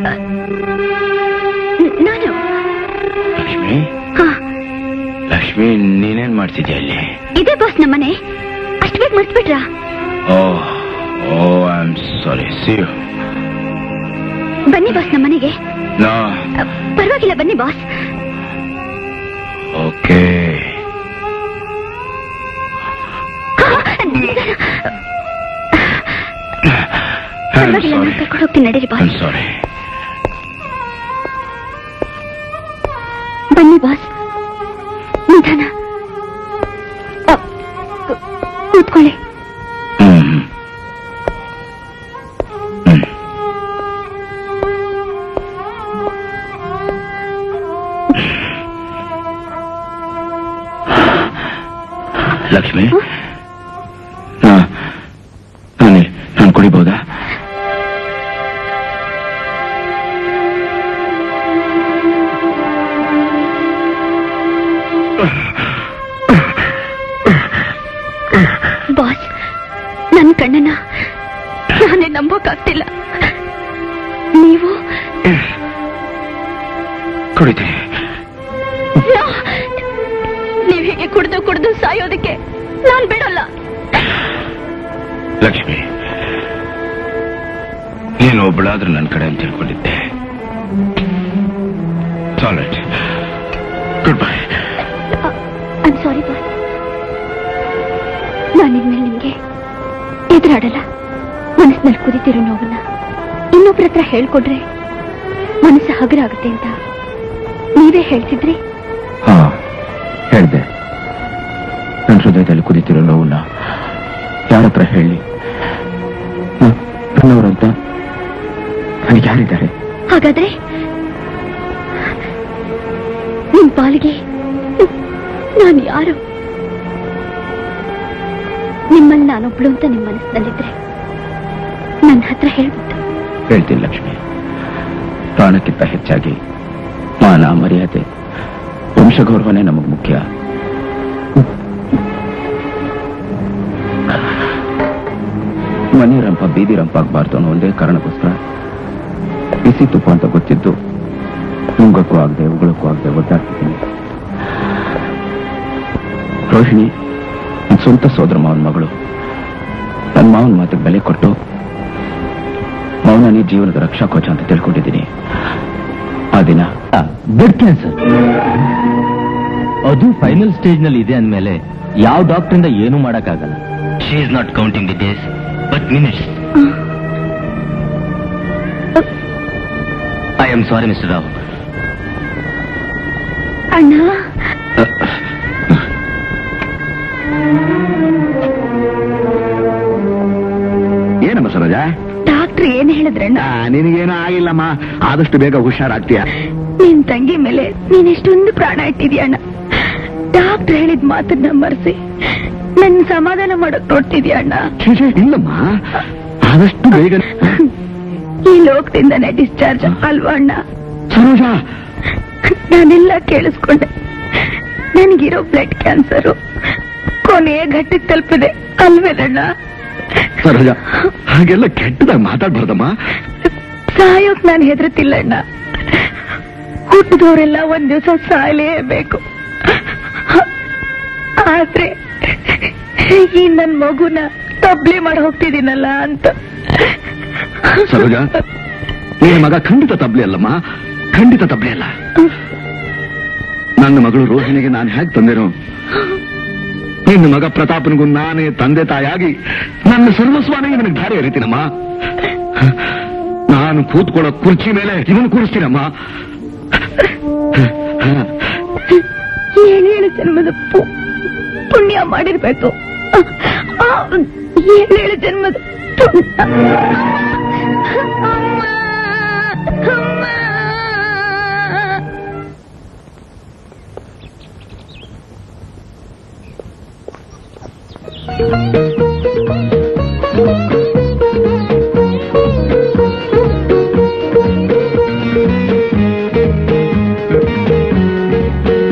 ನಾನು ಲಕ್ಷ್ಮಿ ಹಾ ಲಕ್ಷ್ಮಿ ನೀನೇನ್ ಮಾಡ್ತಿದ್ಯಾ ಅಲ್ಲಿ ಇದೇ ಬಾಸ್ ನಮ್ಮನೆ ಅಷ್ಟು ಬೇಗ ಮರ್ತ್ಬಿಟ್ರಾ oh oh I am sorry see you ಬನ್ನಿ ಬಾಸ್ ನಮ್ಮನೆಗೆ ನೋ ಪರವಾಗಿಲ್ಲ ಬನ್ನಿ ಬಾಸ್ ಓಕೆ ಪರವಾಗಿಲ್ಲ ನಾನು ಕರ್ಕೊಂಡು ಹೋಗ್ತೀನಿ ನಡೀರಿ ಬಾಸ್ ಸಾರಿ ಬನ್ನಿ ಬಾಸ್ ನಿಧಾನ ಅ, ಕು- ಕೂತ್ಕೊಳ್ಳಿ ಹ್ಮ್ ಲಕ್ಷ್ಮಿ ನಾ- ನಾನೇ ನಾನು ಕುಡಿಬಹುದಾ ಬಾಸ್ ನನ್ನ ಕಣ್ಣನ್ನ ನಾನೇ ನಂಬೋಕ್ಕಾಗ್ತಿಲ್ಲ ನೀವು ಕುಡಿತೀನಿ No! ನೀವ್ ಹೀಗೆ ಕುಡ್ದು ಕುಡ್ದು ಸಾಯೋದಕ್ಕೆ ನಾನ್ ಬಿಡಲ್ಲ ಲಕ್ಷ್ಮಿ ನೀನು ಒಬ್ಬಳಾದ್ರೂ ನನ್ನ ಕಡೆ ಅಂತ ತಿಳ್ಕೊಂಡಿದ್ದೆ ಸಾಲೈಟ್ good bye I'm sorry boss ನಾನು ಇನ್ಮೇಲೆ ನಿಮ್ಗೆ ಎದುರಾಡಲ್ಲ ಮನಸ್ಸಿನಲ್ಲಿ ಕುದಿತಿರೋ ನೋವನ್ನ ಇನ್ನೊಬ್ರ ಹತ್ರ ಹೇಳ್ಕೊಡ್ರೆ ಮನಸ್ಸು ಹಗುರ ಆಗುತ್ತೆ ಅಂತ ನೀವೇ ಹೇಳ್ತಿದ್ರಿ ಹಾ ಹೇಳ್ದೆ ನನ್ನ ಹೃದಯದಲ್ಲಿ ಕುದಿತಿರೋ ನೋವನ್ನ ಯಾರ ಹತ್ರ ಹೇಳಿ ನ- ನನ್ನವರಂತ ನನಗೆ ಯಾರಿದ್ದಾರೆ ಹಾಗಾದ್ರೆ ನಿಮ್ ಪಾಲಿಗೆ ನಾನು ಯಾರು ನಿಮ್ಮಲ್ಲಿ ನಾನೊಬ್ಳು ಅಂತ ನಿಮ್ಮ ಮನಸ್ಸಿನಲ್ಲಿದ್ರೆ ನನ್ನ ಹತ್ರ ಹೇಳ್ಬಿಟ್ಟು ಹೇಳ್ತೀನಿ ಲಕ್ಷ್ಮಿ ಪ್ರಾಣಕ್ಕಿಂತ ಹೆಚ್ಚಾಗಿ ಮಾನ ಮರ್ಯಾದೆ ವಂಶಗೌರವನೇ ನಮಗೆ ಮುಖ್ಯ ಮನೆ ರಂಪ ಬೀದಿ ರಂಪ ಆಗ್ಬಾರ್ದು ಅನ್ನೋ ಒಂದೇ ಕಾರಣಕ್ಕೋಸ್ಕರ ಬಿಸಿ ತುಪ್ಪ ಅಂತ ಗೊತ್ತಿದ್ದು ನುಂಗಕ್ಕೂ ಆಗದೆ ಉಗುಳಕ್ಕೂ ಆಗದೆ ಒದ್ದಾಡ್ತಿದ್ದೀನಿ ರೋಹಿಣಿ ನನ್ನ ಸ್ವಂತ ಸೋದರ ಮಾವನ ಮಗಳು ನನ್ನ ಮಾವನ ಮಾತಿಗೆ ಬೆಲೆ ಕೊಟ್ಟು ಮೌನನೇ ಜೀವನದ ರಕ್ಷಾ ಕೋಚ ಅಂತ ತಿಳ್ಕೊಂಡಿದ್ದೀನಿ ಆ ದಿನ ಬ್ಲಡ್ ಕ್ಯಾನ್ಸರ್ ಅದು ಫೈನಲ್ ಸ್ಟೇಜ್ ನಲ್ಲಿ ಇದೆ ಅಂದ್ಮೇಲೆ ಯಾವ ಡಾಕ್ಟರ್ ಇಂದ ಏನು ಮಾಡಕ್ಕಾಗಲ್ಲ she is not counting the days but minutes I am sorry mister Rao ಅಣ್ಣ ಏನಮ್ಮ ಸರೋಜ ಡಾಕ್ಟರ್ ಏನ್ ಹೇಳಿದ್ರಣ್ಣ ನಿನಗೇನೂ ಆಗಿಲ್ಲಮ್ಮ ಆದಷ್ಟು ಬೇಗ ಹುಷಾರಾಗ್ತೀಯ ನಿನ್ ತಂಗಿ ಮೇಲೆ ನೀನ್ ಎಷ್ಟೊಂದು ಪ್ರಾಣ ಇಟ್ಟಿದ್ಯಣ್ಣ ಡಾಕ್ಟರ್ ಹೇಳಿದ ಮಾತನ್ನ ಮರೆಸಿ ನನ್ ಸಮಾಧಾನ ಮಾಡಕ್ ನೋಡ್ತಿದ್ಯಣ್ಣ ಛೇ, ಛೇ, ಇಲ್ಲಮ್ಮ ಆದಷ್ಟು ಬೇಗ ಈ ಲೋಕದಿಂದನೇ ಡಿಸ್ಚಾರ್ಜ್ ಅಲ್ವಾ ಅಣ್ಣ ಸರೋಜ ನಾನೆಲ್ಲ ಕೇಳಿಸ್ಕೊಂಡೆ ನನಗಿರೋ ಬ್ಲಡ್ ಕ್ಯಾನ್ಸರು ಕೊನೆಯ ಘಟ್ಟಕ್ಕೆ ತಲುಪಿದೆ ಅಲ್ವೇನಣ್ಣ ಸರೋಜ ಹಾಗೆಲ್ಲ ಕೆಟ್ಟದಾಗ ಮಾತಾಡ್ಬಾರ್ದಮ್ಮ ಸಾಯೋಕ್ ನಾನು ಹೆದರ್ತಿಲ್ಲಣ್ಣ ಹುಟ್ಟಿದವರೆಲ್ಲ ಒಂದ್ ದಿವಸ ಸಾಯಲೇಬೇಕು ಆದ್ರೆ ಈ ನನ್ ಮಗುನ ತಬ್ಲಿ ಮಾಡಿ ಹೋಗ್ತಿದ್ದೀನಲ್ಲ ಅಂತ ಸರೋಜ ನಿನ್ನ ಮಗ ಖಂಡಿತ ತಬ್ಲಿ ಅಲ್ಲಮ್ಮ ಖಂಡಿತ ತಬ್ಲಿ ಅಲ್ಲ ನನ್ನ ಮಗಳು ರೋಹಿಣಿಗೆ ನಾನು ಹೇಗೆ ತಂದೆನೋ ನಿನ್ನ ಮಗ ಪ್ರತಾಪನಿಗೂ ನಾನೇ ತಂದೆ ತಾಯಾಗಿ ನನ್ನ ಸರ್ವಸ್ವಾನೇ ಇವನಿಗೆ ದಾರಿ ಎರಿತೀನಮ್ಮ ನಾನು ಕೂತ್ಕೊಳ್ಳೋ ಕುರ್ಚಿ ಮೇಲೆ ಇವನು ಕೂರಿಸ್ತೀನಮ್ಮ ಏಳೇಳು ಜನ್ಮದ ಪು- ಪುಣ್ಯ ಮಾಡಿರ್ಬೇಕು ಆ, ಏಳೇಳು ಜನ್ಮದ ಪುಣ್ಯ ಅಮ್ಮ, ಅಮ್ಮ.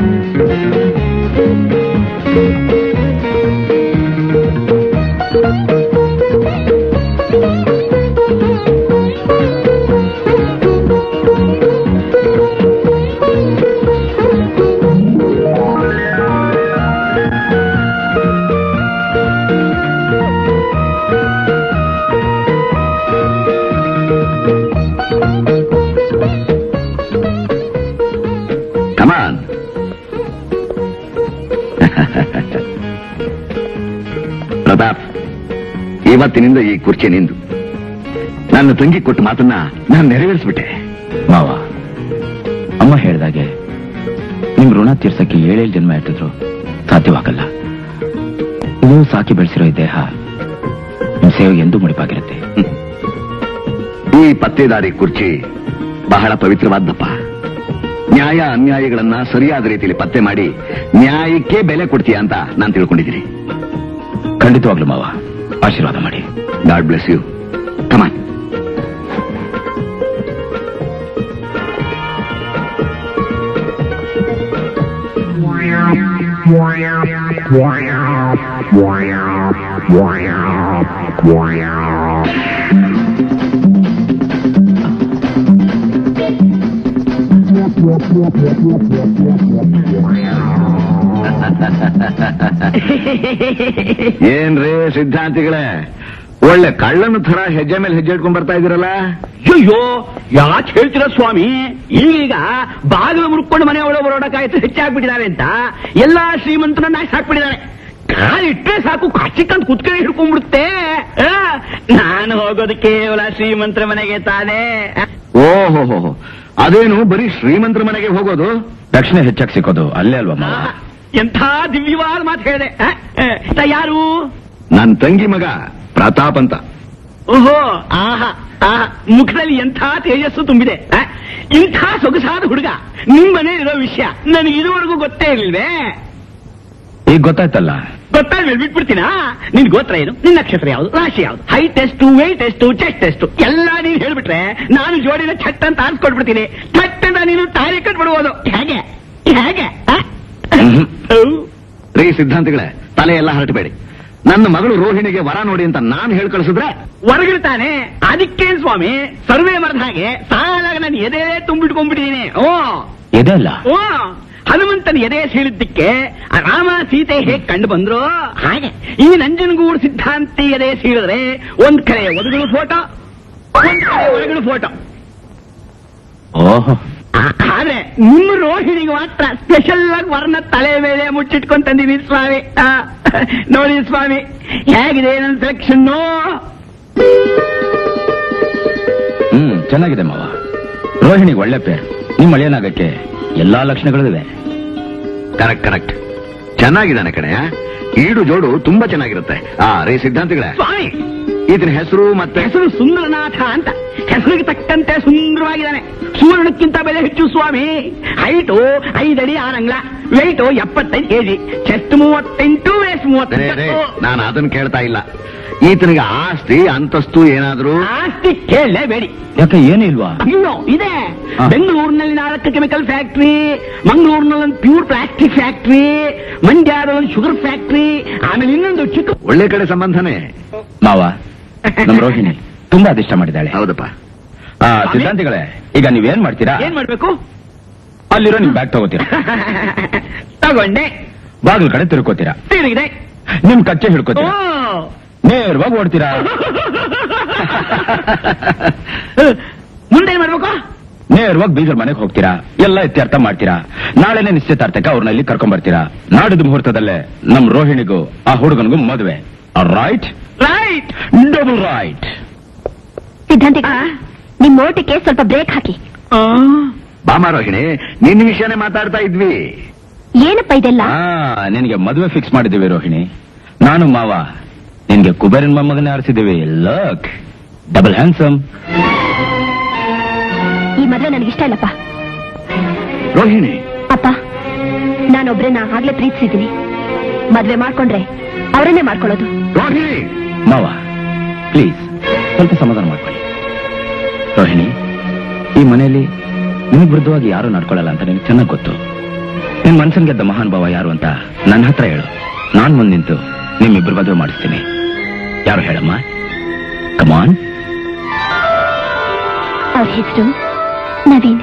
Thank you. ಇವತ್ತಿನಿಂದ ಈ ಕುರ್ಚಿ ನಿಂದು ನನ್ನ ತಂಗಿ ಕೊಟ್ಟ ಮಾತನ್ನ ನಾನು ನೆರವೇರಿಸ್ಬಿಟ್ಟೆ ಮಾವ ಅಮ್ಮ ಹೇಳ್ದಾಗೆ ನಿಮ್ ಋಣ ತೀರ್ಸಕ್ಕೆ ಏಳೇಳು ಜನ್ಮ ಇಟ್ಟಿದ್ರು ಸಾಧ್ಯವಾಗಲ್ಲ ಇದು ಸಾಕಿ ಬೆಳೆಸಿರೋ ಈ ದೇಹ ನಿಮ್ ಸೇವೆಗೆ ಎಂದೂ ಮುಡಿಪಾಗಿರುತ್ತೆ ಈ ಪತ್ತೇದಾರಿ ಕುರ್ಚಿ ಬಹಳ ಪವಿತ್ರವಾದ್ದಪ್ಪ ನ್ಯಾಯ ಅನ್ಯಾಯಗಳನ್ನ ಸರಿಯಾದ ರೀತಿಯಲ್ಲಿ ಪತ್ತೆ ಮಾಡಿ ನ್ಯಾಯಕ್ಕೆ ಬೆಲೆ ಕೊಡ್ತೀಯ ಅಂತ ನಾನು ತಿಳ್ಕೊಂಡಿದ್ದೀನಿ ಖಂಡಿತವಾಗ್ಲು ಮಾವ ಆಶೀರ್ವಾದ ಮಾಡಿ ಗಾಡ್ ಬ್ಲೆಸ್ ಯು ಕಮಾನ್ ಏನ್ರಿ ಸಿದ್ಧಾಂತಿಗಳೇ ಒಳ್ಳೆ ಕಳ್ಳನ ತರ ಹೆಜ್ಜೆ ಮೇಲೆ ಹೆಜ್ಜೆ ಇಟ್ಕೊಂಡ್ ಬರ್ತಾ ಇದೀರಲ್ಲ ಅಯ್ಯೋ ಯಾಕೆ ಹೇಳ್ತೀರ ಸ್ವಾಮಿ ಈಗೀಗ ಬಾಗಿಲು ಮುರ್ಕೊಂಡು ಮನೆ ಒಳಗೆ ಬರೋಡಕ್ಕಾಯ್ತು ಹೆಚ್ಚಾಗ್ಬಿಟ್ಟಿದ್ದಾರೆ ಅಂತ ಎಲ್ಲಾ ಶ್ರೀಮಂತರನ್ನ ಹಾಕ್ಬಿಟ್ಟಿದ್ದಾರೆ ಕಾಲಿಟ್ರೆ ಸಾಕು ಕಾಚಿಕ್ಕಂತ ಕುತ್ಕೊಂಡು ಹಿಡ್ಕೊಂಡ್ಬಿಡುತ್ತೆ ಆ, ನಾನು ಹೋಗೋದು ಕೇವಲ ಶ್ರೀಮಂತರ ಮನೆಗೆ ತಾನೇ ಓಹೋ ಅದೇನು ಬರೀ ಶ್ರೀಮಂತರ ಮನೆಗೆ ಹೋಗೋದು ದಕ್ಷಿಣ ಹೆಚ್ಚಾಗಿ ಸಿಕ್ಕೋದು ಅಲ್ಲೇ ಅಲ್ವಾ ಮಾವ ಎಂಥ ದಿವ್ಯವಾದ ಮಾತು ಹೇಳಿದೆ ಆ, ಆ, ಈತ ಯಾರು ನನ್ ತಂಗಿ ಮಗ ಪ್ರತಾಪ್ ಅಂತ ಓಹೋ ಆಹಾ ಆಹಾ ಮುಖದಲ್ಲಿ ಎಂಥ ತೇಜಸ್ಸು ತುಂಬಿದೆ ಆ, ಇಂಥ ಸೊಗಸಾದ ಹುಡುಗ ನಿಮ್ ಮನೇಲಿರೋ ವಿಷಯ ನನಗೆ ಇದುವರೆಗೂ ಗೊತ್ತೇ ಇರ್ಲಿಲ್ವೇ ಈಗ ಗೊತ್ತಾಯ್ತಲ್ಲ ಗೊತ್ತಾದ್ಮೇಲೆ ಬಿಟ್ಬಿಡ್ತೀನಾ ನಿನ್ ಗೋತ್ರ ಏನು ನಿನ್ನ ನಕ್ಷತ್ರ ಯಾವುದು ರಾಶಿ ಯಾವುದು ಹೈಟ್ ಎಷ್ಟು ವೆಯ್ಟ್ ಎಷ್ಟು ಚೆಸ್ಟ್ ಎಷ್ಟು ಎಲ್ಲ ನೀನ್ ಹೇಳ್ಬಿಟ್ರೆ ನಾನು ಜೋಡಿನ ಛಟ್ ಅಂತ ಆರಿಸ್ಕೊಟ್ಬಿಡ್ತೀನಿ ಛಟ್ ಅಂತ ನೀನು ತಾಳಿ ಕಟ್ಬಿಡ್ಬೋದು ಹೇಗೆ ಹೇಗೆ ಆ? ಮ್ಹೂ. ಔ. ರೀ ಸಿದ್ಧಾಂತಿಗಳೇ ತಲೆ ಎಲ್ಲ ಹರಟಬೇಡಿ ನನ್ನ ಮಗಳು ರೋಹಿಣಿಗೆ ವರ ನೋಡಿ ಅಂತ ನಾನು ಹೇಳ್ ಕಳಿಸಿದ್ರೆ ಹೊರಗಿರ್ತಾನೆ ಅದಕ್ಕೇನ್ ಸ್ವಾಮಿ ಸರ್ವೆ ಮರದ ಹಾಗೆ ಸಾಲಾಗ ನಾನು ಎದೆ ತುಂಬಿಟ್ಕೊಂಡ್ಬಿಟ್ಟಿದ್ದೀನಿ ಓ ಇದೆ ಅಲ್ಲ ಓ ಹನುಮಂತನ ಎದೆ ಸೀಳಿದ್ದಕ್ಕೆ ಆ ರಾಮ ಸೀತೆ ಹೇಗ್ ಕಂಡು ಬಂದ್ರು ಹಾಗೆ ಈ ನಂಜನಗೂಡು ಸಿದ್ಧಾಂತಿ ಎದೆ ಸೀಳಿದ್ರೆ ಒಂದ್ ಕಡೆ ಒದಗಳು ಫೋಟೋ ಒಂದ್ ಕಡೆ ಒಳಗಳು ಫೋಟೋ ಓಹೋ ಆದ್ರೆ ನಿಮ್ಮ ರೋಹಿಣಿಗೆ ಮಾತ್ರ ಸ್ಪೆಷಲ್ ಆಗಿ ವರ್ಣ ತಲೆ ಮೇಲೆ ಮುಚ್ಚಿಟ್ಕೊಂಡ್ ತಂದೀನಿ ಸ್ವಾಮಿ ಆ, ನೋಡಿ ಸ್ವಾಮಿ ಹೇಗಿದೆ ನನ್ನ ಸೆಲೆಕ್ಷನ್ನು ಹ್ಮ್ ಚೆನ್ನಾಗಿದೆ ಮಾವ ರೋಹಿಣಿಗೆ ಒಳ್ಳೆ ಪೇರು ನಿಮ್ಮ ಅಳಿಯನಾಗಕ್ಕೆ ಎಲ್ಲಾ ಲಕ್ಷಣಗಳಿವೆ ಕರೆಕ್ಟ್ ಕರೆಕ್ಟ್ ಚೆನ್ನಾಗಿದ್ದಾನೆ ಕಣೆ ಈಡು ಜೋಡು ತುಂಬಾ ಚೆನ್ನಾಗಿರುತ್ತೆ ಆ ರೀ ಸಿದ್ಧಾಂತಿಗಳೇ ಸ್ವಾಮಿ ಈತನ ಹೆಸರು ಮತ್ತೆ ಹೆಸರು ಸುಂದರನಾಥ ಅಂತ ಹೆಸರಿಗೆ ತಕ್ಕಂತೆ ಸುಂದರವಾಗಿದ್ದಾನೆ ಸುವರ್ಣಕ್ಕಿಂತ ಬೆಲೆ ಹೆಚ್ಚು ಸ್ವಾಮಿ ಹೈಟು ಐದಡಿ ಆರಂಗ್ಲ ವೆಯ್ಟು ಎಪ್ಪತ್ತೈದು ಕೆಜಿ ಚೆಸ್ಟ್ ಮೂವತ್ತೆಂಟು ವೇಸ್ಟ್ ರೇ, ರೇ, ಮೂವತ್ತೆಂಟು ನಾನು ಅದನ್ನ ಕೇಳ್ತಾ ಇಲ್ಲ ಈತನಿಗೆ ಆಸ್ತಿ ಅಂತಸ್ತು ಏನಾದ್ರೂ ಆಸ್ತಿ ಕೇಳಲೇಬೇಡಿ ಯಾಕೆ ಏನೂ ಇಲ್ವಾ ಅಯ್ಯೋ ಇದೆ ಹಾ. ಬೆಂಗಳೂರಿನಲ್ಲಿ ನಾಲ್ಕು ಕೆಮಿಕಲ್ ಫ್ಯಾಕ್ಟ್ರಿ ಮಂಗಳೂರಿನಲ್ಲಿ ಒಂದು ಪ್ಯೂರ್ ಪ್ಲಾಸ್ಟಿಕ್ ಫ್ಯಾಕ್ಟ್ರಿ ಮಂಡ್ಯದಲ್ಲಿ ಒಂದು ಶುಗರ್ ಫ್ಯಾಕ್ಟ್ರಿ ಆಮೇಲೆ ಇನ್ನೊಂದು ಚಿಕ್ಕ ಒಳ್ಳೆ ಕಡೆ ಸಂಬಂಧನೇ ಮಾವ ನಮ್ ರೋಹಿಣಿ ತುಂಬಾ ಅದಿಷ್ಟ ಮಾಡಿದ್ದಾಳೆ ಹೌದಪ್ಪ ಆ, ಸಿದ್ಧಾಂತಿಗಳೇ ಈಗ ನೀವೇನ್ ಮಾಡ್ತೀರಾ ಏನ್ ಮಾಡ್ಬೇಕು ಅಲ್ಲಿರೋ ನಿಮ್ ಬ್ಯಾಗ್ ತಗೋತೀರಾ ತಗೊಂಡೆ ಬಾಗಿಲು ಕಡೆ ತಿರ್ಕೋತೀರಾ ತಿರುಗಿದೆ ನಿಮ್ ಕಚ್ಚೆ ಓ ಹಿಡ್ಕೋತೀರಾ ನೇರವಾಗಿ ಓಡ್ತೀರಾ ಮುಂದೆ ಏನ್ ಮಾಡ್ಬೇಕು ನೇರವಾಗಿ ಬೀಜರ್ ಮನೆಗೆ ಹೋಗ್ತೀರಾ ಎಲ್ಲ ಇತ್ಯರ್ಥ ಮಾಡ್ತೀರಾ ನಾಳೆನೆ ನಿಶ್ಚಿತಾರ್ಥಕ್ಕೆ ಅವ್ರನ್ನ ಇಲ್ಲಿ ಕರ್ಕೊಂಡ್ ಬರ್ತೀರಾ ನಾಡಿದ ಮುಹೂರ್ತದಲ್ಲೇ ನಮ್ ರೋಹಿಣಿಗೂ ಆ ಹುಡುಗನಿಗೂ ಮದುವೆ ರೈಟ್ ರೈಟ್ ಡಬಲ್ ರೈಟ್ ಸಿದ್ಧಾಂತಿಕ ನಿಮ್ ಓಟಕ್ಕೆ ಸ್ವಲ್ಪ ಬ್ರೇಕ್ ಹಾಕಿ ಬಾಮ ರೋಹಿಣಿ ನಿನ್ನ ವಿಷಯನೇ ಮಾತಾಡ್ತಾ ಇದ್ವಿ ಏನಪ್ಪ ಇದೆಲ್ಲ ಆ ನಿನಗೆ ಮದುವೆ ಫಿಕ್ಸ್ ಮಾಡಿದ್ದೀವಿ ರೋಹಿಣಿ ನಾನು ಮಾವ ನಿನ್ಗೆ ಕುಬೇರನ್ ಮೊಮ್ಮಗನೇ ಆರಿಸಿದ್ದೀವಿ ಲಕ್ ಡಬಲ್ ಹ್ಯಾಂಡ್ಸಮ್ ಈ ಮದ್ವೆ ನನಗಿಷ್ಟ ಇಲ್ಲಪ್ಪ ರೋಹಿಣಿ ಅಪ್ಪ ನಾನೊಬ್ರನ್ನ ಆಗ್ಲೇ ಪ್ರೀತಿಸಿದ್ದೀನಿ ಮದ್ವೆ ಮಾಡ್ಕೊಂಡ್ರೆ ಅವರನ್ನೇ ಮಾಡ್ಕೊಳ್ಳೋದು ರೋಹಿಣಿ ಮಾವ ಪ್ಲೀಸ್ ಸ್ವಲ್ಪ ಸಮಾಧಾನ ಮಾಡ್ಕೊಳ್ಳಿ ರೋಹಿಣಿ ಈ ಮನೆಯಲ್ಲಿ ನಿನಗೆ ವಿರುದ್ಧವಾಗಿ ಯಾರು ನಡ್ಕೊಳ್ಳಲ್ಲ ಅಂತ ನಿನಗೆ ಚೆನ್ನಾಗಿ ಗೊತ್ತು ನಿನ್ ಮನ್ಸನ್ ಗೆದ್ದ ಮಹಾನ್ ಭಾವ ಯಾರು ಅಂತ ನನ್ನ ಹತ್ರ ಹೇಳು ನಾನ್ ಮುಂದ್ ನಿಂತು ನಿಮ್ಮಿಬ್ರು ಮದುವೆ ಮಾಡಿಸ್ತೀನಿ ಯಾರು ಹೇಳಮ್ಮ ಕಮಾನ್ ಅವ್ರ ಹೆಸರು ನವೀನ್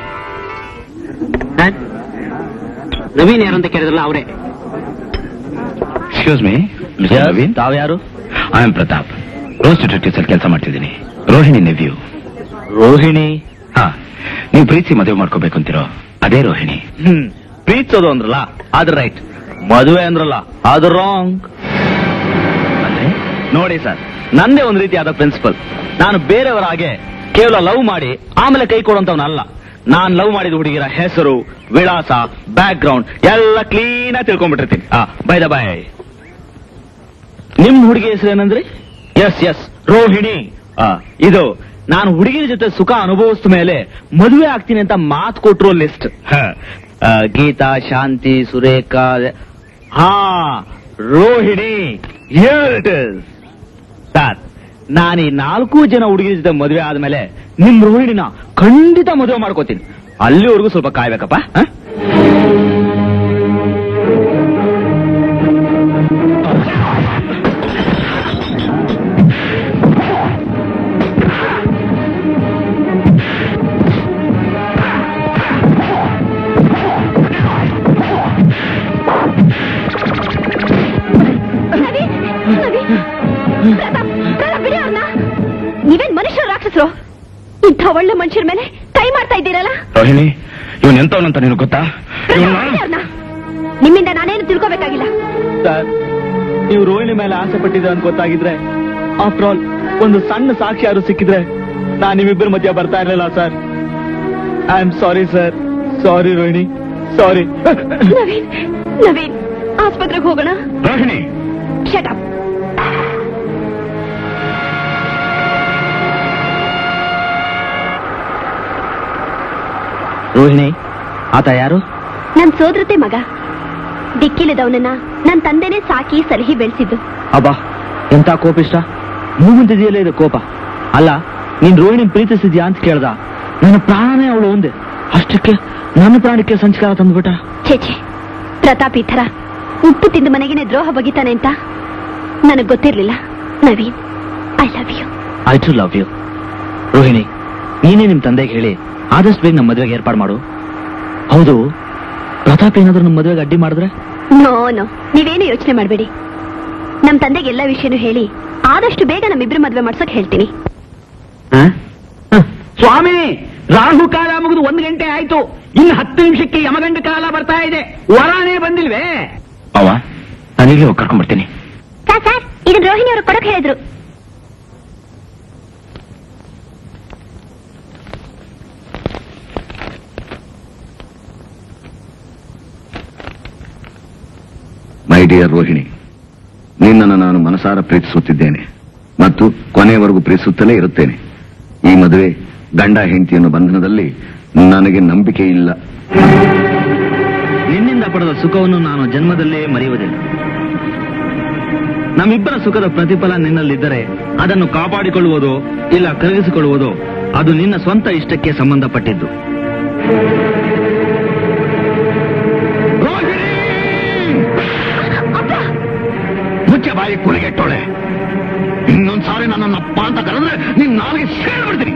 ನವೀನ್ ಯಾರು ಅಂತ ಕೇಳಿದ್ರಲ್ಲ ಅವರೇ ಎಕ್ಸ್ಕ್ಯೂಸ್ ಮೀ ಮಿಸ್ಟರ್ ನವೀನ್ ತಾವ್ಯಾರು I am Pratap Rose detectives ಅಲ್ಲಿ ಕೆಲಸ ಮಾಡ್ತಿದ್ದೀನಿ ರೋಹಿಣಿ ನೆವ್ಯೂ ರೋಹಿಣಿ ಹಾ ನೀವು ಪ್ರೀತಿ ಮದುವೆ ಮಾಡ್ಕೋಬೇಕು ಅಂತಿರೋ ಅದೇ ರೋಹಿಣಿ ಹ್ಮ್ ಪ್ರೀತಿಸೋದು ಅಂದ್ರಲ್ಲ ಅದು ರೈಟ್ ಮದುವೆ ಅಂದ್ರಲ್ಲ ಅದು ರಾಂಗ್ ಅಂದ್ರೆ ನೋಡಿ ಸರ್ ನಂದೇ ಒಂದು ರೀತಿಯಾದ ಪ್ರಿನ್ಸಿಪಲ್ ನಾನು ಬೇರೆಯವರ ಹಾಗೆ ಕೇವಲ ಲವ್ ಮಾಡಿ ಆಮೇಲೆ ಕೈ ಕೊಡುವಂತವನಲ್ಲ ನಾನ್ ಲವ್ ಮಾಡಿದ ಹುಡುಗಿರ ಹೆಸರು ವಿಳಾಸ ಬ್ಯಾಕ್ ಗ್ರೌಂಡ್ ಎಲ್ಲ ಕ್ಲೀನ್ ಆಗಿ ತಿಳ್ಕೊಂಡ್ಬಿಟ್ಟಿರ್ತೀನಿ ಬೈ ದ ಬೈ ನಿಮ್ ಹುಡುಗಿ ಹೆಸರು ಏನಂದ್ರಿ ಎಸ್ ಎಸ್ ರೋಹಿಣಿ ಆ, ಇದು ನಾನು ಹುಡುಗಿನ ಜೊತೆ ಸುಖ ಅನುಭವಿಸಿದ ಮೇಲೆ ಮದುವೆ ಆಗ್ತೀನಿ ಅಂತ ಮಾತು ಕೊಟ್ಟಿರೋ ಲಿಸ್ಟ್ ಗೀತಾ ಶಾಂತಿ ಸುರೇಖಾ ಹಾ Rohini here it is sir ನಾನು ಈ ನಾಲ್ಕು ಜನ ಹುಡುಗಿರ ಜೊತೆ ಮದುವೆ ಆದ್ಮೇಲೆ ನಿಮ್ ರೋಹಿಣಿನ ಖಂಡಿತ ಮದುವೆ ಮಾಡ್ಕೋತೀನಿ ಅಲ್ಲಿವರೆಗೂ ಸ್ವಲ್ಪ ಕಾಯ್ಬೇಕಪ್ಪ ಆ? ನವೀನ್, ನವೀನ್, ಪ್ರತಾಪ್, ಪ್ರತಾಪ್ ಬಿಡಿ ಅವ್ರ್ನ. ನೀವೇನ್ ಮನುಷ್ಯರು ರಾಕ್ಷಸರು ಇಂಥ ಒಳ್ಳೆ ಮನುಷ್ಯರ ಮೇಲೆ ಕೈ ಮಾಡ್ತಾ ಇದ್ದೀರಲ್ಲ ರೋಹಿಣಿ ಇವನ್ ಎಂತವನಂತ ನಿನಗೆ ಗೊತ್ತಾ ಪ್ರತಾಪ್, ಇವ್ನ ಬಿಡಿ ಅವ್ರ್ನ. ನಿಮ್ಮಿಂದ ನಾನೇನು ತಿಳ್ಕೋಬೇಕಾಗಿಲ್ಲ ಸರ್ ನೀವು ರೋಹಿಣಿ ಮೇಲೆ ಆಸೆ ಪಟ್ಟಿದ್ರೆ ಅಂತ ಗೊತ್ತಾಗಿದ್ರೆ ಆಫ್ಟರ್ ಆಲ್ ಒಂದು ಸಣ್ಣ ಸಾಕ್ಷಿ ಯಾರು ಸಿಕ್ಕಿದ್ರೆ ನಾನು ನಿಮ್ಮಿಬ್ಬರ ಮಧ್ಯ ಬರ್ತಾ ಇರಲಿಲ್ಲ sir I am sorry sir sorry Rohini sorry Naveen Naveen ಆಸ್ಪತ್ರೆಗೆ ಹೋಗೋಣ ರೋಹಿಣಿ ಶಟಪ್ ರೋಹಿಣಿ ಆತ ಯಾರು ನನ್ ಸೋದರತೆ ಮಗ ದಿಕ್ಕಿಲ್ಲದವನನ್ನ ನನ್ ತಂದೆನೇ ಸಾಕಿ ಸಲಹಿ ಬೆಳೆಸಿದ್ದು ಅಬ್ಬಾ ಎಂತ ಕೋಪಿಷ್ಟ ಮೂಗುಂತಿದೆಯಲ್ಲ ಇದು ಕೋಪ ಅಲ್ಲ ನೀನ್ ರೋಹಿಣಿ ಪ್ರೀತಿಸಿದ್ಯಾ ಅಂತ ಕೇಳ್ದ ನನ್ನ ಪ್ರಾಣನೇ ಅವಳು ಒಂದೇ ಅಷ್ಟಕ್ಕೆ ನನ್ನ ಪ್ರಾಣಕ್ಕೆ ಸಂಸ್ಕಾರ ತಂದ್ಬಿಟ್ಟ ಛೇ ಪ್ರತಾಪ್ ಈ ಥರ ಉಪ್ಪು ತಿಂದು ಮನೆಗೇನೆ ದ್ರೋಹ ಬಗಿತಾನೆ ಅಂತ ನನಗ್ ಗೊತ್ತಿರ್ಲಿಲ್ಲ Naveen I love you I too love you Rohini ನೀನೇ ನಿಮ್ ತಂದೆಗೆ ಹೇಳಿ ಆದಷ್ಟು ಬೇಗ ನಮ್ಮ ಮದುವೆಗೆ ಏರ್ಪಾಡು ಮಾಡು ಹೌದು ಪ್ರತಾಪ್ ಏನಾದ್ರೂ ನಮ್ಮ ಮದುವೆಗೆ ಅಡ್ಡಿ ಮಾಡಿದ್ರೆ ನೋ ನೋ ನೀವೇನು ಯೋಚನೆ ಮಾಡಬೇಡಿ ನಮ್ ತಂದೆಗೆ ಎಲ್ಲ ವಿಷಯನೂ ಹೇಳಿ ಆದಷ್ಟು ಬೇಗ ನಮ್ಮಿಬ್ರು ಮದ್ವೆ ಮಾಡ್ಸೋಕ್ ಹೇಳ್ತೀನಿ ಸ್ವಾಮಿ ರಾಹು ಕಾಲ ಮುಗಿದು ಒಂದು ಗಂಟೆ ಆಯ್ತು ಇನ್ನು ಹತ್ತು ನಿಮಿಷಕ್ಕೆ ಯಮಗಂಡ ಕಾಲ ಬರ್ತಾ ಇದೆ ವರಾನೇ ಬಂದಿಲ್ವೇ ಅವ ನಾನೀಗಲೇ ಹೋಗಿ ಕರ್ಕೊಂಡ್ಬರ್ತೀನಿ ಸರ್ ಸರ್ ಇದನ್ನ ರೋಹಿಣಿ ಅವರು ಕೊಡಕ್ ಹೇಳಿದ್ರು ಮೈ ಡಿಯರ್ ರೋಹಿಣಿ ನಿನ್ನನ್ನು ನಾನು ಮನಸಾರ ಪ್ರೀತಿಸುತ್ತಿದ್ದೇನೆ ಮತ್ತು ಕೊನೆಯವರೆಗೂ ಪ್ರೀತಿಸುತ್ತಲೇ ಇರುತ್ತೇನೆ ಈ ಮದುವೆ ಗಂಡ ಹೆಂಡತಿಯನ್ನು ಬಂಧನದಲ್ಲಿ ನನಗೆ ನಂಬಿಕೆ ಇಲ್ಲ ನಿನ್ನಿಂದ ಪಡೆದ ಸುಖವನ್ನು ನಾನು ಜನ್ಮದಲ್ಲೇ ಮರೆಯುವುದಿಲ್ಲ ನಮ್ಮಿಬ್ಬರ ಸುಖದ ಪ್ರತಿಫಲ ನಿನ್ನಲ್ಲಿದ್ದರೆ ಅದನ್ನು ಕಾಪಾಡಿಕೊಳ್ಳುವುದೋ ಇಲ್ಲ ಕರಗಿಸಿಕೊಳ್ಳುವುದೋ ಅದು ನಿನ್ನ ಸ್ವಂತ ಇಷ್ಟಕ್ಕೆ ಸಂಬಂಧಪಟ್ಟಿದ್ದು ಮುಖ್ಯ ಬಾಯಿ ಕುಲಿಗೆಟ್ಟೋಳೆ ಇನ್ನೊಂದ್ಸಾರಿ ನನ್ನನ್ನು ಅಪ್ಪ ಅಂತ ಕರೆದ್ರೆ ನಿನ್ ನಾಲ್ಗೆ ಸೇರ್ಬಿಡ್ತೀನಿ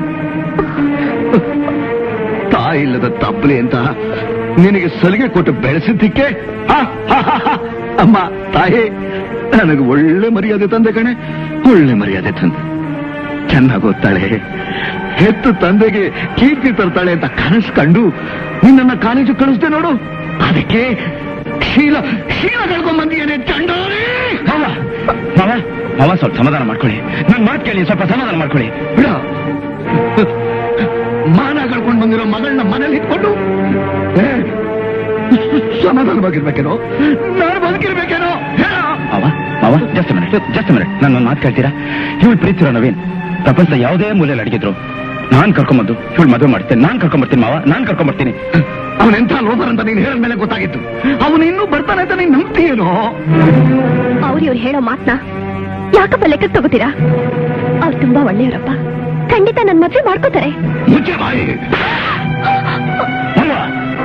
ತಾಯಿ ಇಲ್ಲದ ತಪ್ಪಲಿ ಅಂತ ನಿನಗೆ ಸಲಿಗೆ ಕೊಟ್ಟು ಬೆಳೆಸಿದ್ದಕ್ಕೆ ಆ, ಆ, ಆ, ಆ, ಅಮ್ಮ ತಾಯಿ ನನಗೆ ಒಳ್ಳೆ ಮರ್ಯಾದೆ ತಂದೆ ಕಣೆ ಒಳ್ಳೆ ಮರ್ಯಾದೆ ತಂದೆ ಚೆನ್ನಾಗಿ ಓದ್ತಾಳೆ ಹೆತ್ತು ತಂದೆಗೆ ಕೀರ್ತಿ ತರ್ತಾಳೆ ಅಂತ ಕನಸು ಕಂಡು ನಿನ್ನನ್ನ ಕಾಲೇಜು ಕಳಿಸ್ದೆ ನೋಡು ಅದಕ್ಕೆ ಶೀಲ ಶೀಲ ಕಳ್ಕೊಂಡ್ ಬಂದಿಯೇನೆ ಚಂಡೋರಿ ಮಾವ ಮಾವ ಮಾವ ಸ್ವಲ್ಪ ಸಮಾಧಾನ ಮಾಡ್ಕೊಳ್ಳಿ ನನ್ ಮಾತು ಕೇಳಿ ಸ್ವಲ್ಪ ಸಮಾಧಾನ ಮಾಡ್ಕೊಳ್ಳಿ ಬಿಡ ಮಾನ ಕಳ್ಕೊಂಡು ಬಂದಿರೋ ಮಗಳನ್ನ ಮನೇಲಿ ಇಟ್ಕೊಂಡು ಏ, ಸಮಾಧಾನವಾಗಿರ್ಬೇಕೇನೋ ನಾನು ಬದುಕಿರ್ಬೇಕೇನೋ ಹೇಳ ಮಾವ ಮಾವ ಜಸ್ಟ್ ಮಿನಿಟ್ ಜಸ್ಟ್ ಮಿನಿಟ್ ನನ್ನ ಮಾತು ಕೇಳ್ತೀರಾ ಇವಳು ಪ್ರೀತಿರೋ ನವೀನ್ ಪ್ರಪಂಚದ ಯಾವುದೇ ಮೂಲೆಯಲ್ಲಿ ಅಡಗಿದ್ರು ನಾನ್ ಕರ್ಕೊಂಬಂದು ಇವಳು ಮದುವೆ ಮಾಡ್ತೇನೆ ನಾನ್ ಕರ್ಕೊಂಬರ್ತೀನಿ ಮಾವ ನಾನ್ ಕರ್ಕೊಂಬರ್ತೀನಿ ಅವನೆಂಥ ಲೋಬರ್ ಅಂತ ನೀನು ಹೇಳಿದ ಮೇಲೆ ಗೊತ್ತಾಗಿತ್ತು ಅವನು ಇನ್ನೂ ಬರ್ತಾನೆ ಅಂತ ನೀನು ನಂಬ್ತೀಯೇನೋ ಅವ್ರು ಇವ್ರು ಹೇಳೋ ಮಾತ್ನ ಯಾಕಪ್ಪ ಲೆಕ್ಕಕ್ಕೆ ತಗೋತೀರಾ ಅವ್ರು ತುಂಬಾ ಒಳ್ಳೆಯವರಪ್ಪ ಖಂಡಿತ ನನ್ ಮದ್ವೆ ಮಾಡ್ಕೋತಾರೆ ಮುಚ್ಚೆ ಬಾಯಿ ಮಾವ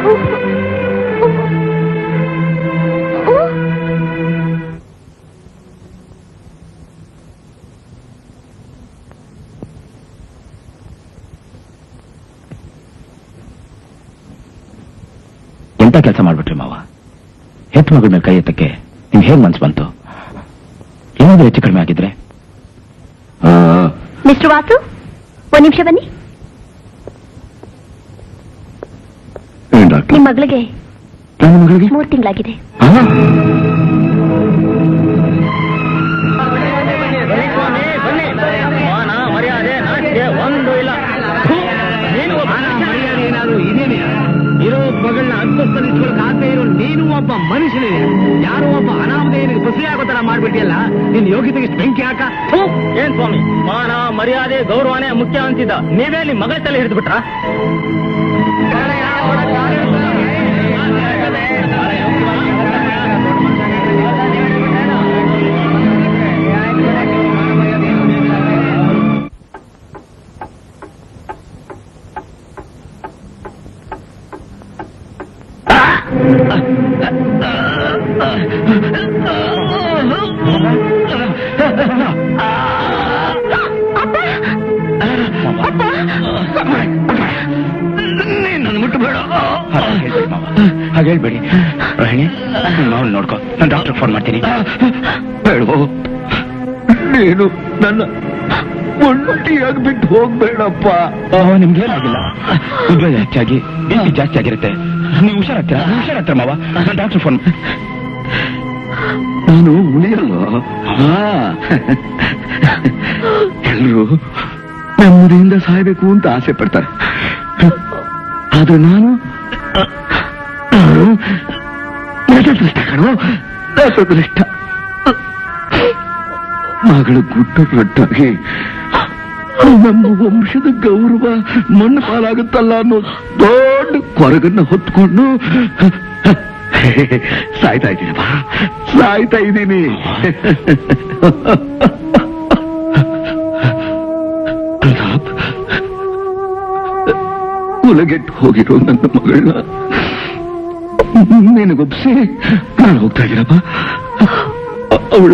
ಎಂತ ಕೆಲಸ ಮಾಡ್ಬಿಟ್ರಿ ಮಾವ ಹೆತ್ ಮಗಳ ಮೇಲೆ ಕೈ ಎತ್ತಕ್ಕೆ ನಿಮ್ಗೆ ಹೇಗ್ ಮನ್ಸು ಬಂತು ಏನಾದ್ರೂ ಹೆಚ್ಚು ಕಡಿಮೆ ಆಗಿದ್ರೆ ಆ, ಮಿಸ್ಟರ್ ವಾಸು ಒಂದ್ ನಿಮಿಷ ಬನ್ನಿ ಏನ್ ಡಾಕ್ಟರ್ ನಿಮ್ ಮಗಳಿಗೆ ನನ್ನ ಮಗಳಿಗೆ ಮೂರ್ ತಿಂಗಳಾಗಿದೆ ಆ? ಆಗದೆ ಇರೋ ನೀನು ಒಬ್ಬ ಮನುಷ್ಯನೇ ಯಾರೋ ಒಬ್ಬ ಅನಾಮಧೇಯನಿಗೆ ಬಸಿಯಾಗೋ ತರ ಮಾಡ್ಬಿಟ್ಟಿಯಲ್ಲ ನಿನ್ ಯೋಗ್ಯತೆಗೆ ಇಷ್ಟು ಬೆಂಕಿ ಹಾಕ ಥು! ಏನ್ ಸ್ವಾಮಿ ಮಾನ ಮರ್ಯಾದೆ ಗೌರವನೇ ಮುಖ್ಯ ಅಂತಿದ್ದ ನೀವೇ ನಿಮ್ ಮಗಳ ತಲೆ ಹಿಡಿದು ಬಿಟ್ರ ಹಾಗೆ ಹೇಳ್ಬೇಡಿ ರೋಹಿಣಿ ಮಾವನ್ ನೋಡ್ಕೋ ನಾನು ಡಾಕ್ಟರ್ ಫೋನ್ ಮಾಡ್ತೀನಿ ಬೇಡವೋ ನೀನು ನನ್ನ ಒಂಟಿಯಾಗಿ ಬಿಟ್ಟು ಹೋಗ್ಬೇಡಪ್ಪ ನಿಮ್ಗೆ ಏನಾಗಿಲ್ಲ ಉದ್ವೇಗ ಹೆಚ್ಚಾಗಿ ಬಿ ಪಿ ಜಾಸ್ತಿ ಆಗಿರುತ್ತೆ ನೀವು ಹುಷಾರಾಗ್ತೀರಾ ನೀವು ಹುಷಾರಾಗ್ತೀರ ಮಾವ ನಾನು ಡಾಕ್ಟರ್ ಫೋನ್ ನಾನು ಉಳಿಯಲ್ಲ ಎಲ್ರು ನೆಮ್ಮದಿಯಿಂದ ಸಾಯ್ಬೇಕು ಅಂತ ಆಸೆ ಪಡ್ತಾರೆ ಆದ್ರೆ ನಾನು ನಾನು ನಟದೃಷ್ಟ ಕಣೋ ನಟದೃಷ್ಟ ಮಗಳ ಗುಡ್ಡ ರಟ್ಟಾಗಿ ನಮ್ಮ ವಂಶದ ಗೌರವ ಮಣ್ಣು ಪಾಲಾಗುತ್ತಲ್ಲ ಅನ್ನೋ ದೊಡ್ಡ ಕೊರಗನ್ನ ಹೊತ್ಕೊಂಡು ಸಾಯ್ತಾ ಇದ್ದೀನಪ್ಪ ಸಾಯ್ತಾ ಇದ್ದೀನಿ ಪ್ರತಾಪ್ ಕುಲಗೆಟ್ಟು ಹೋಗಿರೋ ನನ್ನ ಮಗಳನ್ನ ನಿನಗೊಪ್ಸಿ ನಾನು ಹೋಗ್ತಾ ಇದ್ದೀನಪ್ಪ ಅವಳ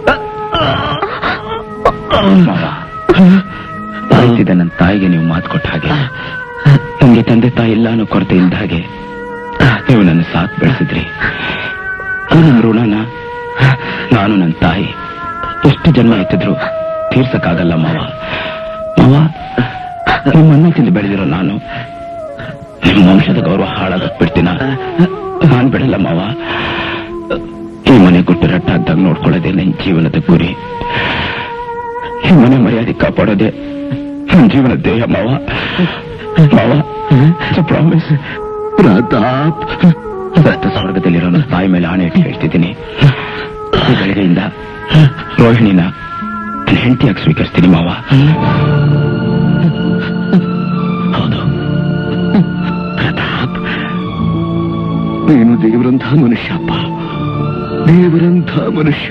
ಸಾಯ್ತಿದ್ದ ನನ್ನ ತಾಯಿಗೆ ನೀವು ಮಾತು ಕೊಟ್ಟ ಹಾಗೆ ನಿಮ್ಗೆ ತಂದೆ ತಾಯಿ ಇಲ್ಲ ಅನ್ನೋ ಕೊರತೆ ಇಲ್ದ ಹಾಗೆ ನೀವು ನನ್ನ ಸಾಕ್ ಬೆಳೆಸಿದ್ರಿ ನನ್ನ ಋಣನ ನಾನು ನನ್ನ ತಾಯಿ ಎಷ್ಟು ಜನ್ಮ ಎತ್ತಿದ್ರು ತೀರ್ಸಕ್ಕಾಗಲ್ಲ ಮಾವ ಮಾವ ನಿಮ್ಮನ್ನ ತಿಂದು ಬೆಳೆದಿರೋ ನಾನು ನಿಮ್ಮ ವಂಶದ ಗೌರವ ಹಾಳಾಗಕ್ ಬಿಡ್ತೀನ ನಾನ್ ಬಿಡಲ್ಲ ಮಾವ ಈ ಮನೆ ಗುಟ್ಟು ರಟ್ಟಾಗ್ದಾಗ ನೋಡ್ಕೊಳ್ಳೋದೇ ನನ್ನ ಜೀವನದ ಗುರಿ ಈ ಮನೆ ಮರ್ಯಾದೆ ಕಾಪಾಡೋದೇ ನನ್ನ ಜೀವನ ದೇಹ ಮಾವ ಮಾವ ಪ್ರಾಮಿಸ್ ಪ್ರತಾಪ್ ಸತ್ತ ಸ್ವರ್ಗದಲ್ಲಿರೋ ನನ್ನ ತಾಯಿ ಮೇಲೆ ಆಣೆ ಇಟ್ಟು ಹೇಳ್ತಿದ್ದೀನಿ ಈ ಗಳಿಗೆಯಿಂದ ರೋಹಿಣಿನ ನನ್ನ ಹೆಂಡತಿಯಾಗಿ ಸ್ವೀಕರಿಸ್ತೀನಿ ಮಾವ ಹೌದು ಪ್ರತಾಪ್ ನೀನು ದೇವರಂಥ ಮನುಷ್ಯಪ್ಪ ದೇವರಂಥ ಮನುಷ್ಯ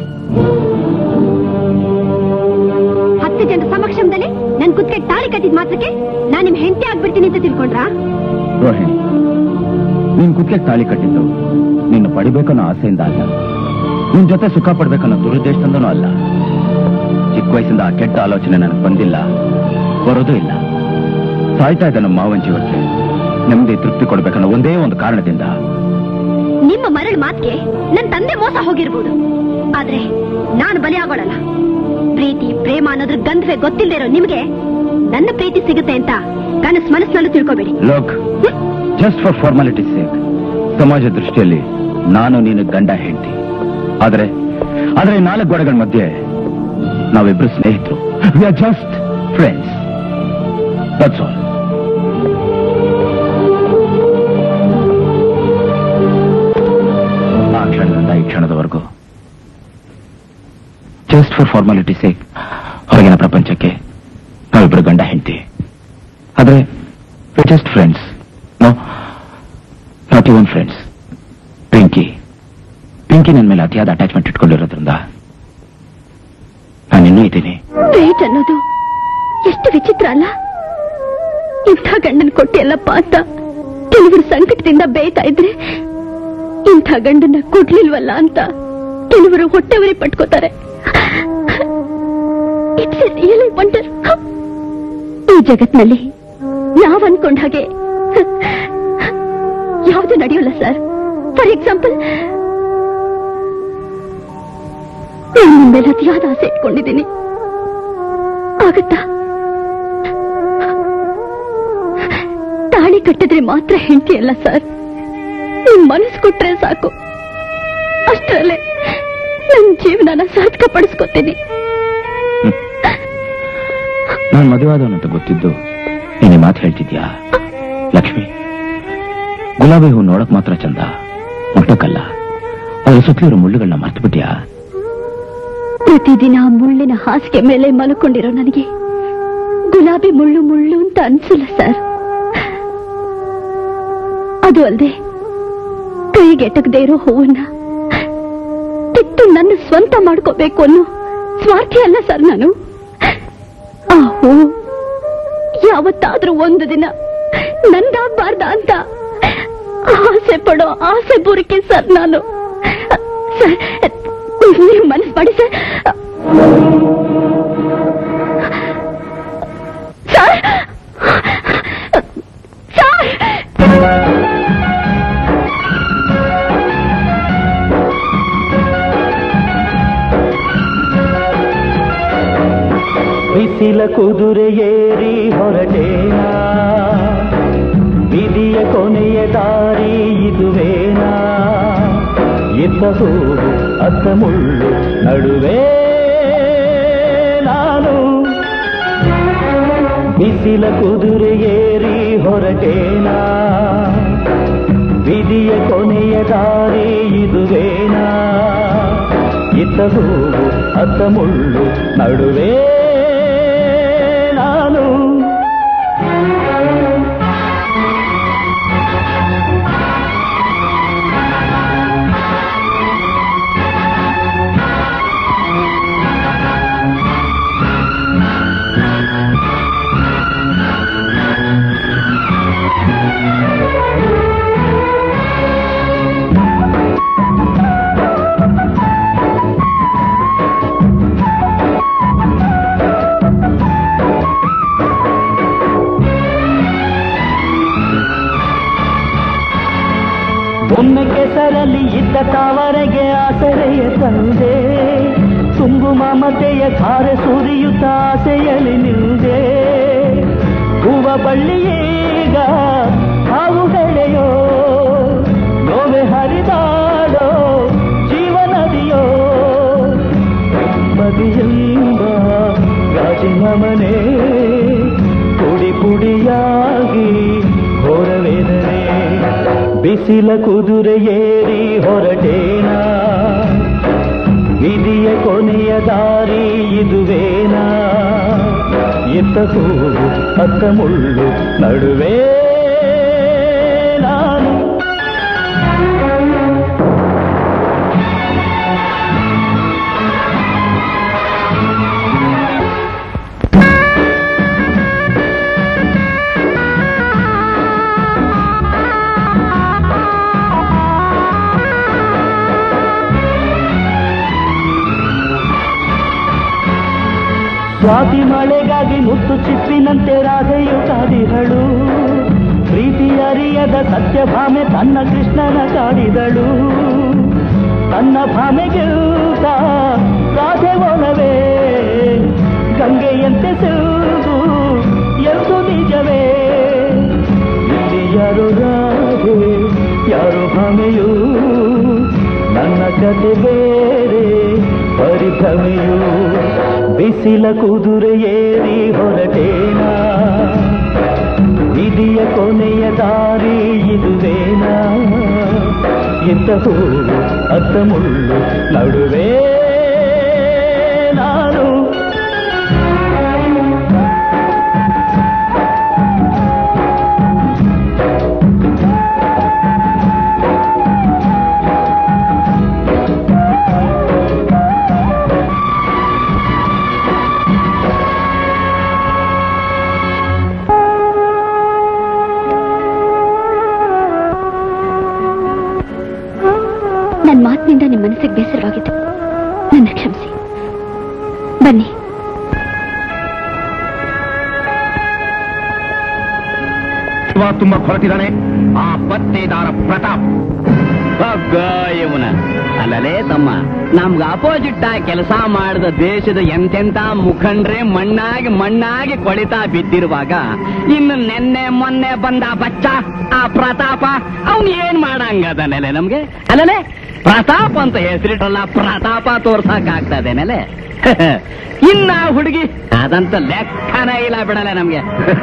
ಹತ್ತು ಜನರ ಸಮಕ್ಷಮದಲ್ಲಿ ನನ್ ಕುತ್ತಿಗೆ ತಾಳಿ ಕಟ್ಟಿದ ಮಾತ್ರಕ್ಕೆ ನಾನ್ ನಿಮ್ ಹೆಂಡತಿ ಆಗ್ಬಿಡ್ತೀನಿ ಅಂತ ತಿಳ್ಕೊಂಡ್ರಾ ರೋಹಿಣಿ ನೀನ್ ಕುತ್ತಿಗೆ ತಾಳಿ ಕಟ್ಟಿದ್ದು ನಿನ್ನ ಪಡಿಬೇಕನ್ನೋ ಆಸೆಯಿಂದ ಅಲ್ಲ ನಿನ್ ಜೊತೆ ಸುಖ ಪಡ್ಬೇಕನ್ನೋ ದುರುದ್ದೇಶದಿಂದನೂ ಅಲ್ಲ ಚಿಕ್ಕ ವಯಸ್ಸಿಂದ ಆ ಕೆಟ್ಟ ಆಲೋಚನೆ ನನಗೆ ಬಂದಿಲ್ಲ ಬರೋದೂ ಇಲ್ಲ ಸಾಯ್ತಾ ಇದ್ದ ನಮ್ಮ ಮಾವನ್ ಜೀವಕ್ಕೆ ನೆಮ್ಮದಿ ತೃಪ್ತಿ ಕೊಡ್ಬೇಕನ್ನೋ ಒಂದೇ ಒಂದು ಕಾರಣದಿಂದ ನಿಮ್ಮ ಮರಳು ಮಾತ್ಗೆ ನನ್ ತಂದೆ ಮೋಸ ಹೋಗಿರ್ಬೋದು ಆದ್ರೆ ನಾನು ಬಲಿಯಾಗೋಳಲ್ಲ ಪ್ರೀತಿ ಪ್ರೇಮ ಅನ್ನೋದ್ರ ಗಂಧವೇ ಗೊತ್ತಿಲ್ಲದೆ ಇರೋ ನಿಮ್ಗೆ ನನ್ನ ಪ್ರೀತಿ ಸಿಗುತ್ತೆ ಅಂತ ಕನಸ್ ಮನಸ್ಸಿನಲ್ಲೂ ತಿಳ್ಕೊಬೇಡಿ ಲೋಕ್ ಜಸ್ಟ್ ಫಾರ್ ಫಾರ್ಮಾಲಿಟಿ ಸೇಕ್ ಸಮಾಜ ದೃಷ್ಟಿಯಲ್ಲಿ ನಾನು ನೀನು ಗಂಡ ಹೆಂಡತಿ ಆದ್ರೆ ಆದ್ರೆ ಈ ನಾಲ್ಕು ಗೋಡೆಗಳ ಮಧ್ಯೆ ನಾವಿಬ್ರು ಸ್ನೇಹಿತರು we are just friends that's all ಆ ಕ್ಷಣದಿಂದ ಈ ಕ್ಷಣದವರೆಗೂ ಜಸ್ಟ್ ಫಾರ್ ಫಾರ್ಮಾಲಿಟಿ ಸೇಕ್ ಹೊರಗಿನ ಪ್ರಪಂಚಕ್ಕೆ ನಾವಿಬ್ರು ಗಂಡ ಹೆಂಡತಿ ಆದ್ರೆ just friends no not even friends Pinky Pinky ನನ್ನ ಮೇಲೆ ಅತಿಯಾದ ಅಟ್ಯಾಚ್ಮೆಂಟ್ ಇಟ್ಕೊಂಡಿರೋದ್ರಿಂದ ನಾನು ಇನ್ನೂ ಇದ್ದೀನಿ ಪ್ರೀತ್ ಅನ್ನೋದು ಎಷ್ಟು ವಿಚಿತ್ರ ಅಲ್ಲ ಇಂಥ ಗಂಡನ್ ಕೊಟ್ಟಿಯಲ್ಲಪ್ಪ ಅಂತ ಕೆಲವರು ಸಂಕಟದಿಂದ ಬೇಯ್ತಾ ಇದ್ರೆ ಇಂಥ ಗಂಡನ್ನ ಕೊಡ್ಲಿಲ್ವಲ್ಲ ಅಂತ ಕೆಲವರು ಹೊಟ್ಟೆವರಿ ಪಟ್ಕೋತಾರೆ ಇಟ್ಸ್ ರಿಯಲಿ ವಂಡರ್ ಈ ಜಗತ್ನಲ್ಲಿ ನಾವ್ ಅನ್ಕೊಂಡ ಹಾಗೆ ಯಾವುದು ನಡೆಯೋಲ್ಲ ಸರ್ ಫಾರ್ ಎಕ್ಸಾಂಪಲ್ ನಾನು ನಿಮ್ ಮೇಲೆ ಅತಿಯಾದ ಆಸೆ ಇಟ್ಕೊಂಡಿದ್ದೀನಿ ಆಗತ್ತಾ ತಾಳಿ ಕಟ್ಟಿದ್ರೆ ಮಾತ್ರ ಹೆಂಡತಿ ಅಲ್ಲ ಸರ್ ನಿಮ್ ಮನಸ್ಸು ಕೊಟ್ರೆ ಸಾಕು ಅಷ್ಟರಲ್ಲೇ ನನ್ ಜೀವನನ ಸಾರ್ಥಕ ಪಡಿಸ್ಕೊತೀನಿ ನಾನು ಮದುವಾದವನು ಅಂತ ಗೊತ್ತಿದ್ದು ನೀನು ಈ ಮಾತು ಹೇಳ್ತಿದ್ಯಾ ಲಕ್ಷ್ಮಿ ಗುಲಾಬಿ ಹೂ ನೋಡಕ್ ಮಾತ್ರ ಚಂದ ಮುಟ್ಟಕ್ಕಲ್ಲ ಅದ್ರ ಸುತ್ತಲಿರೋ ಮುಳ್ಳುಗಳನ್ನ ಮರ್ತು ಬಿಟ್ಯಾ ಪ್ರತಿದಿನ ಆ ಮುಳ್ಳಿನ ಹಾಸಿಗೆ ಮೇಲೆ ಮಲ್ಕೊಂಡಿರೋ ನನಗೆ ಗುಲಾಬಿ ಮುಳ್ಳು ಮುಳ್ಳು ಅಂತ ಅನ್ಸಲ್ಲ ಸರ್ ಅದು ಅಲ್ಲದೆ ಕೈಗೆಟಕದೇ ಇರೋ ಹೂವನ್ನ ಕಿತ್ತು ನನ್ನ ಸ್ವಂತ ಮಾಡ್ಕೋಬೇಕು ಅನ್ನೋ ಸ್ವಾರ್ಥಿ ಅಲ್ಲ ಸರ್ ನಾನು ಆ ಹೂ ಯಾವತ್ತಾದ್ರೂ ಒಂದು ದಿನ ನಂದಾಗ್ಬಾರ್ದ ಅಂತ ಆಸೆ ಪಡೋ ಆಸೆ ಬೂರಿಕೆ ಸರ್ ನಾನು ಸರ್ ನೀವು ಮನಸ್ಸು ಮಾಡಿ ಸರ್ ಸರ್ ಸರ್ ಬಿಸಿಲ ಕುದುರೆ ಏರಿ ಹೊರಟೇನಾ ವಿಧಿಯ ಕೊನೆಯ ದಾರಿ ಇದುವೇನಾ ಇದ್ದ ಹೂವು ಅತ್ತ ಮುಳ್ಳು ನಡುವೆ ನಾನು ಬಿಸಿಲ ಕುದುರೆ ಏರಿ ಹೊರಟೇನಾ ವಿಧಿಯ ಕೊನೆಯ ದಾರಿ ಇದುವೇನಾ ಇದ್ದ ಹೂವು ಅತ್ತ ಮುಳ್ಳು ನಡುವೆ ನಾನು ಒಮ್ಮೆ ಕೆಸರಲ್ಲಿ ಇದ್ದ ತಾವರೆಗೆ ಆಸರೆಯ ತಂದೆ ತುಂಬು ಮಮತೆಯ ಧಾರೆ ಸುರಿಯುತ್ತ ಆಸೆಯಲ್ಲಿ ನಿಂದೆ ಹೂವ ಬಳ್ಳಿಯೀಗ ಹಾವು ಬೆಳೆಯೋ ನೋವೆ ಹರಿದಾಡೋ ಜೀವನದಿಯೋ ಬದಿಯೆಂಬ ಗಾಜಿನ ಮನೆ ಪುಡಿ ಪುಡಿಯಾಗಿ ಹೊರವೆದರೆ ಬಿಸಿಲ ಕುದುರೆ ಏರಿ ಹೊರಟೇನಾ ವಿಧಿಯ ಕೊನೆಯ ದಾರಿ ಇದುವೇನಾ ಇತ್ತ ಹೂವು ಅತ್ತ ಮುಳ್ಳು ನಡುವೆ ನಾನು ಸ್ವಾತಿ ಮಳೆಗಾಗಿ ಮುತ್ತು ಚಿಪ್ಪಿನಂತೆ ರಾಧೆಯು ಕಾದಿಹಳು ಪ್ರೀತಿ ಅರಿಯದ ಸತ್ಯಭಾಮೆ ತನ್ನ ಕೃಷ್ಣನ ಕಾಡಿದಳು ತನ್ನ ಭಾಮೆಗಿಂತ ರಾಧೆ ಒಲವೇ ಗಂಗೆಯಂತೆ ಸಿಲ್ದು ಎಂದು ನಿಜವೇ ಇಲ್ಲಿ ಯಾರು ರಾಧೆ ಯಾರು ಭಾಮೆಯು ನನ್ನ ಕತೆ ಬೇರೆ ಪರಿಭ್ರಮೆಯು ಬಿಸಿಲ ಕುದುರೆ ಏರಿ ಹೊರಟೇನಾ ವಿಧಿಯ ಕೊನೆಯ ದಾರಿ ಇದುವೇನಾ ಇದ್ದ ಹೂವು ಅತ್ತ ಮುಳ್ಳು ನಡುವೆ ನಾನು ನನ್ನ ಮಾತಿನಿಂದ ನಿಮ್ಮ ಮನಸ್ಸಿಗೆ ಬೇಸರವಾಗಿತ್ತು ನನ್ನ ಕ್ಷಮಿಸಿ ಬನ್ನಿ ಶಿವ ತುಂಬಾ ಹೊರಟಿದ್ದಾನೆ ಆ ಪತ್ತೇದಾರ ಪ್ರತಾಪ್ ಯಮುನ ಅಲ್ಲಲೇ ತಮ್ಮ ನಮ್ಗ ಅಪೋಸಿಟ್ ಆಗಿ ಕೆಲಸ ಮಾಡಿದ ದೇಶದ ಎಂತೆಂತ ಮುಖಂಡ್ರೆ ಮಣ್ಣಾಗಿ ಮಣ್ಣಾಗಿ ಕೊಳಿತಾ ಬಿದ್ದಿರುವಾಗ ಇನ್ನು ನೆನ್ನೆ ಮೊನ್ನೆ ಬಂದ ಬಚ್ಚ ಆ ಪ್ರತಾಪ ಅವನ್ ಏನ್ ಮಾಡಂಗದನಲೆ ನಮ್ಗೆ ಅಲ್ಲಲೇ ಪ್ರತಾಪ್ ಅಂತ ಹೆಸರಿಟ್ರಲ್ಲ ಪ್ರತಾಪ ತೋರ್ಸಕ್ ಆಗ್ತದೆ ಮೇಲೆ ಇನ್ನ ಹುಡುಗಿ ಅದಂತ ಲೆಕ್ಕನೇ ಇಲ್ಲ ಬಿಡಲ್ಲ ನಮ್ಗೆ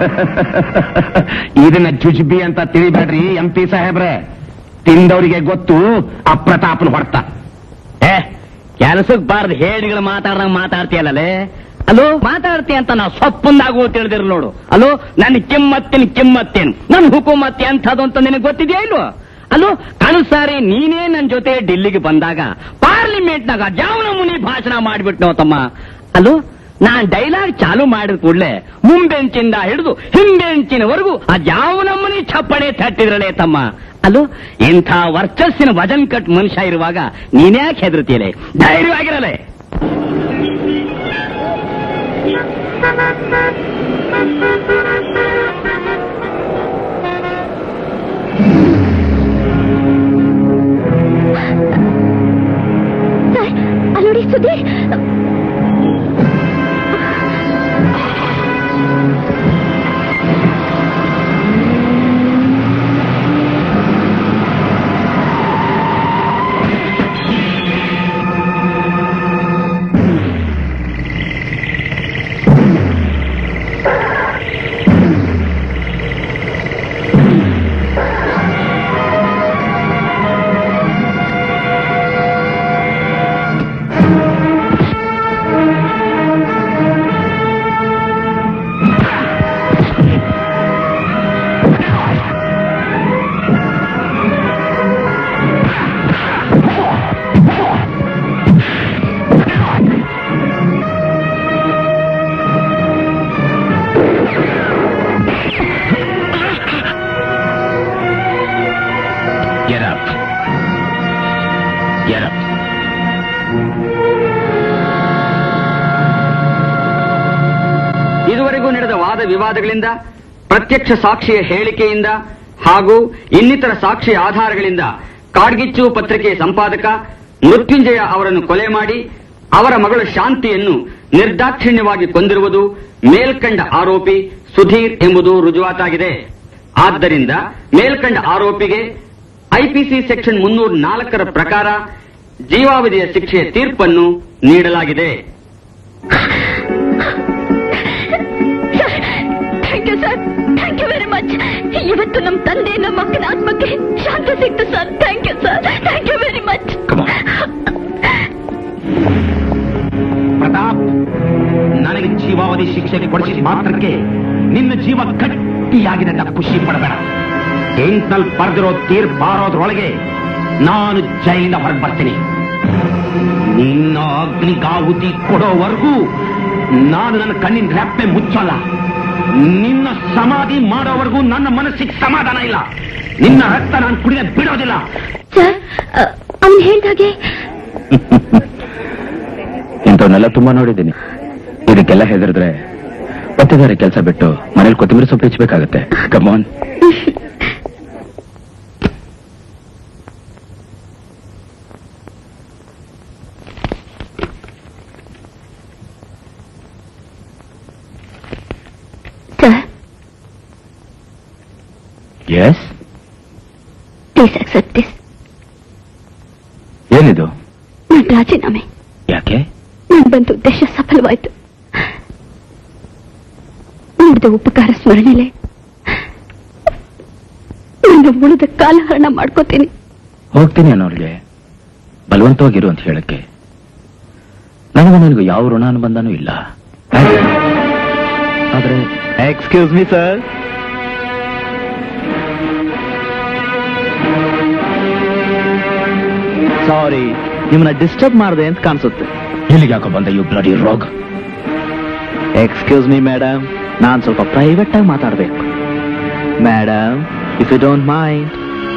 ಇದನ್ನ ಜುಜ್ಬಿ ಅಂತ ತಿಳಿಬೇಡ್ರಿ ಎಂ ಪಿ ಸಾಹೇಬ್ರೆ ತಿಂದವರಿಗೆ ಗೊತ್ತು ಅಪ್ರತಾಪನ ಹೊಡ್ತ ಏ ಕೆಲಸಕ್ ಬಾರ್ದು ಹೇಳಿಗಳು ಮಾತಾಡ್ದಂಗ್ ಮಾತಾಡ್ತೀಯಲ್ಲೇ ಅಲೋ ಮಾತಾಡ್ತೀಯ ಅಂತ ನಾವು ಸೊಪ್ಪಂದಾಗು ತಿಳಿದಿರ್ ನೋಡು ಅಲೋ ನನ್ನ ಕಿಮ್ಮತ್ತಿನ ಕಿಮ್ಮತ್ತೇನು ನನ್ನ ಹುಕುಮತ್ತೆ ಎಂಥದ್ದು ಅಂತ ನಿನಗೆ ಗೊತ್ತಿದೆಯಾ ಇಲ್ವೋ ಅಲೋ ಕಣಸಾರಿ ನೀನೇ ನನ್ನ ಜೊತೆ ಡಿಲ್ಲಿಗೆ ಬಂದಾಗ ಪಾರ್ಲಿಮೆಂಟ್ನಾಗ ಜಾವನ ಮುನಿ ಭಾಷಣ ಮಾಡ್ಬಿಟ್ನೋ ತಮ್ಮ ಅಲೋ ನಾನ್ ಡೈಲಾಗ್ ಚಾಲು ಮಾಡಿದ ಕೂಡಲೇ ಮುಂಬೆಂಚಿಂದ ಹಿಡಿದು ಹಿಂಬೆಂಚಿನವರೆಗೂ ಆ ಜಾವನ ಮುನಿ ಚಪ್ಪಣೆ ತಟ್ಟಿದ್ರಲೇ ತಮ್ಮ ಅಲೋ ಇಂಥ ವರ್ಚಸ್ಸಿನ ವಜನ್ ಕಟ್ ಮನುಷ್ಯ ಇರುವಾಗ ನೀನ್ಯಾಕೆ ಹೆದರ್ತೀಯಲೇ ಧೈರ್ಯವಾಗಿರಲೇ ಸರ್ ಅಲ್ಲೋಡಿ Sudheer Get up. Get up. ಇದುವರೆಗೂ ನಡೆದ ವಾದ ವಿವಾದಗಳಿಂದ ಪ್ರತ್ಯಕ್ಷ ಸಾಕ್ಷಿಯ ಹೇಳಿಕೆಯಿಂದ ಹಾಗೂ ಇನ್ನಿತರ ಸಾಕ್ಷಿಯ ಆಧಾರಗಳಿಂದ ಕಾಡ್ಗಿಚ್ಚು ಪತ್ರಿಕೆಯ ಸಂಪಾದಕ ಮೃತ್ಯುಂಜಯ ಅವರನ್ನು ಕೊಲೆ ಮಾಡಿ ಅವರ ಮಗಳು ಶಾಂತಿಯನ್ನು ನಿರ್ದಾಕ್ಷಿಣ್ಯವಾಗಿ ಕೊಂದಿರುವುದು ಮೇಲ್ಕಂಡ ಆರೋಪಿ ಸುಧೀರ್ ಎಂಬುದು ರುಜುವಾತಾಗಿದೆ ಆದ್ದರಿಂದ ಮೇಲ್ಕಂಡ ಆರೋಪಿಗೆ ಐಪಿಸಿ ಸೆಕ್ಷನ್ ಮುನ್ನೂರ ನಾಲ್ಕರ ಪ್ರಕಾರ ಜೀವಾವಧಿಯ ಶಿಕ್ಷೆಯ ತೀರ್ಪನ್ನು ನೀಡಲಾಗಿದೆ thank you sir thank you very much ಇವತ್ತು ನಮ್ಮ ತಂದೆ ನಮ್ಮ ಮಕ್ಕಳ ಆತ್ಮಕ್ಕೆ ಶಾಂತಿ ಸಿಕ್ತು sir thank you sir thank you very much Pratap ನನಗೆ ಜೀವಾವಧಿ ಶಿಕ್ಷೆ ಕೊಡಿಸಿದ ಮಾತ್ರಕ್ಕೆ ನಿನ್ನ ಜೀವ ಗಟ್ಟಿಯಾಗಿದೆ ಅಂತ ಖುಷಿ ಪಡಬೇಡ ಎಂಟ್ನಲ್ಲಿ ಪಡೆದಿರೋ ತೀರ್ಪು ಬಾರೋದ್ರೊಳಗೆ ನಾನು ಜೈಲಿಂದ ಹೊರಗೆ ಬರ್ತೀನಿ ನಿನ್ನ ಅಗ್ನಿಗಾಹುತಿ ಕೊಡೋವರೆಗೂ ನಾನು ನನ್ನ ಕಣ್ಣಿನ ರೆಪ್ಪೆ ಮುಚ್ಚಲ್ಲ ನಿನ್ನ ಸಮಾಧಿ ಮಾಡೋವರೆಗೂ ನನ್ನ ಮನಸ್ಸಿಗೆ ಸಮಾಧಾನ ಇಲ್ಲ ನಿನ್ನ ರಕ್ತ ನಾನು ಕುಡಿದ ಬಿಡೋದಿಲ್ಲ ಸರ್ ಅವ್ನು ಹೇಳ್ದಾಗೆ ಇಂಥವನ್ನೆಲ್ಲ ತುಂಬಾ ನೋಡಿದ್ದೀನಿ ಇದಕ್ಕೆಲ್ಲ ಹೆದರಿದ್ರೆ ಪತ್ತೆದಾರಿ ಕೆಲಸ ಬಿಟ್ಟು ಮನೇಲಿ ಕೊತ್ತಂಬರಿ ಸೊಪ್ಪು ಹೆಚ್ಚಬೇಕಾಗತ್ತೆ come on sir yes please accept this ಏನಿದು ನನ್ನ ರಾಜೀನಾಮೆ ಯಾಕೆ ನಾನು ಬಂದ ಉದ್ದೇಶ ಸಫಲವಾಯಿತು ಮಾಡಿದ ಉಪಕಾರ ಸ್ಮರಣೆಲೆ ನನ್ನ ಉಳಿದ ಕಾಲಹರಣ ಮಾಡ್ಕೋತೀನಿ ಹೋಗ್ತೀನಿ ಅನ್ನೋರ್ಗೆ ಬಲವಂತವಾಗಿರು ಅಂತ ಹೇಳಕ್ಕೆ ನನಗೂ ನನಗೂ ಯಾವ ಋಣ ಅನುಬಂಧನೂ ಇಲ್ಲ ಆದ್ರೆ ಎಕ್ಸ್ಕ್ಯೂಸ್ ಮೀ ಸರ್ ಸಾರಿ ನಿಮ್ಮನ್ನ ಡಿಸ್ಟರ್ಬ್ ಮಾಡಿದೆ ಅಂತ ಕಾಣಿಸುತ್ತೆ ಇಲ್ಲಿಗೆ ಯಾಕೋ ಬಂದ you bloody rogue excuse me madam ನಾನ್ ಸ್ವಲ್ಪ ಪ್ರೈವೇಟ್ ಆಗಿ ಮಾತಾಡ್ಬೇಕು madam if you don't mind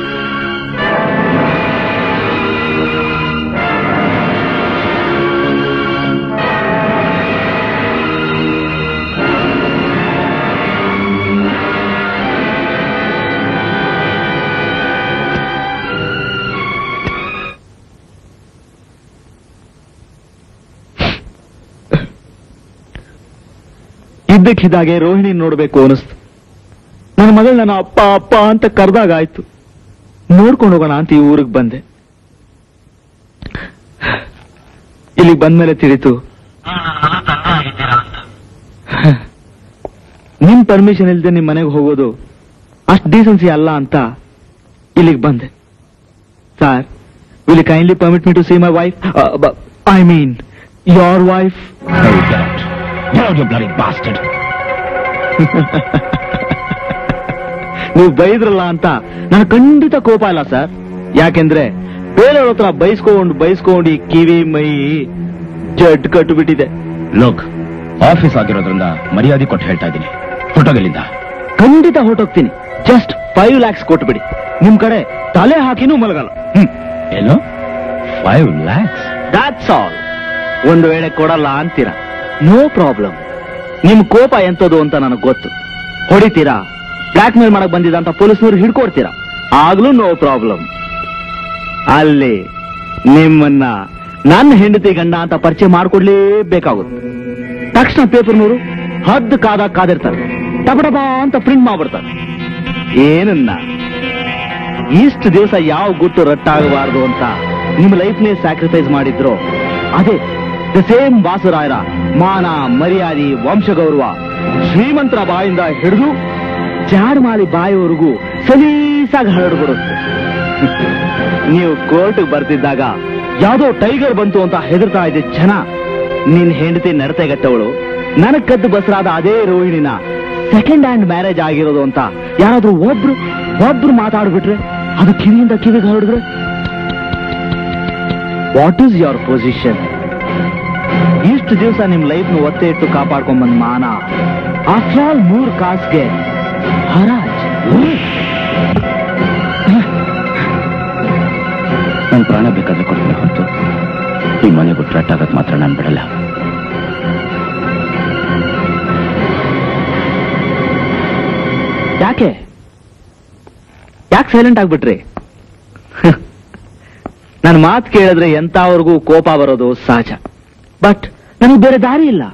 ಇದ್ದಕ್ಕಿದ್ದಾಗೆ ರೋಹಿಣಿ ನೋಡ್ಬೇಕು ಅನಿಸ್ತು ನನ್ನ ಮಗಳು ನನ್ನ ಅಪ್ಪ ಅಪ್ಪ ಅಂತ ಕರೆದಾಗ ಆಯ್ತು ನೋಡ್ಕೊಂಡು ಹೋಗೋಣ ಅಂತ ಈ ಊರಿಗೆ ಬಂದೆ ಇಲ್ಲಿಗೆ ಬಂದ್ಮೇಲೆ ತಿಳಿತು ನಿಮ್ ಪರ್ಮಿಷನ್ ಇಲ್ದೆ ನಿಮ್ ಮನೆಗೆ ಹೋಗೋದು ಅಷ್ಟು ಡೀಸೆನ್ಸಿ ಅಲ್ಲ ಅಂತ ಇಲ್ಲಿಗೆ ಬಂದೆ sir will kindly permit me to see my wife I mean your wife ನೀವು ಬೈದ್ರಲ್ಲ ಅಂತ ನನಗೆ ಖಂಡಿತ ಕೋಪ ಇಲ್ಲ ಸರ್ ಯಾಕೆಂದ್ರೆ ಬೇರೆಯವ್ರ ಹತ್ರ ಬೈಸ್ಕೊಂಡು ಬೈಸ್ಕೊಂಡು ಈ ಕಿವಿ ಮೈ ಜಡ್ ಕಟ್ಟುಬಿಟ್ಟಿದೆ ಲೋಕ್ ಆಫೀಸ್ ಆಗಿರೋದ್ರಿಂದ ಮರ್ಯಾದೆ ಕೊಟ್ಟು ಹೇಳ್ತಾ ಇದ್ದೀನಿ ಫೋಟೋಗಳಿಂದ ಖಂಡಿತ ಹೊರಟೋಗ್ತೀನಿ ಜಸ್ಟ್ ಫೈವ್ ಲ್ಯಾಕ್ಸ್ ಕೊಟ್ಬಿಡಿ ನಿಮ್ ಕಡೆ ತಲೆ ಹಾಕಿನೂ ಮಲಗಲ್ಲ ಏನು ಫೈವ್ ಲ್ಯಾಕ್ಸ್ ದಾಟ್ಸ್ ಆಲ್ ಒಂದು ವೇಳೆ ಕೊಡಲ್ಲ ಅಂತೀರಾ ನೋ ಪ್ರಾಬ್ಲಮ್ ನಿಮ್ ಕೋಪ ಎಂತದು ಅಂತ ನನಗೆ ಗೊತ್ತು ಹೊಡಿತೀರಾ ಬ್ಲಾಕ್ ಮೇಲ್ ಮಾಡಕ್ ಬಂದಿದ್ದ ಅಂತ ಪೊಲೀಸ್ನವ್ರು ಹಿಡ್ಕೊಡ್ತೀರಾ ಆಗ್ಲೂ ನೋ ಪ್ರಾಬ್ಲಮ್ ಅಲ್ಲಿ ನಿಮ್ಮನ್ನ ನನ್ನ ಹೆಂಡತಿ ಗಂಡ ಅಂತ ಪರಿಚಯ ಮಾಡ್ಕೊಡ್ಲೇಬೇಕಾಗುತ್ತೆ ತಕ್ಷಣ ಪೇಪರ್ನವರು ಹದ್ದು ಕಾದಾಗ ಕಾದಿರ್ತಾರೆ ಟಬಡಬ ಅಂತ ಪ್ರಿಂಟ್ ಮಾಡ್ಬಿಡ್ತಾರೆ ಏನನ್ನ ಇಷ್ಟು ದಿವಸ ಯಾವ ಗುಟ್ಟು ರಟ್ಟಾಗಬಾರದು ಅಂತ ನಿಮ್ಮ ಲೈಫ್ನೇ ಸ್ಯಾಕ್ರಿಫೈಸ್ ಮಾಡಿದ್ರು ಅದೇ ದ ಸೇಮ್ ವಾಸುರಾಯರ ಮಾನ ಮರ್ಯಾದೆ ವಂಶಗೌರವ ಶ್ರೀಮಂತರ ಬಾಯಿಂದ ಹಿಡಿದು ಜಾಡ್ಮಾಲಿ ಬಾಯಿವರೆಗೂ ಸಲೀಸಾಗಿ ಹರಡ್ಬಿಡುತ್ತೆ ನೀವು ಕೋರ್ಟ್ಗೆ ಬರ್ತಿದ್ದಾಗ ಯಾವ್ದೋ ಟೈಗರ್ ಬಂತು ಅಂತ ಹೆದರ್ತಾ ಇದೆ ಜನ ನಿನ್ ಹೆಂಡತಿ ನಡತೆಗಟ್ಟವಳು ನನಗ್ ಕದ್ದು ಬಸರಾದ ಅದೇ ರೋಹಿಣಿನ ಸೆಕೆಂಡ್ ಹ್ಯಾಂಡ್ ಮ್ಯಾರೇಜ್ ಆಗಿರೋದು ಅಂತ ಯಾರಾದ್ರೂ ಒಬ್ರು ಒಬ್ರು ಮಾತಾಡ್ಬಿಟ್ರೆ ಅದು ಕಿವಿಯಿಂದ ಕಿವಿಗೆ ಹರಡಿದ್ರೆ ವಾಟ್ ಈಸ್ ಯೋರ್ ಪೊಸಿಷನ್ ಇಷ್ಟು ದಿವಸ ನಿಮ್ ಲೈಫ್ ನ ಒತ್ತೆ ಇಟ್ಟು ಕಾಪಾಡ್ಕೊಂಡ್ ಬಂದ್ ಮಾನ ಆಫ್ಟರ್ ಆಲ್ ಮೂರ್ ಕಾಸ್ಗೆ ಹರಾಜ್ ನನ್ ಪ್ರಾಣ ಬೇಕಾದ್ರೆ ಕೊಡ್ತೀನಿ ಹೊರತು ಈ ಮನೆ ಬಿಟ್ಟು ರಟ್ಟಾಗಕ್ ಮಾತ್ರ ನಾನು ಬಿಡಲ್ಲ ಯಾಕೆ ಯಾಕೆ ಸೈಲೆಂಟ್ ಆಗ್ಬಿಟ್ರಿ ನನ್ನ ಮಾತು ಕೇಳಿದ್ರೆ ಎಂತವ್ರಿಗೂ ಕೋಪ ಬರೋದು ಸಹಜ ಬಟ್ ನನಗೆ ಬೇರೆ ದಾರಿ ಇಲ್ಲ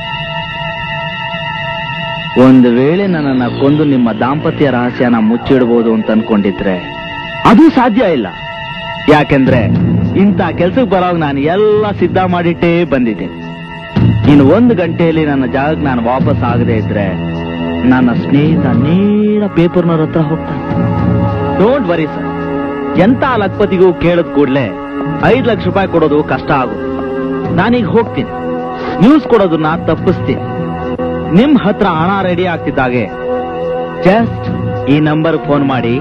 ಒಂದು ವೇಳೆ ನನ್ನನ್ನ ಕೊಂದು ನಿಮ್ಮ ದಾಂಪತ್ಯ ರಹಸ್ಯನ ಮುಚ್ಚಿಡ್ಬೋದು ಅಂತ ಅನ್ಕೊಂಡಿದ್ರೆ ಅದು ಸಾಧ್ಯ ಇಲ್ಲ ಯಾಕೆಂದ್ರೆ ಇಂಥ ಕೆಲ್ಸಕ್ಕೆ ಬರೋವಾಗ ನಾನು ಎಲ್ಲ ಸಿದ್ಧ ಮಾಡಿಟ್ಟೇ ಬಂದಿದ್ದೀನಿ ಇನ್ನು ಒಂದು ಗಂಟೆಯಲ್ಲಿ ನನ್ನ ಜಾಗಕ್ಕೆ ನಾನು ವಾಪಸ್ ಆಗದೆ ಇದ್ರೆ ನನ್ನ ಸ್ನೇಹಿತ ನೇರ ಪೇಪರ್ನವ್ರ ಹತ್ರ ಹೋಗ್ತಾನೆ ಡೋಂಟ್ ವರಿ ಸರ್ ಎಂತ ಲಕ್ಪತಿಗೂ ಕೇಳದ್ ಕೂಡ್ಲೆ ಐದ್ ಲಕ್ಷ ರೂಪಾಯಿ ಕೊಡೋದು ಕಷ್ಟ ಆಗುತ್ತೆ ನಾನೀಗ ಹೋಗ್ತೀನಿ ನ್ಯೂಸ್ ಕೊಡೋದನ್ನ ತಪ್ಪಿಸ್ತೀನಿ ನಿಮ್ ಹತ್ರ ಹಣ ರೆಡಿ ಆಗ್ತಿದ್ದಾಗೆ ಜಸ್ಟ್ ಈ ನಂಬರ್ ಫೋನ್ ಮಾಡಿ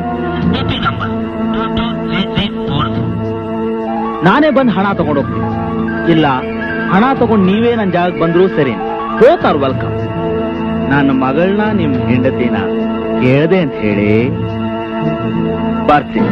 ನಾನೇ ಬಂದು ಹಣ ತಗೊಂಡೋಗ್ತೀನಿ ಇಲ್ಲ ಹಣ ತಗೊಂಡು ನೀವೇ ನನ್ನ ಜಾಗಕ್ಕೆ ಬಂದ್ರು ಸರಿ ಬೋತ್ ಆರ್ ವೆಲ್ಕಮ್ ನನ್ನ ಮಗಳನ್ನ ನಿಮ್ ಹೆಂಡತಿನ ಕೇಳದೆ ಅಂತ ಹೇಳಿ ಬರ್ತೀನಿ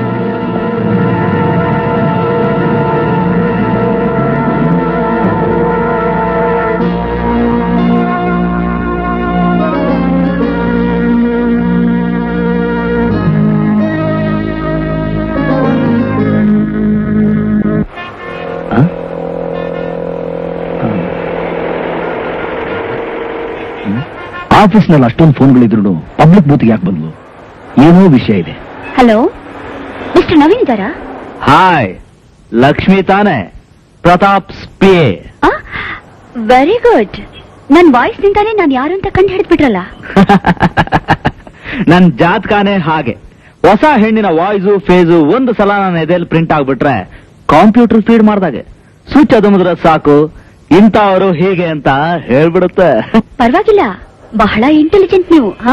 ಆಫೀಸ್ನಲ್ಲಿ ಅಷ್ಟೊಂದು ಫೋನ್ಗಳಿದ್ರು ಪಬ್ಲಿಕ್ ಬೂತ್ಗೆ ಯಾಕೆ ಬಂದ್ಲು ಏನೋ ವಿಷಯ ಇದೆ ಹಲೋ ಮಿಸ್ಟರ್ ನವೀನ್ ಇದ್ದಾರಾ ಹಾಯ್ ಲಕ್ಷ್ಮಿ ತಾನೆ ಪ್ರತಾಪ್ ಸ್ಪೇ ವೆರಿ ಗುಡ್ ನನ್ ವಾಯ್ಸ್ ನಿಂದಾನೆ ನಾನು ಯಾರು ಅಂತ ಕಂಡು ಹಿಡಿದ್ಬಿಟ್ರಲ್ಲ ನನ್ ಜಾತಕಾನೇ ಹಾಗೆ ಹೊಸ ಹೆಣ್ಣಿನ ವಾಯ್ಸು ಫೇಸು ಒಂದು ಸಲ ನನ್ನ ಎದೆಯಲ್ಲಿ ಪ್ರಿಂಟ್ ಆಗ್ಬಿಟ್ರೆ ಕಂಪ್ಯೂಟರ್ ಫೀಡ್ ಮಾಡ್ದಾಗೆ ಸ್ವಿಚ್ ಅದಮುದ್ರೆ ಸಾಕು ಇಂಥವರು ಹೀಗೆ ಅಂತ ಹೇಳ್ಬಿಡುತ್ತೆ ಪರವಾಗಿಲ್ಲ ಬಹಳ ಇಂಟೆಲಿಜೆಂಟ್ ನೀವು ಹಾ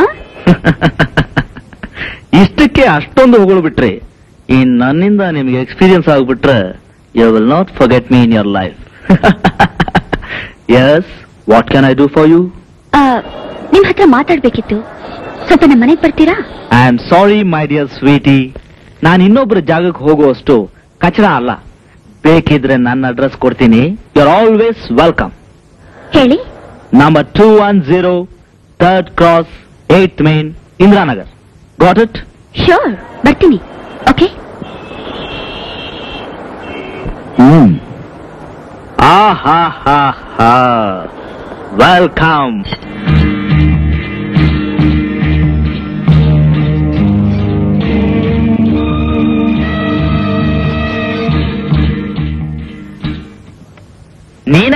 ಇಷ್ಟಕ್ಕೆ ಅಷ್ಟೊಂದು ಹೊಗಳು ಬಿಟ್ರಿ ಈ ನನ್ನಿಂದ ನಿಮ್ಗೆ ಎಕ್ಸ್ಪೀರಿಯನ್ಸ್ ಆಗ್ಬಿಟ್ರೆ you will not forget me in your life yes what can I do for you ಆ, ನಿಮ್ ಹತ್ರ ಮಾತಾಡ್ಬೇಕಿತ್ತು ಸ್ವಲ್ಪ ನಮ್ಮ ಮನೆಗೆ ಬರ್ತೀರಾ I am sorry my dear sweetie ನಾನು ಇನ್ನೊಬ್ಬರ ಜಾಗಕ್ಕೆ ಹೋಗುವಷ್ಟು ಕಚಡ ಅಲ್ಲ ಬೇಕಿದ್ರೆ ನನ್ನ ಅಡ್ರೆಸ್ ಕೊಡ್ತೀನಿ ಯು ಆರ್ ಆಲ್ವೇಸ್ ವೆಲ್ಕಮ್ ಹೇಳಿ number two one zero third cross eight main Indiranagar got it sure ಬರ್ತೀನಿ ಓಕೆ ಹ್ಮ್ ಆ ಹಾ ಹಾ ಹಾ ವೆಲ್ಕಮ್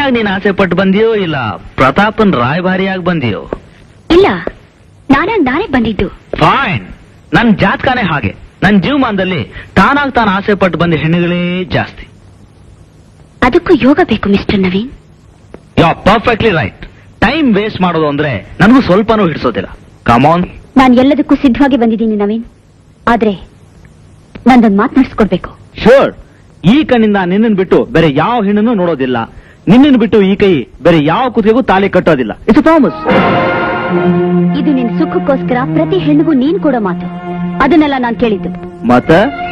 ನಿಜವಾಗಿ ನೀನ್ ಆಸೆ ಪಟ್ಟು ಬಂದಿಯೋ ಇಲ್ಲ ಪ್ರತಾಪನ್ ರಾಯಭಾರಿಯಾಗಿ ಬಂದಿಯೋ ಇಲ್ಲ ನಾನಾಗ್ ನಾನೇ ಬಂದಿದ್ದು ಫೈನ್ ನನ್ ಜಾತಕನೇ ಹಾಗೆ ನನ್ ಜೀವಮಾನದಲ್ಲಿ ತಾನಾಗ್ ತಾನು ಆಸೆ ಪಟ್ಟು ಬಂದ ಹೆಣ್ಣುಗಳೇ ಜಾಸ್ತಿ ಅದಕ್ಕೂ ಯೋಗ ಬೇಕು mister Naveen you perfectly right time waste ಮಾಡೋದು ಅಂದ್ರೆ ನನಗೂ ಸ್ವಲ್ಪನೂ ಹಿಡಿಸೋದಿಲ್ಲ ಕಮಾನ್ ನಾನು ಎಲ್ಲದಕ್ಕೂ ಸಿದ್ಧವಾಗಿ ಬಂದಿದ್ದೀನಿ ನವೀನ್ ಆದ್ರೆ ನಂದೊಂದು ಮಾತನಾಡಿಸ್ಕೊಡ್ಬೇಕು ಶೋರ್ ಈ ಕಣ್ಣಿಂದ ನಿನ್ನನ್ ಬಿಟ್ಟು ಬೇರೆ ಯಾವ ಹೆಣ್ಣನ್ನು ನೋಡೋದಿಲ್ಲ ನಿನ್ನನ್ ಬಿಟ್ಟು ಈ ಕೈ ಬೇರೆ ಯಾವ ಕುತ್ತಿಗೆಗೂ ತಾಲಿ ಕಟ್ಟೋದಿಲ್ಲ ಇಟ್ಸ್ ಪ್ರಾಮಿಸ್ ಇದು ನಿನ್ ಸುಖಕ್ಕೋಸ್ಕರ ಪ್ರತಿ ಹೆಣ್ಣಿಗೂ ನೀನ್ ಕೊಡೋ ಮಾತು ಅದನ್ನೆಲ್ಲ ನಾನ್ ಕೇಳಿದ್ದು ಮತ್ತ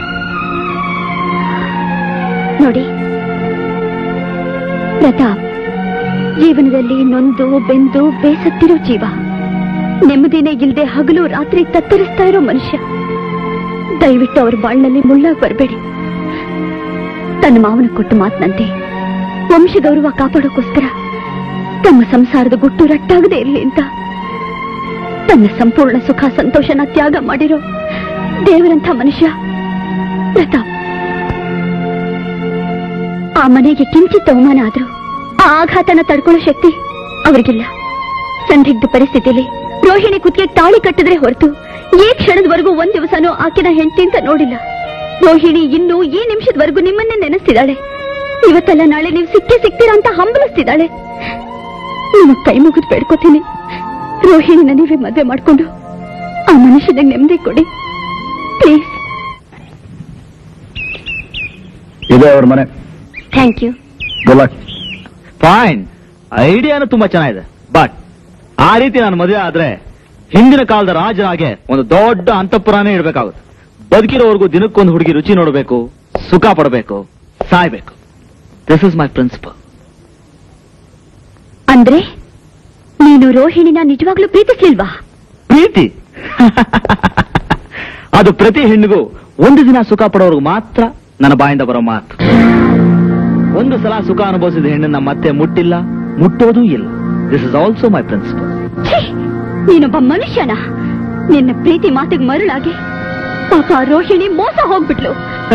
ನೋಡಿ ಪ್ರತಾಪ್ ಜೀವನದಲ್ಲಿ ನೊಂದು ಬೆಂದು ಬೇಸತ್ತಿರೋ ಜೀವ ನೆಮ್ಮದಿನೇ ಇಲ್ದೆ ಹಗಲು ರಾತ್ರಿ ತತ್ತರಿಸ್ತಾ ಇರೋ ಮನುಷ್ಯ ದಯವಿಟ್ಟು ಅವ್ರ ಬಾಳ್ನಲ್ಲಿ ಮುಳ್ಳಾಗ್ ಬರಬೇಡಿ ತನ್ನ ಮಾವನ ಕೊಟ್ಟು ಮಾತನಂತೆ ವಂಶ ಗೌರವ ಕಾಪಾಡೋಕೋಸ್ಕರ ತಮ್ಮ ಸಂಸಾರದ ಗುಟ್ಟು ರಟ್ಟಾಗದೆ ಇರಲಿ ಅಂತ ತನ್ನ ಸಂಪೂರ್ಣ ಸುಖ ಸಂತೋಷನ ತ್ಯಾಗ ಮಾಡಿರೋ ದೇವರಂಥ ಮನುಷ್ಯ ಪ್ರತಾಪ್ ಆ ಮನೆಗೆ ಕಿಂಚಿತ್ ಅವಮಾನ ಆದ್ರೂ ಆ ಆಘಾತನ ತಡ್ಕೊಳ್ಳೋ ಶಕ್ತಿ ಅವರಿಗಿಲ್ಲ ಸಂದಿಗ್ಧ ಪರಿಸ್ಥಿತಿಯಲ್ಲಿ ರೋಹಿಣಿ ಕುತ್ತಿಗೆ ತಾಳಿ ಕಟ್ಟಿದ್ರೆ ಹೊರತು ಈ ಕ್ಷಣದವರೆಗೂ ಒಂದ್ ದಿವಸನೂ ಆಕಿನ ಹೆಂಡತಿ ಅಂತ ನೋಡಿಲ್ಲ ರೋಹಿಣಿ ಇನ್ನೂ ಈ ನಿಮಿಷದವರೆಗೂ ನಿಮ್ಮನ್ನೇ ನೆನೆಸ್ತಿದ್ದಾಳೆ ಇವತ್ತಲ್ಲ ನಾಳೆ ನೀವು ಸಿಕ್ಕೇ ಸಿಕ್ತೀರಾ ಅಂತ ಹಂಬಲಿಸ್ತಿದ್ದಾಳೆ ನಿಮ್ಮ ಕೈ ಮುಗಿದು ಬೇಡ್ಕೋತೀನಿ ರೋಹಿಣಿನ ನೀವೇ ಮದುವೆ ಮಾಡ್ಕೊಂಡು ಆ ಮನುಷ್ಯನಿಗೆ ನೆಮ್ಮದಿ ಕೊಡಿ ಪ್ಲೀಸ್ ಇದೆ ಅವ್ರ ಮನೆ ಥ್ಯಾಂಕ್ ಯು ಫೈನ್ ಐಡಿಯಾನು ತುಂಬಾ ಚೆನ್ನಾಗಿದೆ ಬಟ್ ಆ ರೀತಿ ನಾನು ಮದುವೆ ಆದ್ರೆ ಹಿಂದಿನ ಕಾಲದ ರಾಜನಾಗೆ ಒಂದು ದೊಡ್ಡ ಅಂತಃಪುರಾನೇ ಇಡಬೇಕಾಗುತ್ತೆ ಬದುಕಿರೋವರೆಗೂ ದಿನಕ್ಕೊಂದು ಹುಡುಗಿ ರುಚಿ ನೋಡಬೇಕು ಸುಖ ಪಡಬೇಕು ಸಾಯ್ಬೇಕು ದಿಸ್ ಇಸ್ ಮೈ ಪ್ರಿನ್ಸಿಪಲ್ ಅಂದ್ರೆ ನೀನು ರೋಹಿಣಿನ ನಿಜವಾಗ್ಲೂ ಪ್ರೀತಿಸ್ಲಿಲ್ವಾ ಪ್ರೀತಿ ಅದು ಪ್ರತಿ ಹೆಣ್ಣಿಗೂ ಒಂದು ದಿನ ಸುಖ ಪಡೋರ್ಗು ಮಾತ್ರ ನನ್ನ ಬಾಯಿಂದ ಬರೋ ಮಾತು ಒಂದು ಸಲ ಸುಖ ಅನುಭವಿಸಿದ ಹೆಣ್ಣನ್ನ ಮತ್ತೆ ಮುಟ್ಟಿಲ್ಲ ಮುಟ್ಟೋದೂ ಇಲ್ಲ this is also my principal ಛೀ! ನೀನೊಬ್ಬ ಮನುಷ್ಯನ ನಿನ್ನ ಪ್ರೀತಿ ಮಾತಿಗೆ ಮರುಳಾಗಿ ಪಾಪ ಆ ರೋಹಿಣಿ ಮೋಸ ಹೋಗ್ಬಿಟ್ಲು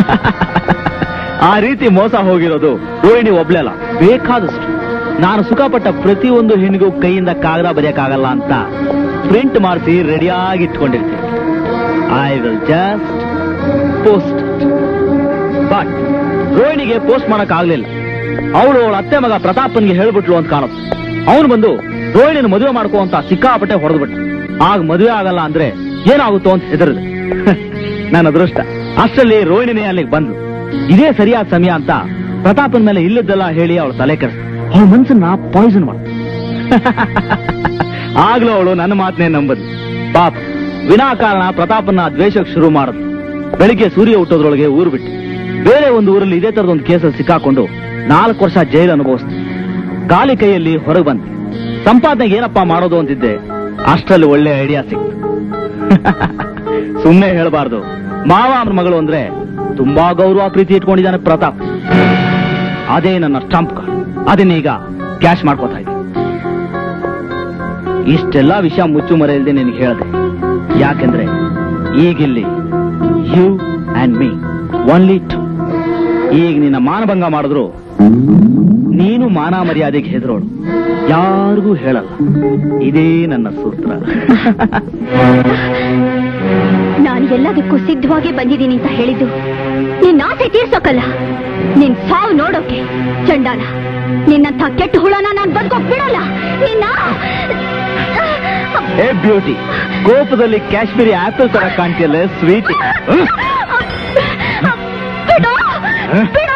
ಆ ರೀತಿ ಮೋಸ ಹೋಗಿರೋದು ರೋಹಿಣಿ ಒಬ್ಳೆ ಅಲ್ಲ ಬೇಕಾದಷ್ಟು ನಾನು ಸುಖಪಟ್ಟ ಪ್ರತಿಯೊಂದು ಹೆಣ್ಣಿಗೂ ಕೈಯಿಂದ ಕಾಗದ ಬರೆಯಕ್ಕಾಗಲ್ಲ ಅಂತ ಪ್ರಿಂಟ್ ಮಾಡಿಸಿ ರೆಡಿಯಾಗಿ ಇಟ್ಕೊಂಡಿರ್ತೀನಿ I will just post but ರೋಹಿಣಿಗೆ ಪೋಸ್ಟ್ ಮಾಡಕ್ ಆಗ್ಲಿಲ್ಲ ಅವಳು ಅವಳ ಅತ್ತೆ ಮಗ ಪ್ರತಾಪನ್ಗೆ ಹೇಳ್ಬಿಟ್ಲು ಅಂತ ಕಾಣುತ್ತೆ ಅವನು ಬಂದು ರೋಹಿಣಿನ ಮದುವೆ ಮಾಡ್ಕೋ ಅಂತ ಸಿಕ್ಕಾಪಟ್ಟೆ ಹೊಡೆದ್ಬಿಟ್ಟ ಆಗ ಮದುವೆ ಆಗಲ್ಲ ಅಂದ್ರೆ ಏನಾಗುತ್ತೋ ಅಂತ ಹೆದರಿದೆ ನನ್ನ ಅದೃಷ್ಟ ಅಷ್ಟರಲ್ಲಿ ರೋಹಿಣಿನೇ ಅಲ್ಲಿಗೆ ಬಂದ್ಲು ಇದೇ ಸರಿಯಾದ ಸಮಯ ಅಂತ ಪ್ರತಾಪನ್ ಮೇಲೆ ಇಲ್ಲದ್ದೆಲ್ಲ ಹೇಳಿ ಅವಳು ತಲೆ ಕೆಡಿಸ್ ಅವಳ ಮನ್ಸನ್ನ ಪಾಯ್ಸನ್ ಮಾಡ ಆಗ್ಲೂ ಅವಳು ನನ್ನ ಮಾತನ್ನೇ ನಂಬದು ಪಾಪ ವಿನಾಕಾರಣ ಪ್ರತಾಪನ್ನ ದ್ವೇಷಕ್ಕೆ ಶುರು ಮಾಡಿದ್ಲು ಬೆಳಿಗ್ಗೆ ಸೂರ್ಯ ಹುಟ್ಟೋದ್ರೊಳಗೆ ಊರು ಬಿಟ್ಟು ಬೇರೆ ಒಂದು ಊರಲ್ಲಿ ಇದೇ ತರದ ಒಂದು ಕೇಸಲ್ಲಿ ಸಿಕ್ಕಾಕೊಂಡು ನಾಲ್ಕು ವರ್ಷ ಜೈಲು ಅನುಭವಿಸ್ತು ಖಾಲಿ ಕೈಯಲ್ಲಿ ಹೊರಗೆ ಬಂತು ಸಂಪಾದನೆಗೆ ಏನಪ್ಪ ಮಾಡೋದು ಅಂತಿದ್ದೆ ಅಷ್ಟರಲ್ಲಿ ಒಳ್ಳೆ ಐಡಿಯಾ ಸಿಕ್ತು ಸುಮ್ಮನೆ ಹೇಳಬಾರ್ದು ಮಾವ ಅವ್ರ ಮಗಳು ಅಂದ್ರೆ ತುಂಬಾ ಗೌರವ ಪ್ರೀತಿ ಇಟ್ಕೊಂಡಿದ್ದಾನೆ ಪ್ರತಾಪ್ ಅದೇ ನನ್ನ ಸ್ಟಂಪ್ ಕಾರ್ಡ್ ಅದನ್ನೀಗ ಕ್ಯಾಶ್ ಮಾಡ್ಕೋತಾ ಇದ್ದೀನಿ ಇಷ್ಟೆಲ್ಲ ವಿಷಯ ಮುಚ್ಚು ಮರೆ ಇಲ್ಲದೆ ನಿನಗೆ ಹೇಳಿದೆ ಯಾಕೆಂದ್ರೆ ಈಗಿಲ್ಲಿ you and me only two ಈಗ ನಿನ್ನ ಮಾನಭಂಗ ಮಾಡಿದ್ರು ನೀನು ಮಾನ ಮರ್ಯಾದೆಗೆ ಹೆದರೋಳು ಯಾರಿಗೂ ಹೇಳಲ್ಲ ಇದೇ ನನ್ನ ಸೂತ್ರ ನಾನು ಎಲ್ಲದಕ್ಕೂ ಸಿದ್ಧವಾಗಿ ಬಂದಿದ್ದೀನಿ ಅಂತ ಹೇಳಿದ್ದು ನಿನ್ನ ಆಸೆ ತೀರ್ಸೋಕಲ್ಲ ನಿನ್ ಸಾವು ನೋಡೋಕೆ ಚಂಡಾಲ ನಿನ್ನಂಥ ಕೆಟ್ಟ ಹುಳನ ನಾನು ಬದುಕೋಕ್ ಬಿಡಲ್ಲ ನಿನ್ನ ಏ ಬ್ಯೂಟಿ ಕೋಪದಲ್ಲಿ ಕಾಶ್ಮೀರಿ ಆಪಲ್ ತರ ಕಾಣ್ತಿಯಲ್ಲ ಸ್ವೀಟ್ ಬಿಡು ಬಿಡು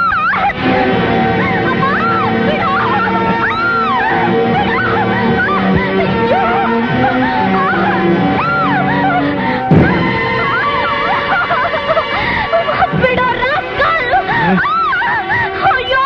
ಬಿಡು rascal! ಅಯ್ಯೋ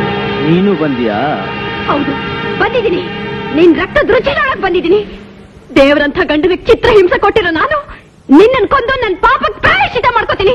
ನೀನು ಬಂದಿಯಾ ಹೌದು ಬಂದಿದ್ದೀನಿ ನಿನ್ ರಕ್ತದ ರುಚಿ ನೋಡಕ್ ಬಂದಿದ್ದೀನಿ ದೇವರಂಥ ಗಂಡನಿಗೆ ಚಿತ್ರ ಹಿಂಸೆ ಕೊಟ್ಟಿರೋ ನಾನು ನಿನ್ನನ್ ಕೊಂದು ನನ್ನ ಪಾಪಕ್ಕೆ ಪ್ರಾಯಶ್ಚಿತ ಮಾಡ್ಕೋತೀನಿ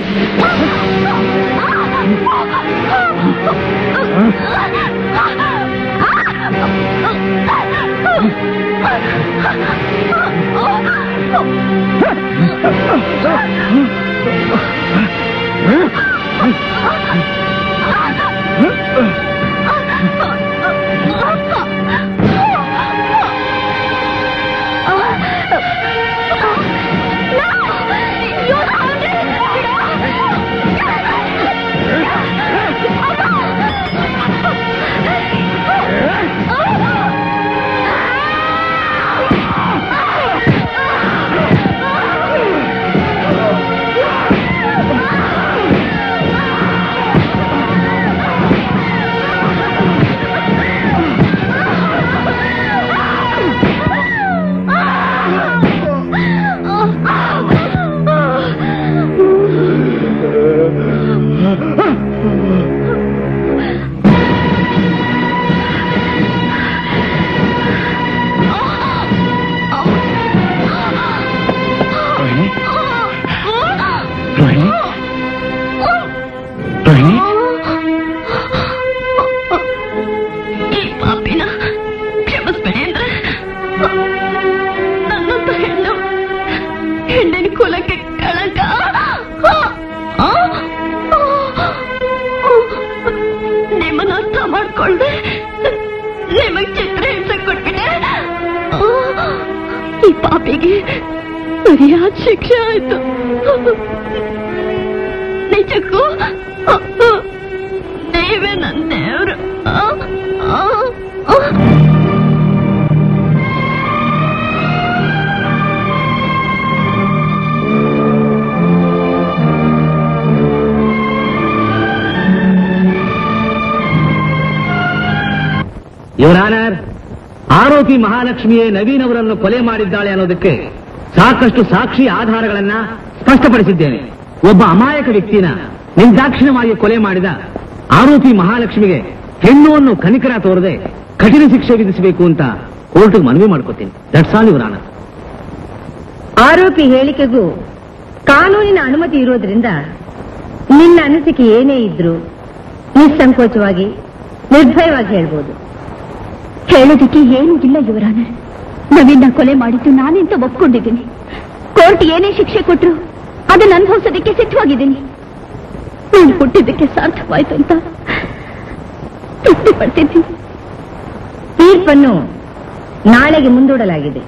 ರೋಹಿಣಿ ರೋಹಿಣಿ ರೋಹಿಣಿ ಈ ಪಾಪಿನ ಕ್ಷಮಿಸ್ಬೇಡಿ ಅಂದ್ರೆ ನನ್ನಂತ ಹೆಣ್ಣು ಹೆಣ್ಣಿನ ಕುಲಕ್ಕೆ ಕಳಂಕ ನಿಮ್ಮನ್ನ ಅರ್ಥ ಮಾಡ್ಕೊಳ್ದೆ ನಿಮಗ್ ಚಿತ್ರ ಹಿಂಸೆ ಕೊಟ್ಬಿಟ್ಟೆ ಈ ಪಾಪಿಗೆ ಸರಿಯಾದ ಶಿಕ್ಷೆ ಆಯ್ತು ನಿಜಕ್ಕೂ ನೀವೇ ನನ್ನ ದೇವ್ರು ಯುವರಾನರ್ ಆರೋಪಿ ಮಹಾಲಕ್ಷ್ಮಿಯೇ ನವೀನ್ ಅವರನ್ನು ಕೊಲೆ ಮಾಡಿದ್ದಾಳೆ ಅನ್ನೋದಕ್ಕೆ ಸಾಕಷ್ಟು ಸಾಕ್ಷಿ ಆಧಾರಗಳನ್ನ ಸ್ಪಷ್ಟಪಡಿಸಿದ್ದೇನೆ ಒಬ್ಬ ಅಮಾಯಕ ವ್ಯಕ್ತಿನ ನಿರ್ದಾಕ್ಷಿಣ್ಯವಾಗಿ ಕೊಲೆ ಮಾಡಿದ ಆರೋಪಿ ಮಹಾಲಕ್ಷ್ಮಿಗೆ ಹೆಣ್ಣು ಅನ್ನೋ ಕನಿಕರ ತೋರದೆ ಕಠಿಣ ಶಿಕ್ಷೆ ವಿಧಿಸಬೇಕು ಅಂತ ಕೋರ್ಟ್ಗೆ ಮನವಿ ಮಾಡ್ಕೋತೀನಿ ದಟ್ಸ್ ಆಲ್ ಯುವರಾನರ್ ಆರೋಪಿ ಹೇಳಿಕೆಗೂ ಕಾನೂನಿನ ಅನುಮತಿ ಇರೋದ್ರಿಂದ ನಿನ್ನ ಅನಿಸಿಕೆ ಏನೇ ಇದ್ರು ನಿಸ್ಸಂಕೋಚವಾಗಿ ನಿರ್ಭಯವಾಗಿ ಹೇಳ್ಬೋದು ಹೇಳೋದಕ್ಕೆ ಏನೂ ಇಲ್ಲ ಯುವರಾನರ್ ನವೀನ ಕೊಲೆ ಮಾಡಿದ್ದು ನಾನೆಂತ ಒಪ್ಕೊಂಡಿದ್ದೀನಿ ಕೋರ್ಟ್ ಏನೇ ಶಿಕ್ಷೆ ಕೊಟ್ರು ಅದನ್ನ ಅನುಭವಿಸೋದಕ್ಕೆ ಸಿದ್ಧವಾಗಿದ್ದೀನಿ ನಾನು ಹುಟ್ಟಿದ್ದಕ್ಕೆ ಸಾರ್ಥಕವಾಯ್ತು ಅಂತ ತೃಪ್ತಿ ಪಡ್ತಿದ್ದೀನಿ ತೀರ್ಪನ್ನು ನಾಳೆಗೆ ಮುಂದೂಡಲಾಗಿದೆ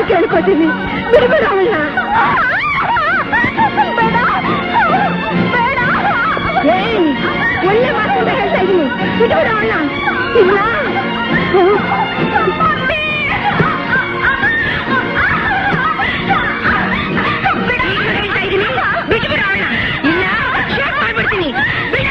ಕೇಳ್ಕೊತೀನಿ ಬಿಡ್ಬೇಡ ಅವಳನ್ನ ಏಯ್, ಒಳ್ಳೆ ಮಾತನ್ನ ಹೇಳ್ತಾ ಇದೀನಿ ಬಿಟ್ಬಿಡ ಅವಳನ್ನ ಇಲ್ಲ ಬಿಟ್ಬಿಡ ಅವಳನ್ನ ಇಲ್ಲ ಶೇಕ್ ಮಾಡ್ಬಿಡ್ತೀನಿ ಬಿಡ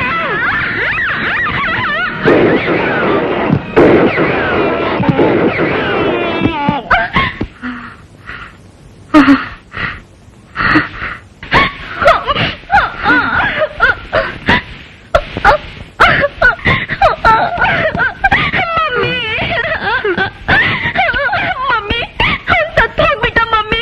ಮಮ್ಮಿ ಸತ್ತು ಹೋಗ್ಬಿಟ್ಟ ಮಮ್ಮಿ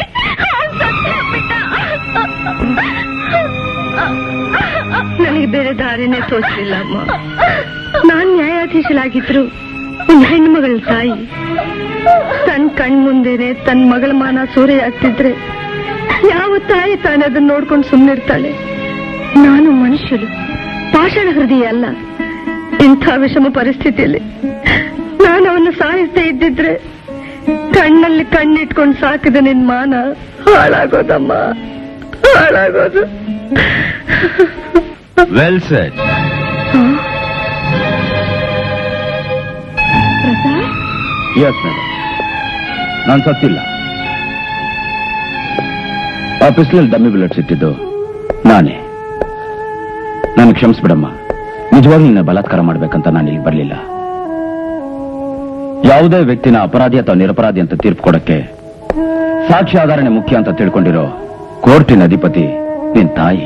ನನಗೆ ಬೇರೆ ದಾರಿನೇ ತೋಚಲಿಲ್ಲ ಅಮ್ಮ ನಾನ್ ನ್ಯಾಯಾಧೀಶಲಾಗಿದ್ರು ಒಂದ್ ಹೆಣ್ಮಗಳ ತಾಯಿ ತನ್ ಕಣ್ ಮುಂದೆನೆ ತನ್ ಮಗಳ ಮಾನ ಸೂರೆಯಾಗ್ತಿದ್ರೆ ಯಾವ ತಾಯಿ ತಾನೇ ಅದನ್ನ ನೋಡ್ಕೊಂಡು ಸುಮ್ಮನಿರ್ತಾಳೆ ನಾನು ಮನುಷ್ಯರು ಪಾಷಾಣ ಹೃದಯ ಅಲ್ಲ ಇಂಥ ವಿಷಮ ಪರಿಸ್ಥಿತಿಯಲ್ಲಿ ನಾನು ಅವನ್ನ ಸಾಯಿಸ್ತಾ ಇದ್ದಿದ್ರೆ ಕಣ್ಣಲ್ಲಿ ಕಣ್ಣಿಟ್ಕೊಂಡು ಸಾಕಿದ ನಿನ್ ಮಾನ ಹಾಳಾಗೋದಮ್ಮ ಹಾಳಾಗೋದು ವೆಲ್ ಸೆಟ್ ಎಸ್ ಮೇಡಮ್ ನಾನು ಸತ್ತಿಲ್ಲ ಆ ಪಿಸ್ಲಲ್ಲಿ ಡಮ್ಮಿ ಬುಲೆಟ್ಸ್ ಇಟ್ಟಿದ್ದು ನಾನೇ ನಾನು ಕ್ಷಮಿಸ್ಬಿಡಮ್ಮ ನಿಜವಾಗ್ಲೂ ನಿನ್ನ ಬಲಾತ್ಕಾರ ಮಾಡ್ಬೇಕಂತ ನಾನು ಇಲ್ಲಿ ಬರಲಿಲ್ಲ ಯಾವುದೇ ವ್ಯಕ್ತಿನ ಅಪರಾಧಿ ಅಥವಾ ನಿರಪರಾಧಿ ಅಂತ ತೀರ್ಪು ಕೊಡಕ್ಕೆ ಸಾಕ್ಷಿ ಆಧಾರಣೆ ಮುಖ್ಯ ಅಂತ ತಿಳ್ಕೊಂಡಿರೋ ಕೋರ್ಟಿನ ಅಧಿಪತಿ ನಿನ್ ತಾಯಿ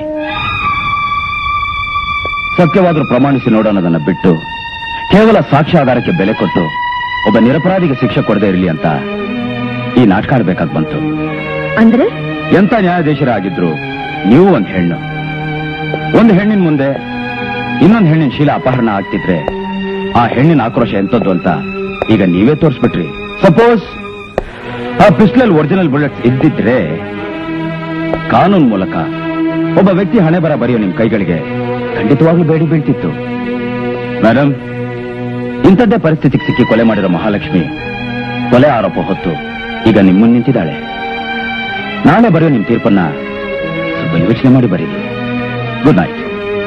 ಸತ್ಯವಾದರೂ ಪ್ರಮಾಣಿಸಿ ನೋಡೋಣದನ್ನ ಬಿಟ್ಟು ಕೇವಲ ಸಾಕ್ಷ್ಯ ಆಧಾರಕ್ಕೆ ಬೆಲೆ ಕೊಟ್ಟು ಒಬ್ಬ ನಿರಪರಾಧಿಗೆ ಶಿಕ್ಷೆ ಕೊಡದೇ ಇರಲಿ ಅಂತ ಈ ನಾಟಕ ಆಡ್ಬೇಕಾಗ್ ಬಂತು ಅಂದ್ರೆ ಎಂತ ನ್ಯಾಯಾಧೀಶರಾಗಿದ್ರು ನೀವು ಒಂದ್ ಹೆಣ್ಣು ಒಂದು ಹೆಣ್ಣಿನ ಮುಂದೆ ಇನ್ನೊಂದು ಹೆಣ್ಣಿನ ಶೀಲ ಅಪಹರಣ ಆಗ್ತಿದ್ರೆ ಆ ಹೆಣ್ಣಿನ ಆಕ್ರೋಶ ಎಂತದ್ದು ಅಂತ ಈಗ ನೀವೇ ತೋರಿಸ್ಬಿಟ್ರಿ suppose a pistol original bullets ಇದ್ದಿದ್ರೆ ಕಾನೂನು ಮೂಲಕ ಒಬ್ಬ ವ್ಯಕ್ತಿ ಹಣೆ ಬರ ಬರೆಯೋ ನಿಮ್ ಕೈಗಳಿಗೆ ಖಂಡಿತವಾಗ್ಲೂ ಬೇಡಿ ಬೀಳ್ತಿತ್ತು ಮೇಡಮ್ ಇಂಥದ್ದೇ ಪರಿಸ್ಥಿತಿಗೆ ಸಿಕ್ಕಿ ಕೊಲೆ ಮಾಡಿರೋ ಮಹಾಲಕ್ಷ್ಮಿ ಕೊಲೆ ಆರೋಪ ಹೊತ್ತು ಈಗ ನಿಮ್ಮನ್ನ ನಿಂತಿದ್ದಾಳೆ ನಾಳೆ ಬರೆಯೋ ನಿಮ್ ತೀರ್ಪನ್ನ ಸ್ವಲ್ಪ ಯೋಚನೆ ಮಾಡಿ ಬರೀರಿ ಗುಡ್ ನೈಟ್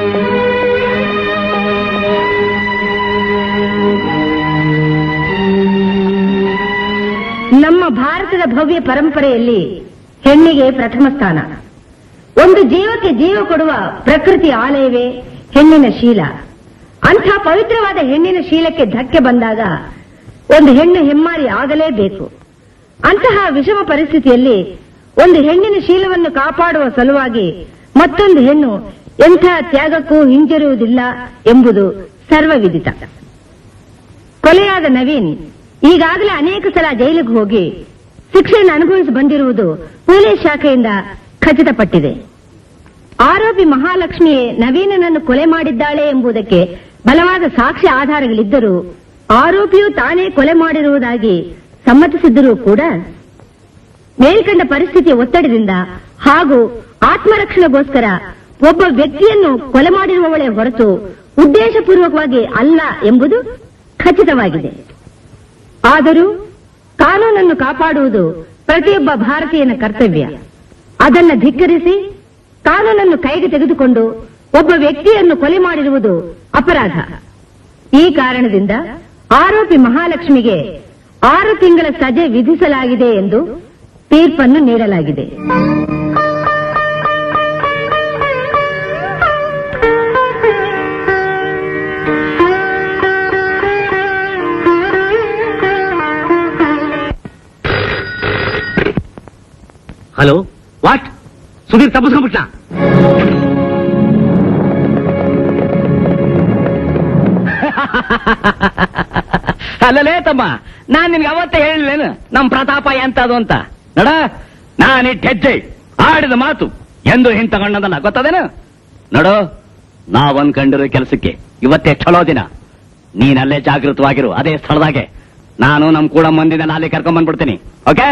ನಮ್ಮ ಭಾರತದ ಭವ್ಯ ಪರಂಪರೆಯಲ್ಲಿ ಹೆಣ್ಣಿಗೆ ಪ್ರಥಮ ಸ್ಥಾನ ಒಂದು ಜೀವಕ್ಕೆ ಜೀವ ಕೊಡುವ ಪ್ರಕೃತಿ ಆಲಯವೇ ಹೆಣ್ಣಿನ ಶೀಲ ಅಂಥ ಪವಿತ್ರವಾದ ಹೆಣ್ಣಿನ ಶೀಲಕ್ಕೆ ಧಕ್ಕೆ ಬಂದಾಗ ಒಂದು ಹೆಣ್ಣು ಹೆಮ್ಮಾರಿ ಆಗಲೇಬೇಕು ಅಂತಹ ವಿಷಮ ಪರಿಸ್ಥಿತಿಯಲ್ಲಿ ಒಂದು ಹೆಣ್ಣಿನ ಶೀಲವನ್ನು ಕಾಪಾಡುವ ಸಲುವಾಗಿ ಮತ್ತೊಂದು ಹೆಣ್ಣು ಎಂಥ ತ್ಯಾಗಕ್ಕೂ ಹಿಂಜರಿಯುವುದಿಲ್ಲ ಎಂಬುದು ಸರ್ವವಿದಿತ ಕೊಲೆಯಾದ ನವೀನ್ ಈಗಾಗಲೇ ಅನೇಕ ಸಲ ಜೈಲಿಗೆ ಹೋಗಿ ಶಿಕ್ಷೆಯನ್ನು ಅನುಭವಿಸಿ ಬಂದಿರುವುದು ಪೊಲೀಸ್ ಶಾಖೆಯಿಂದ ಖಚಿತಪಟ್ಟಿದೆ ಆರೋಪಿ ಮಹಾಲಕ್ಷ್ಮಿಯೇ ನವೀನನನ್ನು ಕೊಲೆ ಮಾಡಿದ್ದಾಳೆ ಎಂಬುದಕ್ಕೆ ಬಲವಾದ ಸಾಕ್ಷ್ಯ ಆಧಾರಗಳಿದ್ದರೂ ಆರೋಪಿಯು ತಾನೇ ಕೊಲೆ ಮಾಡಿರುವುದಾಗಿ ಸಮ್ಮತಿಸಿದ್ದರೂ ಕೂಡ ಮೇಲ್ಕಂಡ ಪರಿಸ್ಥಿತಿಯ ಒತ್ತಡದಿಂದ ಹಾಗೂ ಆತ್ಮರಕ್ಷಣೆಗೋಸ್ಕರ ಒಬ್ಬ ವ್ಯಕ್ತಿಯನ್ನು ಕೊಲೆ ಮಾಡಿರುವವಳೇ ಹೊರತು ಉದ್ದೇಶಪೂರ್ವಕವಾಗಿ ಅಲ್ಲ ಎಂಬುದು ಖಚಿತವಾಗಿದೆ ಆದರೂ ಕಾನೂನನ್ನು ಕಾಪಾಡುವುದು ಪ್ರತಿಯೊಬ್ಬ ಭಾರತೀಯನ ಕರ್ತವ್ಯ ಅದನ್ನು ಧಿಕ್ಕರಿಸಿ ಕಾನೂನನ್ನು ಕೈಗೆ ತೆಗೆದುಕೊಂಡು ಒಬ್ಬ ವ್ಯಕ್ತಿಯನ್ನು ಕೊಲೆ ಮಾಡಿರುವುದು ಅಪರಾಧ ಈ ಕಾರಣದಿಂದ ಆರೋಪಿ ಮಹಾಲಕ್ಷ್ಮಿಗೆ ಆರು ತಿಂಗಳ ಸಜೆ ವಿಧಿಸಲಾಗಿದೆ ಎಂದು ತೀರ್ಪನ್ನು ನೀಡಲಾಗಿದೆ ಹಲೋ ವಾಟ್ ಸುಧೀರ್ ತಪ್ಪಿಸ್ಕೊಂಡ್ಬಿಟ್ಟ ಅಲ್ಲಲೇ ತಮ್ಮ ನಾನ್ ನಿನ್ಗೆ ಅವತ್ತೇ ಹೇಳಿಲ್ಲೇನು ನಮ್ ಪ್ರತಾಪ ಎಂತದು ಅಂತ ನೋಡ ನಾನಿಟ್ಟ ಹೆಜ್ಜೆ ಆಡಿದ ಮಾತು ಎಂದು ಹಿಂತಗೊಂಡದಲ್ಲ ಗೊತ್ತದೇನು ನೋಡು ನಾವೊಂದ್ ಕಂಡಿರೋ ಕೆಲಸಕ್ಕೆ ಇವತ್ತೇ ಚಲೋ ದಿನ ನೀನಲ್ಲೇ ಜಾಗೃತವಾಗಿರು ಅದೇ ಸ್ಥಳದಾಗೆ ನಾನು ನಮ್ ಕೂಡ ಮಂದಿನ ಅಲ್ಲಿ ಕರ್ಕೊಂಡ್ ಬಂದ್ಬಿಡ್ತೀನಿ ಓಕೆ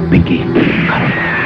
ಪಿಂಕಿ ಕಾರಣ